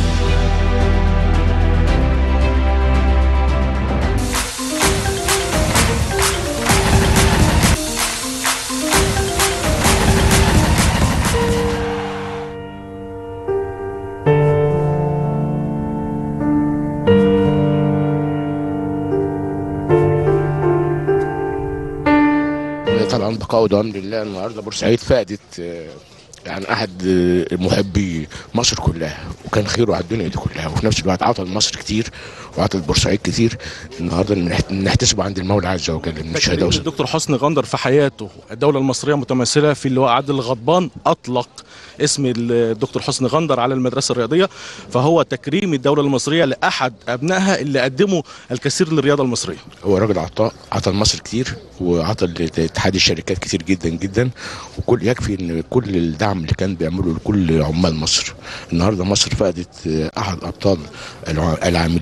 طبعا بقاء ودوام لله النهارده بورسعيد فقدت آه، يعني احد آه، محبي مصر كلها وكان خيره على الدنيا دي كلها وفي نفس الوقت عطل مصر كتير وعطل بورسعيد كتير النهارده نحت- نحتسبه عند المولى عز وجل من الشهاده تكريم الدكتور حسني غندر في حياته الدولة المصرية متمثلة في اللواء عادل غضبان أطلق اسم الدكتور حسني غندر على المدرسة الرياضية فهو تكريم الدولة المصرية لأحد أبنائها اللي قدموا الكثير للرياضة المصرية هو راجل عطاء عطى لمصر كتير وعطى لاتحاد الشركات كتير جدا جدا وكل يكفي ان كل الدعم اللي كان بيعمله لكل عمال مصر النهارده مصر فقدت آه، احد ابطال الع- العاملين والعمال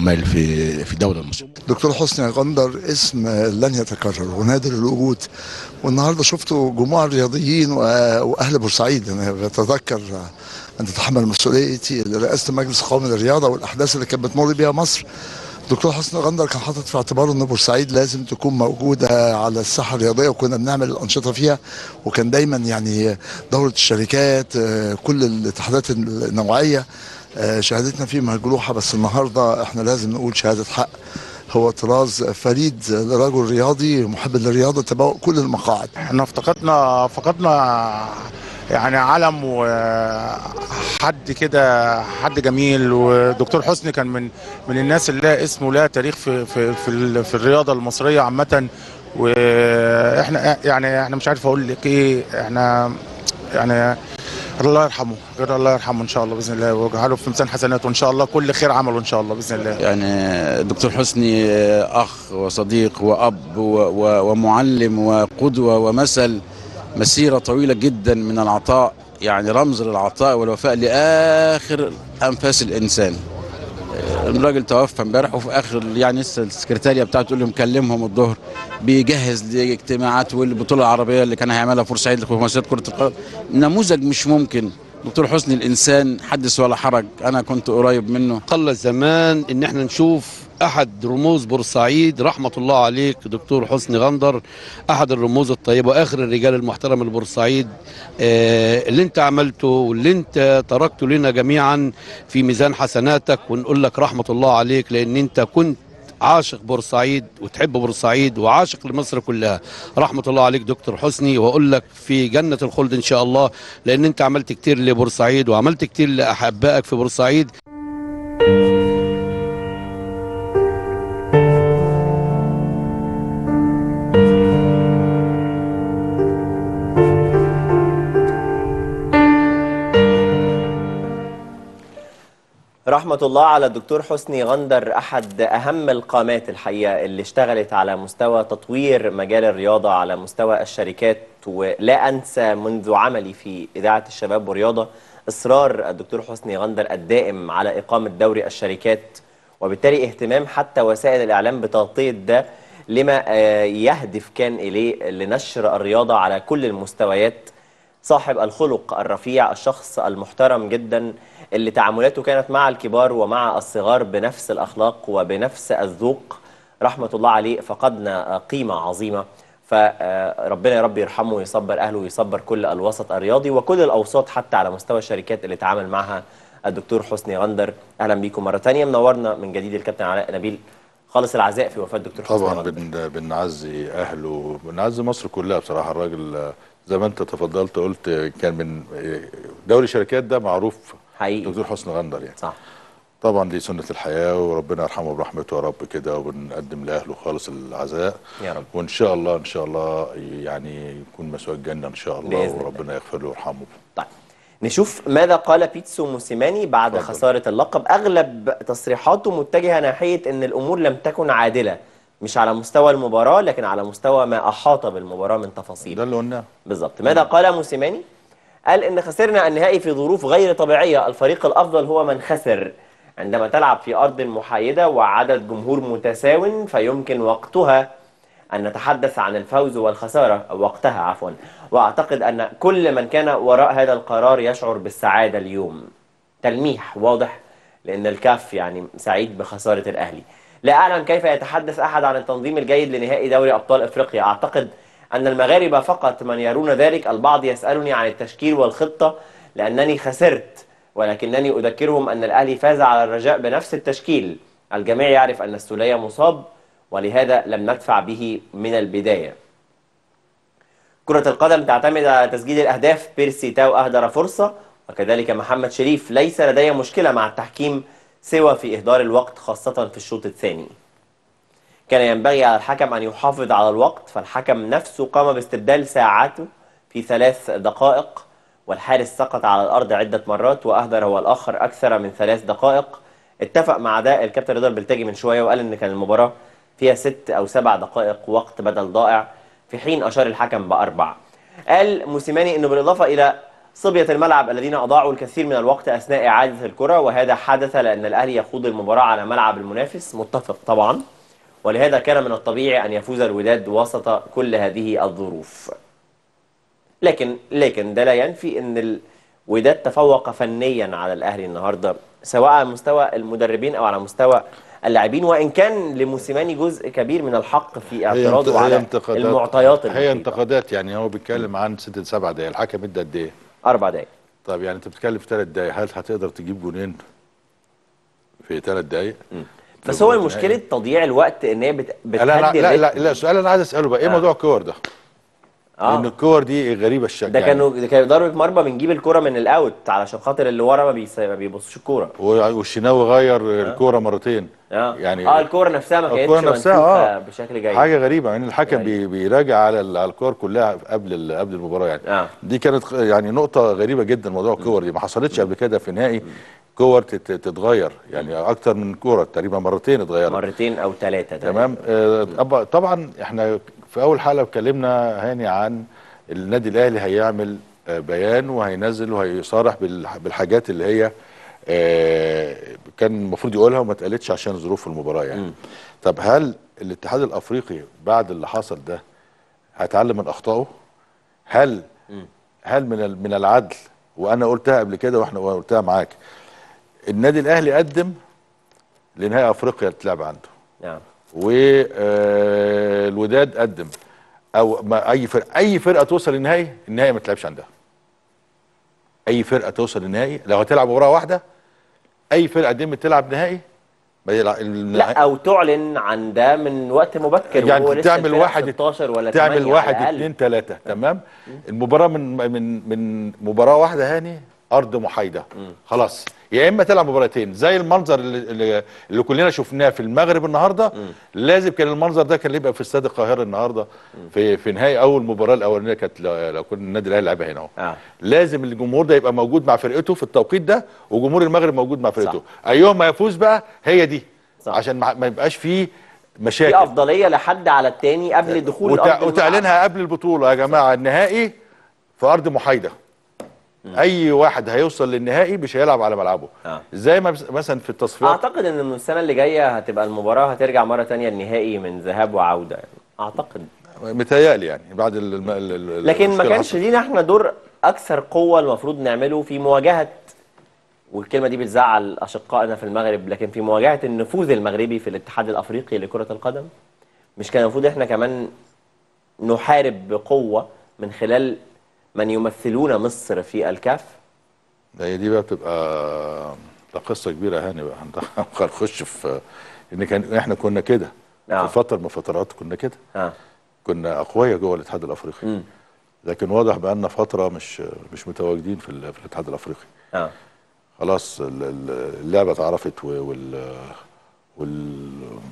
الاعمال في في الدوله المصريه دكتور حسني غندر اسم لن يتكرر ونادر الوجود والنهارده شفتوا جموع الرياضيين و- واهل بورسعيد انا بتذكر ان تتحمل مسؤوليتي لرئاسه المجلس القومي للرياضه والاحداث اللي كانت بتمر بيها مصر دكتور حسني غندر كان حاطط في اعتباره ان بورسعيد لازم تكون موجوده على الساحه الرياضيه وكنا بنعمل الانشطه فيها وكان دايما يعني دوره الشركات آه، كل الاتحادات النوعيه آه، شهادتنا فيه مجروحه بس النهارده احنا لازم نقول شهاده حق هو طراز فريد لرجل رياضي محب للرياضه تبوأ كل المقاعد احنا افتقدنا فقدنا يعني علم وحد كده حد جميل ودكتور حسني كان من من الناس اللي لها اسم ولها تاريخ في في في, ال- في الرياضه المصريه عامه واحنا يعني احنا مش عارف اقول لك ايه احنا يعني الله يرحمه غير الله يرحمه ان شاء الله باذن الله ويجعله في ميزان حسناته وان شاء الله كل خير عمله ان شاء الله باذن الله يعني الدكتور حسني أخ وصديق وأب و- و- ومعلم وقدوة ومثل مسيرة طويلة جدا من العطاء يعني رمز للعطاء والوفاء لآخر أنفاس الإنسان الراجل توفى امبارح وفي اخر يعني لسه السكرتاريه بتاعته تقول له مكلمهم الظهر بيجهز لاجتماعات والبطوله العربيه اللي كان هيعملها في بورسعيد لخماسيات كره القدم نموذج مش ممكن دكتور حسني الانسان حدث ولا حرج انا كنت قريب منه قل الزمان ان احنا نشوف احد رموز بورسعيد رحمه الله عليك دكتور حسني غندر احد الرموز الطيبه واخر الرجال المحترم البورسعيد آه، اللي انت عملته واللي انت تركته لنا جميعا في ميزان حسناتك ونقول لك رحمه الله عليك لان انت كنت عاشق بورسعيد وتحب بورسعيد وعاشق لمصر كلها رحمة الله عليك دكتور حسني وأقول لك في جنة الخلد إن شاء الله لأن أنت عملت كتير لبورسعيد وعملت كتير لأحبائك في بورسعيد رحمة الله على الدكتور حسني غندر أحد أهم القامات الحقيقة اللي اشتغلت على مستوى تطوير مجال الرياضة على مستوى الشركات ولا أنسى منذ عملي في إذاعة الشباب والرياضة إصرار الدكتور حسني غندر الدائم على إقامة دوري الشركات وبالتالي اهتمام حتى وسائل الإعلام بتغطية ده لما آه، يهدف كان إليه لنشر الرياضة على كل المستويات صاحب الخلق الرفيع الشخص المحترم جدا اللي تعاملاته كانت مع الكبار ومع الصغار بنفس الأخلاق وبنفس الذوق رحمة الله عليه فقدنا قيمة عظيمة فربنا يا رب يرحمه ويصبر أهله ويصبر كل الوسط الرياضي وكل الأوساط حتى على مستوى الشركات اللي تعامل معها الدكتور حسني غندر أهلا بيكم مرة تانية منورنا من جديد الكابتن علاء نبيل خالص العزاء في وفاة الدكتور حسني طبعا غندر بن بنعزي اهله بنعزي مصر كلها بصراحه الراجل آه، زي ما انت تفضلت قلت آه، كان من آه، دوري شركات ده معروف حقيقي دكتور حسني غندر يعني صح طبعا دي سنه الحياه وربنا يرحمه برحمته يا رب كده وبنقدم لاهله خالص العزاء يا رب وان شاء الله ان شاء الله يعني يكون مسوى الجنه ان شاء الله بإذن الله. وربنا يغفر له ويرحمه نشوف ماذا قال بيتسو موسيماني بعد خسارة اللقب أغلب تصريحاته متجهة ناحية أن الأمور لم تكن عادلة مش على مستوى المباراة لكن على مستوى ما أحاط بالمباراة من تفاصيل ده اللي قلناه بالظبط ماذا قال موسيماني؟ قال إن خسرنا النهائي في ظروف غير طبيعية الفريق الأفضل هو من خسر عندما تلعب في أرض محايدة وعدد جمهور متساو فيمكن وقتها أن نتحدث عن الفوز والخسارة أو وقتها عفوا وأعتقد أن كل من كان وراء هذا القرار يشعر بالسعادة اليوم تلميح واضح لأن الكاف يعني سعيد بخسارة الأهلي لا أعلم كيف يتحدث أحد عن التنظيم الجيد لنهائي دوري أبطال أفريقيا أعتقد أن المغاربة فقط من يرون ذلك البعض يسألني عن التشكيل والخطة لأنني خسرت ولكنني أذكرهم أن الأهلي فاز على الرجاء بنفس التشكيل الجميع يعرف أن السولية مصاب ولهذا لم ندفع به من البداية كرة القدم تعتمد على تسجيل الأهداف بيرسي تاو أهدر فرصة وكذلك محمد شريف ليس لدي مشكلة مع التحكيم سوى في إهدار الوقت خاصة في الشوط الثاني كان ينبغي على الحكم أن يحافظ على الوقت فالحكم نفسه قام باستبدال ساعاته في ثلاث دقائق والحارس سقط على الأرض عدة مرات وأهدر هو الآخر أكثر من ثلاث دقائق اتفق مع ده الكابتن رضا البلتاجي من شوية وقال إن كان المباراة فيها ست أو سبع دقائق وقت بدل ضائع في حين أشار الحكم بأربع قال موسيماني إنه بالإضافة إلى صبية الملعب الذين أضاعوا الكثير من الوقت أثناء إعادة الكرة وهذا حدث لأن الأهلي يخوض المباراة على ملعب المنافس متفق طبعا ولهذا كان من الطبيعي أن يفوز الوداد وسط كل هذه الظروف لكن لكن ده لا ينفي أن الوداد تفوق فنيا على الأهلي النهاردة سواء على مستوى المدربين أو على مستوى اللاعبين وإن كان لموسيماني جزء كبير من الحق في هي اعتراضه انت- على هي انتقادات المعطيات هي المحيطة. انتقادات يعني هو بيتكلم عن ست سبع دقايق الحكم ادى قد ايه؟ أربع دقايق طب يعني انت بتتكلم في ثلاث دقايق هل هتقدر تجيب جونين في ثلاث دقايق؟ بس هو المشكلة تضييع الوقت ان هي بت... لا لا بتهدي لا, لا, الريتم. لا السؤال اللي انا عايز اساله بقى ايه آه. موضوع الكور ده؟ آه. لان الكور دي غريبه الشكل ده كانوا ده كانوا ضربة مرمى بنجيب الكرة من الاوت علشان خاطر اللي ورا ما, بيس... ما بيبصوش الكورة والشناوي غير الكوره مرتين اه يعني اه الكورة نفسها ما كانتش الكورة نفسها منفوخة اه بشكل جيد حاجه غريبه يعني الحكم بي بيراجع على ال- على الكور كلها قبل ال- قبل المباراه يعني آه. دي كانت خ- يعني نقطه غريبه جدا موضوع الكور دي ما حصلتش قبل كده في نهائي كور تت- تتغير يعني اكتر من كوره تقريبا مرتين اتغيرت مرتين او ثلاثة تمام آه، طب- طبعا احنا في اول حلقه اتكلمنا هاني عن النادي الاهلي هيعمل آه، بيان وهينزل وهيصارح بالح- بالحاجات اللي هي آه، كان المفروض يقولها وما اتقالتش عشان ظروف المباراه يعني طب هل الاتحاد الافريقي بعد اللي حصل ده هيتعلم من اخطائه هل هل من ال- من العدل وانا قلتها قبل كده واحنا قلتها معاك النادي الاهلي قدم لنهائي افريقيا تلعب عنده نعم والوداد قدم او ما اي فرقه اي فرقه توصل للنهائي النهائي ما تلعبش عندها اي فرقه توصل للنهائي لو هتلعب مباراه واحده اي فرقه قدمت تلعب نهائي ما يلعب لا او تعلن عن ده من وقت مبكر وهو يعني لسه تعمل الفرق واحد 16 ولا تعمل 8 واحد على الأقل. اتنين تلاته تمام المباراه من من من مباراه واحده هاني ارض محايده خلاص يا اما تلعب مباراتين زي المنظر اللي, اللي, اللي كلنا شفناه في المغرب النهارده لازم كان المنظر ده كان يبقى في استاد القاهره النهارده في في نهائي اول مباراه الاولانيه كانت لو لو كنا النادي الاهلي لعبها هنا اهو آه. لازم الجمهور ده يبقى موجود مع فرقته في التوقيت ده وجمهور المغرب موجود مع فرقته ايهما يفوز بقى هي دي صح. عشان ما ما يبقاش فيه مشاكل في افضليه لحد على التاني قبل دخول وتع... أرض الملعب. وتعلنها قبل البطوله يا جماعه النهائي في ارض محايده اي واحد هيوصل للنهائي مش هيلعب على ملعبه آه. زي ما بس- مثلا في التصفيات اعتقد ان من السنه اللي جايه هتبقى المباراه هترجع مره تانية النهائي من ذهاب وعوده يعني. اعتقد متهيألي يعني بعد ال... الم- ال... ال- لكن ما المشكلة كانش حصلت. لينا احنا دور اكثر قوه المفروض نعمله في مواجهه والكلمه دي بتزعل اشقائنا في المغرب لكن في مواجهه النفوذ المغربي في الاتحاد الافريقي لكره القدم مش كان المفروض احنا كمان نحارب بقوه من خلال من يمثلون مصر في الكاف هي دي بقى بتبقى ده قصه كبيره يا هاني بقى هنخش في ان كان احنا كنا كده آه. في فتره من الفترات كنا كده آه. كنا اقوياء جوه الاتحاد الافريقي لكن واضح بقالنا فتره مش مش متواجدين في, ال- في الاتحاد الافريقي اه خلاص ال- ال- اللعبه اتعرفت و- وال وال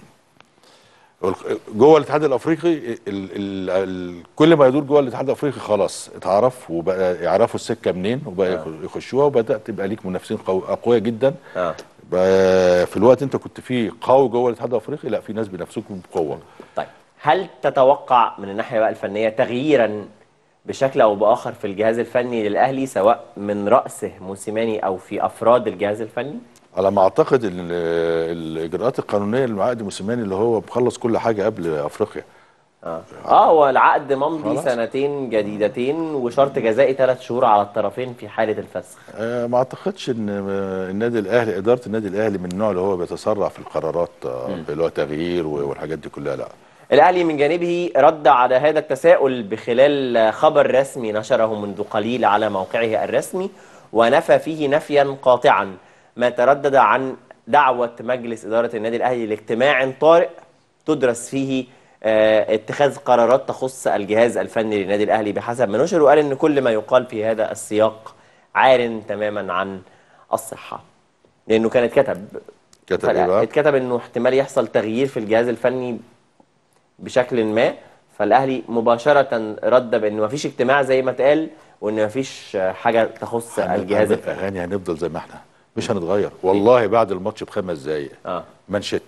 وال- جوه الاتحاد الافريقي ال ال ال كل ما يدور جوه الاتحاد الافريقي خلاص اتعرف وبقى يعرفوا السكه منين وبقى آه. يخشوها وبدات يبقى ليك منافسين قوي اقوياء جدا اه بقى في الوقت انت كنت فيه قوي جوه الاتحاد الافريقي لا في ناس بينافسوكم بقوه طيب هل تتوقع من الناحيه بقى الفنيه تغييرا بشكل او باخر في الجهاز الفني للاهلي سواء من راسه موسيماني او في افراد الجهاز الفني؟ على ما اعتقد ان ال- الاجراءات القانونيه اللي معقد موسيماني اللي هو مخلص كل حاجه قبل افريقيا اه اه هو العقد ممضي خلاص. سنتين جديدتين وشرط جزائي ثلاث شهور على الطرفين في حاله الفسخ آه، ما اعتقدش ان آه، النادي الاهلي اداره النادي الاهلي من النوع اللي هو بيتسرع في القرارات آه، اللي هو تغيير و- والحاجات دي كلها لا الاهلي من جانبه رد على هذا التساؤل بخلال خبر رسمي نشره منذ قليل على موقعه الرسمي ونفى فيه نفيا قاطعا ما تردد عن دعوه مجلس اداره النادي الاهلي لاجتماع طارئ تدرس فيه آه، اتخاذ قرارات تخص الجهاز الفني للنادي الاهلي بحسب ما نشر وقال ان كل ما يقال في هذا السياق عار تماما عن الصحه لانه كان اتكتب كتب ايه بقى؟ اتكتب انه احتمال يحصل تغيير في الجهاز الفني بشكل ما فالاهلي مباشره رد بان مفيش اجتماع زي ما اتقال وان مفيش حاجه تخص الجهاز الفني الفني هنفضل زي ما احنا مش هنتغير والله بعد الماتش بخمس دقايق اه منشت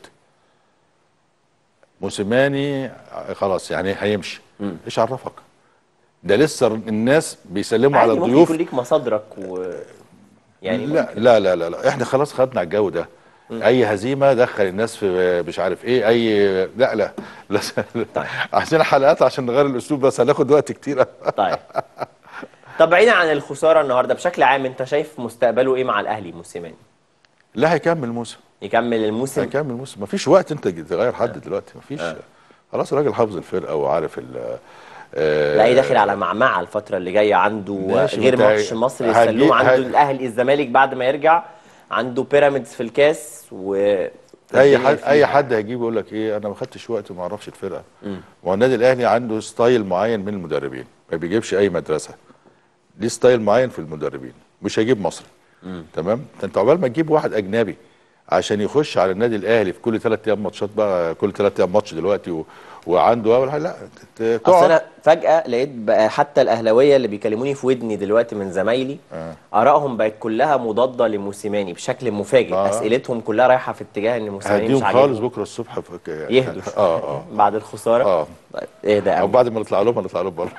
موسيماني آه، خلاص يعني هيمشي ايش عرفك ده لسه الناس بيسلموا على عادي ممكن الضيوف يكون ليك مصادرك و يعني لا لا لا لا, لا. احنا خلاص خدنا على الجو ده اي هزيمه دخل الناس في مش عارف ايه اي لا لا, لا. عشان حلقات عشان نغير الاسلوب بس هناخد وقت كتير طيب طب بعيدا عن الخساره النهارده بشكل عام انت شايف مستقبله ايه مع الاهلي موسيماني لا هيكمل الموسم يكمل الموسم هيكمل الموسم مفيش وقت انت تغير حد دلوقتي مفيش خلاص الراجل حافظ الفرقه وعارف ال آه، لا داخل على معمعة الفترة اللي جاية عنده ماشي، غير وانت ماتش هي- مصر هتجي- يسلوه عنده هت- الاهلي الزمالك بعد ما يرجع عنده بيراميدز في الكاس و اي الدنيا حد فيها. اي حد هيجيب يقول لك ايه انا ما خدتش وقت وما اعرفش الفرقه مم. ما هو النادي الاهلي عنده ستايل معين من المدربين ما بيجيبش اي مدرسه ليه ستايل معين في المدربين مش هيجيب مصري مم. تمام ده انت عقبال ما تجيب واحد اجنبي عشان يخش على النادي الاهلي في كل ثلاث ايام ماتشات بقى كل ثلاث ايام ماتش دلوقتي و... وعنده اول حاجه لا ت- ت- اصل تقعد انا فجأة لقيت بقى حتى الاهلاوية اللي بيكلموني في ودني دلوقتي من زمايلي آه. ارائهم بقت كلها مضادة لموسيماني بشكل مفاجئ آه. اسئلتهم كلها رايحة في اتجاه ان موسيماني مش هديهم عاجبهم خالص بكره الصبح فك... يهدوا اه اه بعد الخسارة اه طيب ايه ده او بعد ما نطلع لهم نطلع لهم بره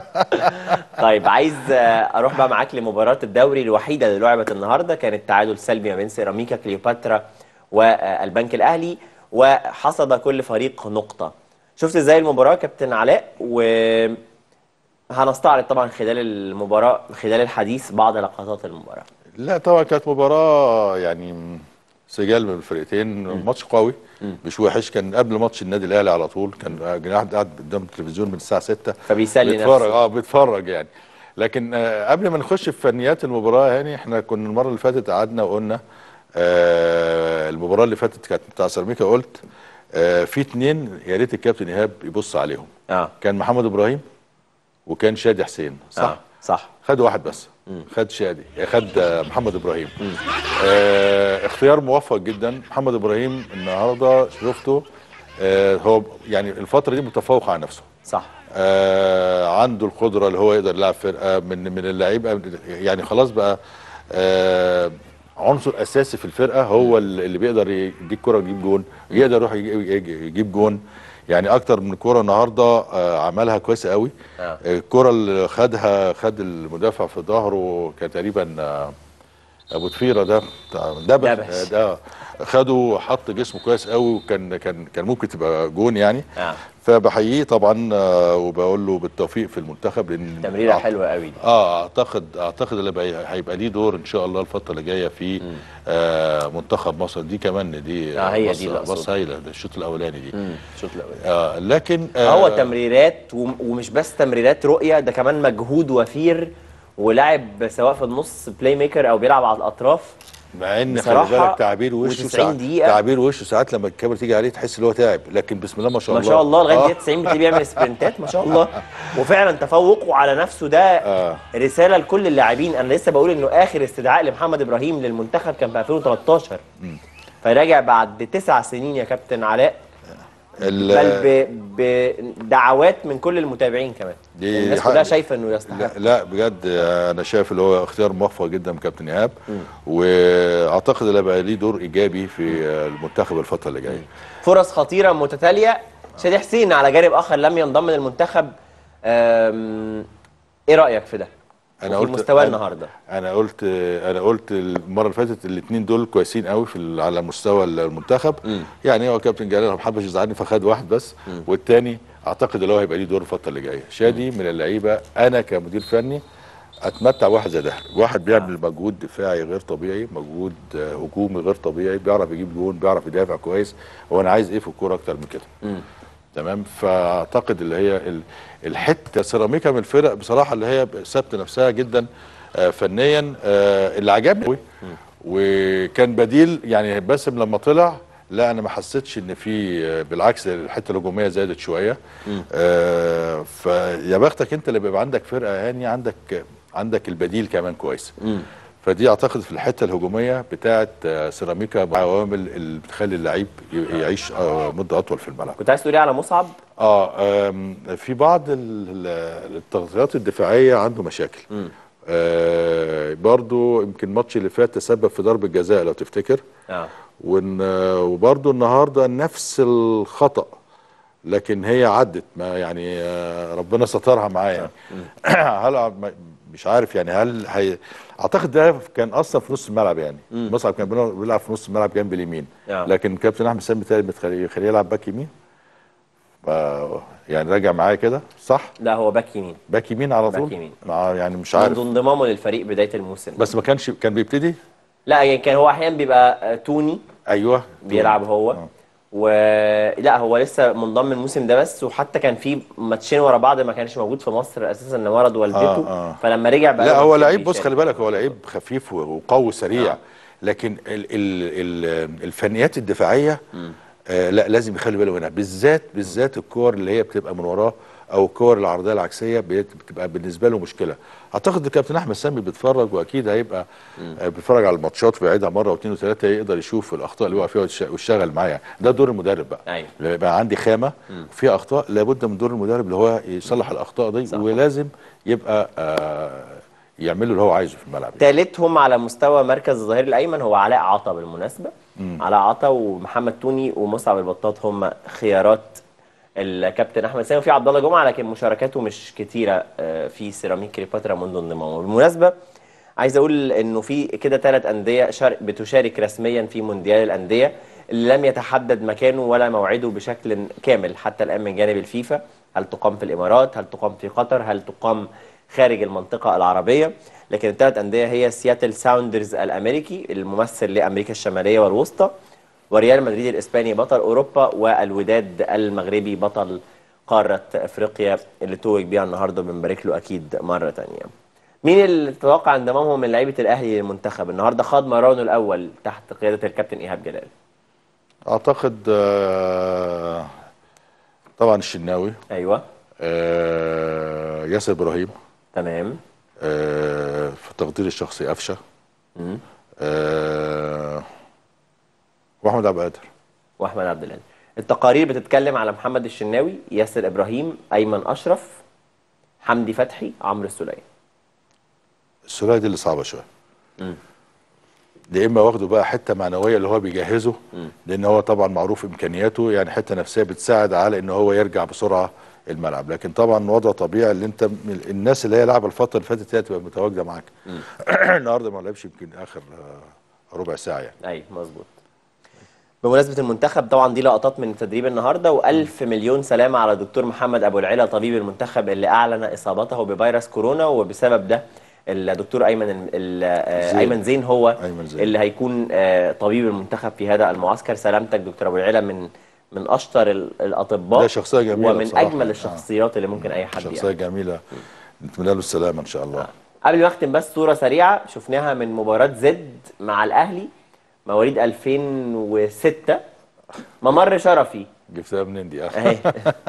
طيب عايز آه، اروح بقى معاك لمباراة الدوري الوحيدة اللي لعبت النهارده كانت تعادل سلبي ما بين سيراميكا كليوباترا والبنك الاهلي وحصد كل فريق نقطة شفت ازاي المباراة كابتن علاء و هنستعرض طبعا خلال المباراة خلال الحديث بعض لقطات المباراة لا طبعا كانت مباراة يعني سجال من الفرقتين ماتش قوي مش وحش كان قبل ماتش النادي الاهلي على طول كان جناح قاعد قدام التلفزيون من الساعه 6 فبيسلي بيتفرج نفسه. اه بيتفرج يعني لكن آه قبل ما نخش في فنيات المباراه يعني احنا كنا المره اللي فاتت قعدنا وقلنا آه المباراه اللي فاتت كانت بتاع سيراميكا قلت آه في اتنين يا ريت الكابتن ايهاب يبص عليهم اه كان محمد ابراهيم وكان شادي حسين صح آه. صح خد واحد بس خد شادي خد آه، محمد ابراهيم آه اختيار موفق جدا محمد ابراهيم النهارده شفته آه هو يعني الفتره دي متفوق على نفسه صح آه عنده القدره اللي هو يقدر يلعب فرقه من من اللعيبه يعني خلاص بقى آه عنصر اساسي في الفرقه هو اللي بيقدر يديك كره يجيب جون يقدر يروح يجي- يجي- يجيب جون يعني اكتر من كوره النهارده آه عملها كويس قوي آه. الكره اللي خدها خد المدافع في ظهره كان تقريبا آه، ابو تفيره ده بتاع دبش دبش. آه، ده خده حط جسمه كويس قوي وكان كان كان ممكن تبقى جون يعني آه. فبحييه طبعا آه، وبقول له بالتوفيق في المنتخب لان تمريرة أعت- حلوة قوي دي. اه اعتقد اعتقد اللي بقى- هيبقى ليه دور ان شاء الله الفتره اللي جايه في آه منتخب مصر دي كمان دي آه، هي بص- دي اللي بص أقصدها. هايله ده الشوط الاولاني دي الشوط الاولاني آه لكن آه هو تمريرات وم- ومش بس تمريرات رؤية ده كمان مجهود وفير ولعب سواء في النص بلاي ميكر او بيلعب على الاطراف مع ان خلي بصراحة بالك تعبير وشه و90 ساعات دقيقة. تعبير وشه ساعات لما الكاميرا تيجي عليه تحس ان هو تعب لكن بسم الله ما شاء ما الله شاء الله لغايه آه. دقيقه 90 بتلاقيه بيعمل سبرنتات ما شاء الله وفعلا تفوقه على نفسه ده آه. رساله لكل اللاعبين انا لسه بقول انه اخر استدعاء لمحمد ابراهيم للمنتخب كان في 2013 فراجع بعد تسع سنين يا كابتن علاء ال- بل ب- بدعوات من كل المتابعين كمان دي الناس حق- كلها شايفه انه يستحق لا, لا بجد انا شايف اللي هو اختيار موفق جدا من كابتن ايهاب واعتقد اللي بقى ليه دور ايجابي في المنتخب الفتره اللي جايه فرص خطيره متتاليه شادي حسين على جانب اخر لم ينضم للمنتخب أم، ايه رايك في ده انا وفي قلت مستواه أنا- النهارده انا قلت انا قلت المره اللي فاتت الاثنين دول كويسين قوي في ال- على مستوى المنتخب يعني هو كابتن جلال ما حبش يزعلني فخد واحد بس والتاني اعتقد اللي هو هيبقى ليه دور الفتره اللي جايه شادي من اللعيبه انا كمدير فني اتمتع واحد زي ده واحد بيعمل مجهود دفاعي غير طبيعي مجهود آه، هجومي غير طبيعي بيعرف يجيب جون بيعرف يدافع كويس هو انا عايز ايه في الكوره اكتر من كده تمام فاعتقد اللي هي ال- الحته سيراميكا من الفرق بصراحه اللي هي ثابته نفسها جدا آه، فنيا آه، اللي عجبني قوي وكان بديل يعني باسم لما طلع لا انا ما حسيتش ان في آه، بالعكس الحته الهجوميه زادت شويه آه فيا بختك انت اللي بيبقى عندك فرقه هاني عندك عندك البديل كمان كويس فدي اعتقد في الحته الهجوميه بتاعه آه، سيراميكا بعوامل اللي بتخلي اللعيب ي- يعيش آه، مده اطول في الملعب كنت عايز تقول ايه على مصعب اه آم، في بعض ال- ال- التغطيات الدفاعيه عنده مشاكل آه برضو يمكن الماتش اللي فات تسبب في ضربه جزاء لو تفتكر اه وإن وبرضو النهارده نفس الخطا لكن هي عدت ما يعني آه، ربنا سترها معاه يعني هل ما- مش عارف يعني هل هي اعتقد ده كان اصلا في نص الملعب يعني مصعب كان بيلعب- بيلعب في نص الملعب جنب اليمين آه. لكن كابتن احمد سامي تاني بتخليه يخليه يلعب باك يمين ف- يعني راجع معايا كده صح لا هو باك يمين باك يمين على باك طول يمين. مع يعني مش عارف منذ انضمامه للفريق بدايه الموسم بس ما كانش كان بيبتدي لا يعني كان هو احيانا بيبقى آه، توني ايوه بيلعب هو ولا هو لسه منضم الموسم ده بس وحتى كان في ماتشين ورا بعض ما كانش موجود في مصر اساسا ان مرض والدته آه، آه. فلما رجع بقى لا له هو ماتشين لعيب بص بيشارك. خلي بالك هو لعيب خفيف و- وقوي سريع لكن ال ال ال الفنيات الدفاعيه آه لا لازم يخلي باله منها بالذات بالذات الكور اللي هي بتبقى من وراه او الكور العرضيه العكسيه بت- بتبقى بالنسبه له مشكله اعتقد الكابتن احمد سامي بيتفرج واكيد هيبقى آه بيتفرج على الماتشات ويعيدها مره واثنين وثلاثه يقدر يشوف الاخطاء اللي وقع فيها ويش- ويشتغل معاها ده دور المدرب بقى ايوه لما يبقى عندي خامه وفيها اخطاء لابد من دور المدرب اللي هو يصلح الاخطاء دي ولازم يبقى آه يعمل له اللي هو عايزه في الملعب ثالثهم على مستوى مركز الظهير الايمن هو علاء عطا بالمناسبه مم. علاء عطا ومحمد توني ومصعب البطاط هم خيارات الكابتن احمد سامي وفي عبد الله جمعه لكن مشاركاته مش كتيره آه، في سيراميك كليوباترا منذ انضمامه بالمناسبه عايز اقول انه في كده ثلاث انديه شار- بتشارك رسميا في مونديال الانديه اللي لم يتحدد مكانه ولا موعده بشكل كامل حتى الان من جانب الفيفا هل تقام في الامارات هل تقام في قطر هل تقام خارج المنطقه العربيه لكن الثلاث انديه هي سياتل ساوندرز الامريكي الممثل لامريكا الشماليه والوسطى وريال مدريد الاسباني بطل اوروبا والوداد المغربي بطل قاره افريقيا اللي توج بيها النهارده بنبارك له اكيد مره تانية مين اللي تتوقع انضمامهم من لعيبه الاهلي للمنتخب النهارده خاض مرانه الاول تحت قياده الكابتن ايهاب جلال اعتقد آه طبعا الشناوي ايوه آه ياسر ابراهيم تمام آه في تقديري الشخصي قفشه مم. آه واحمد عبد القادر واحمد عبد القادر التقارير بتتكلم على محمد الشناوي ياسر ابراهيم ايمن اشرف حمدي فتحي عمرو السوليه السوليه دي اللي صعبه شويه مم. يا اما واخده بقى حته معنويه اللي هو بيجهزه مم. لان هو طبعا معروف امكانياته يعني حته نفسيه بتساعد على ان هو يرجع بسرعه الملعب لكن طبعا وضع طبيعي اللي انت من الناس اللي هي لعبه الفتره اللي فاتت هي تبقى متواجده معاك النهارده ما لعبش يمكن اخر آه، ربع ساعه يعني ايوه مظبوط بمناسبة المنتخب طبعا دي لقطات من تدريب النهارده والف مليون سلامة على دكتور محمد ابو العلا طبيب المنتخب اللي اعلن اصابته بفيروس كورونا وبسبب ده الدكتور ايمن ال- ال- آه، زين. ايمن زين هو أيمن زين. اللي هيكون آه، طبيب المنتخب في هذا المعسكر سلامتك دكتور ابو العلا من من اشطر ال- الاطباء ده شخصيه جميله ومن بصراحة. اجمل آه. الشخصيات اللي ممكن اي حد شخصيه يعني. جميله نتمنى له السلامه ان شاء الله قبل ما اختم بس صوره سريعه شفناها من مباراه زد مع الاهلي مواليد 2006 ممر شرفي جبتها منين دي اهي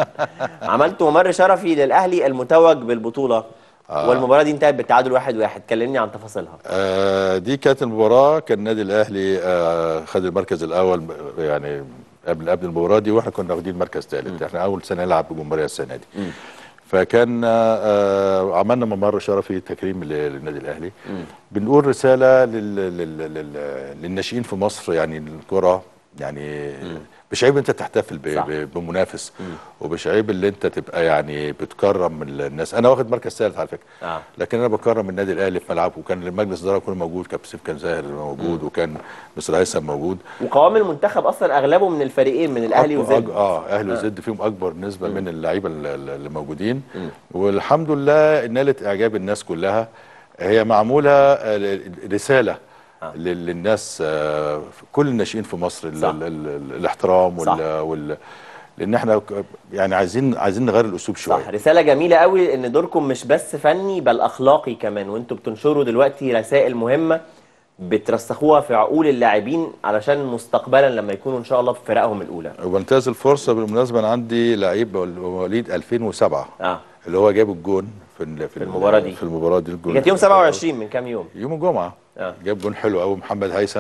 عملت ممر شرفي للاهلي المتوج بالبطوله آه. والمباراه دي انتهت بالتعادل واحد واحد كلمني عن تفاصيلها آه دي كانت المباراة كان النادي الأهلي آه خد المركز الأول ب- يعني قبل قبل المباراة دي واحنا كنا واخدين مركز ثالث احنا أول سنة نلعب بجمهورية السنة دي فكان آه عملنا ممر شرفي تكريم ل- للنادي الأهلي بنقول رسالة لل لل لل للناشئين في مصر يعني الكرة يعني مش عيب انت تحتفل ب- ب- بمنافس ومش عيب اللي انت تبقى يعني بتكرم الناس انا واخد مركز ثالث على فكره آه. لكن انا بكرم النادي الاهلي في ملعبه وكان مجلس الاداره كله موجود كابتن سيف كان زاهر موجود وكان مستر هيثم موجود وقوام المنتخب اصلا اغلبه من الفريقين من الاهلي أكبر- وزد أج- اه اهلي وزد فيهم اكبر نسبه من اللعيبه ال- ال- اللي موجودين والحمد لله نالت اعجاب الناس كلها هي معموله آه، ل- رساله لل- للناس آه، في كل الناشئين في مصر ال- صح. ال- ال- الاحترام صح. وال, وال لان احنا ك- يعني عايزين عايزين نغير الاسلوب شويه صح رساله جميله قوي ان دوركم مش بس فني بل اخلاقي كمان وانتوا بتنشروا دلوقتي رسائل مهمه بترسخوها في عقول اللاعبين علشان مستقبلا لما يكونوا ان شاء الله في فرقهم الاولى وبنتهز الفرصه بالمناسبه انا عندي لعيب مواليد 2007 اه اللي هو جاب الجون في ال- في, المباراة دي. في المباراه دي الجون كانت يوم 27 من كام يوم يوم الجمعه آه. جاب جون حلو قوي محمد هيثم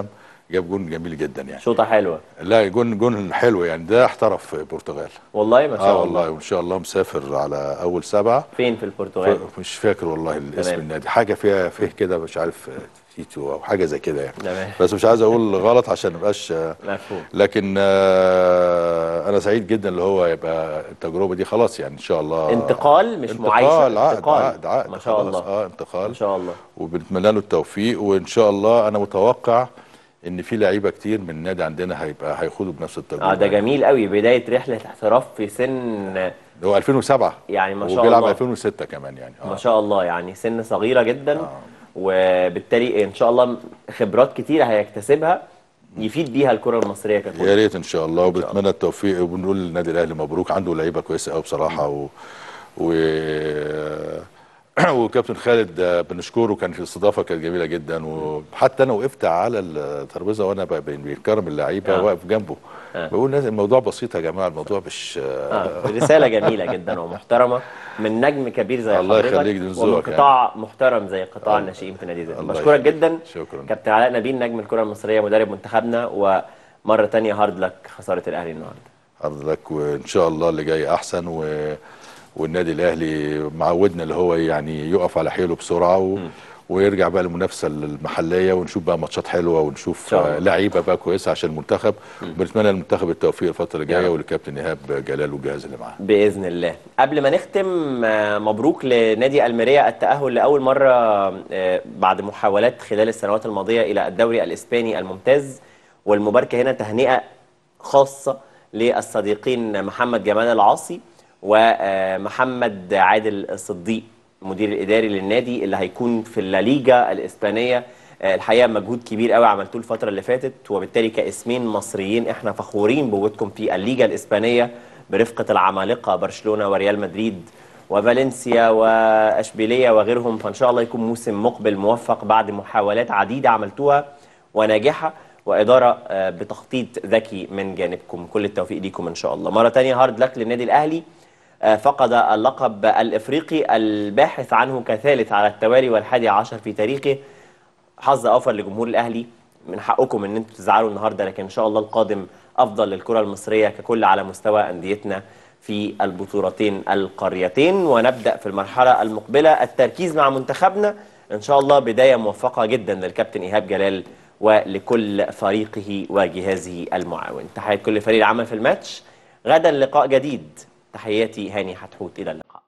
جاب جون جميل جدا يعني شوطه حلوه لا جون جون حلو يعني ده احترف في البرتغال والله ما شاء اه الله والله وان شاء الله مسافر على اول سبعه فين في البرتغال ف- مش فاكر والله الاسم تمام. النادي حاجه فيها فيه كده مش عارف آه، تيتو او حاجه زي كده يعني تمام بس مش عايز اقول غلط عشان ما ابقاش آه، مفهوم لكن آه، انا سعيد جدا اللي هو يبقى التجربه دي خلاص يعني ان شاء الله انتقال مش معايشه انتقال عقد انتقال عقد عقد ما شاء خلاص، الله اه انتقال ما شاء الله وبنتمنى له التوفيق وان شاء الله انا متوقع ان في لعيبه كتير من النادي عندنا هيبقى هيخوضوا بنفس التجربه اه ده جميل قوي بدايه رحله احتراف في سن هو 2007 يعني ما شاء وبيلعب الله 2006 كمان يعني ما شاء الله يعني سن صغيره جدا وبالتالي ان شاء الله خبرات كتيره هيكتسبها يفيد بيها الكره المصريه ككل يا ريت ان شاء الله وبنتمنى التوفيق وبنقول للنادي الاهلي مبروك عنده لعيبه كويسه قوي بصراحه و... و... وكابتن خالد آه، بنشكره كان في الاستضافه كانت جميله جدا وحتى انا وقفت على الترابيزه وانا ب- بيكرم اللعيبه آه. واقف جنبه آه. بقول الناس الموضوع بسيط يا جماعه الموضوع مش آه رساله جميله جدا ومحترمه من نجم كبير زي الله حضرتك يخليك، دي ومن ذوقك قطاع محترم زي قطاع الناشئين في نادي الزمالك الله بشكرك يخليك. جدا شكرا كابتن علاء نبيل نجم الكره المصريه مدرب منتخبنا ومره تانية هارد لك خساره الاهلي النهارده حضرتك وان شاء الله اللي جاي احسن و... والنادي الاهلي معودنا اللي هو يعني يقف على حيله بسرعه و... ويرجع بقى للمنافسه المحليه ونشوف بقى ماتشات حلوه ونشوف شاء الله. آه، لعيبه بقى كويسه عشان المنتخب بنتمنى للمنتخب التوفيق الفتره اللي جايه وللكابتن ايهاب جلال والجهاز اللي معاه باذن الله قبل ما نختم آه، مبروك لنادي الميريا التاهل لاول مره آه، بعد محاولات خلال السنوات الماضيه الى الدوري الاسباني الممتاز والمباركه هنا تهنئه خاصه للصديقين محمد جمال العاصي ومحمد عادل الصديق المدير الاداري للنادي اللي هيكون في الليجا الاسبانيه آه، الحقيقه مجهود كبير قوي عملتوه الفتره اللي فاتت وبالتالي كاسمين مصريين احنا فخورين بوجودكم في الليجا الاسبانيه برفقه العمالقه برشلونه وريال مدريد وفالنسيا واشبيليه وغيرهم فان شاء الله يكون موسم مقبل موفق بعد محاولات عديده عملتوها وناجحه واداره آه، بتخطيط ذكي من جانبكم كل التوفيق ليكم ان شاء الله مره تانية هارد لك للنادي الاهلي آه، فقد اللقب الافريقي الباحث عنه كثالث على التوالي والحادي عشر في تاريخه حظ اوفر لجمهور الاهلي من حقكم ان انتم تزعلوا النهارده لكن ان شاء الله القادم افضل للكره المصريه ككل على مستوى انديتنا في البطولتين القاريتين ونبدا في المرحله المقبله التركيز مع منتخبنا ان شاء الله بدايه موفقه جدا للكابتن ايهاب جلال ولكل فريقه وجهازه المعاون تحيات كل فريق العمل في الماتش غدا لقاء جديد تحياتي هاني حتحوت الى اللقاء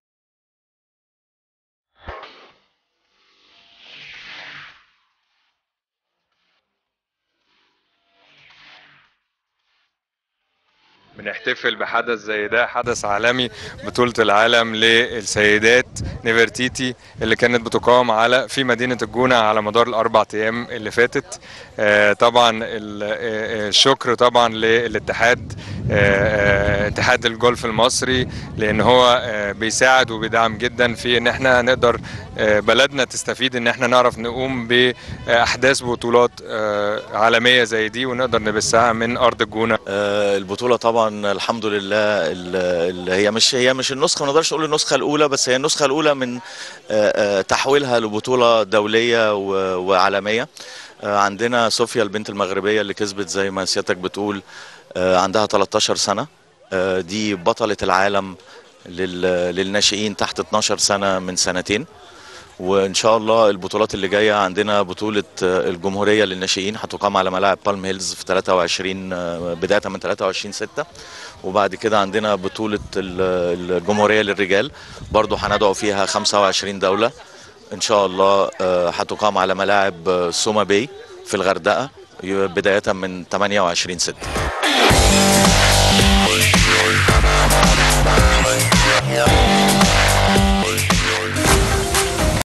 بنحتفل بحدث زي ده حدث عالمي بطولة العالم للسيدات نيفرتيتي اللي كانت بتقام على في مدينة الجونة على مدار الأربع أيام اللي فاتت آه، طبعا ال- آه، الشكر طبعا للاتحاد آه، آه، اتحاد الجولف المصري لأن هو آه، بيساعد وبيدعم جدا في إن احنا نقدر آه، بلدنا تستفيد إن احنا نعرف نقوم بأحداث بطولات آه، عالمية زي دي ونقدر نبثها من أرض الجونة آه، البطولة طبعا الحمد لله اللي هي مش هي مش النسخة ما نقدرش نقول النسخة الأولى بس هي النسخة الأولى من آه، آه، تحويلها لبطولة دولية و- وعالمية آه، عندنا صوفيا البنت المغربية اللي كسبت زي ما سيادتك بتقول آه، عندها 13 سنة آه، دي بطلة العالم لل- للناشئين تحت 12 سنة من سنتين وان شاء الله البطولات اللي جايه عندنا بطوله آه، الجمهوريه للناشئين هتقام على ملاعب بالم هيلز في 23 آه، بدايه من 23 6 وبعد كده عندنا بطوله ال- الجمهوريه للرجال برضو هندعو فيها 25 دوله ان شاء الله آه، هتقام على ملاعب آه، سوما باي في الغردقه ي- بدايه من 28 6 Yeah.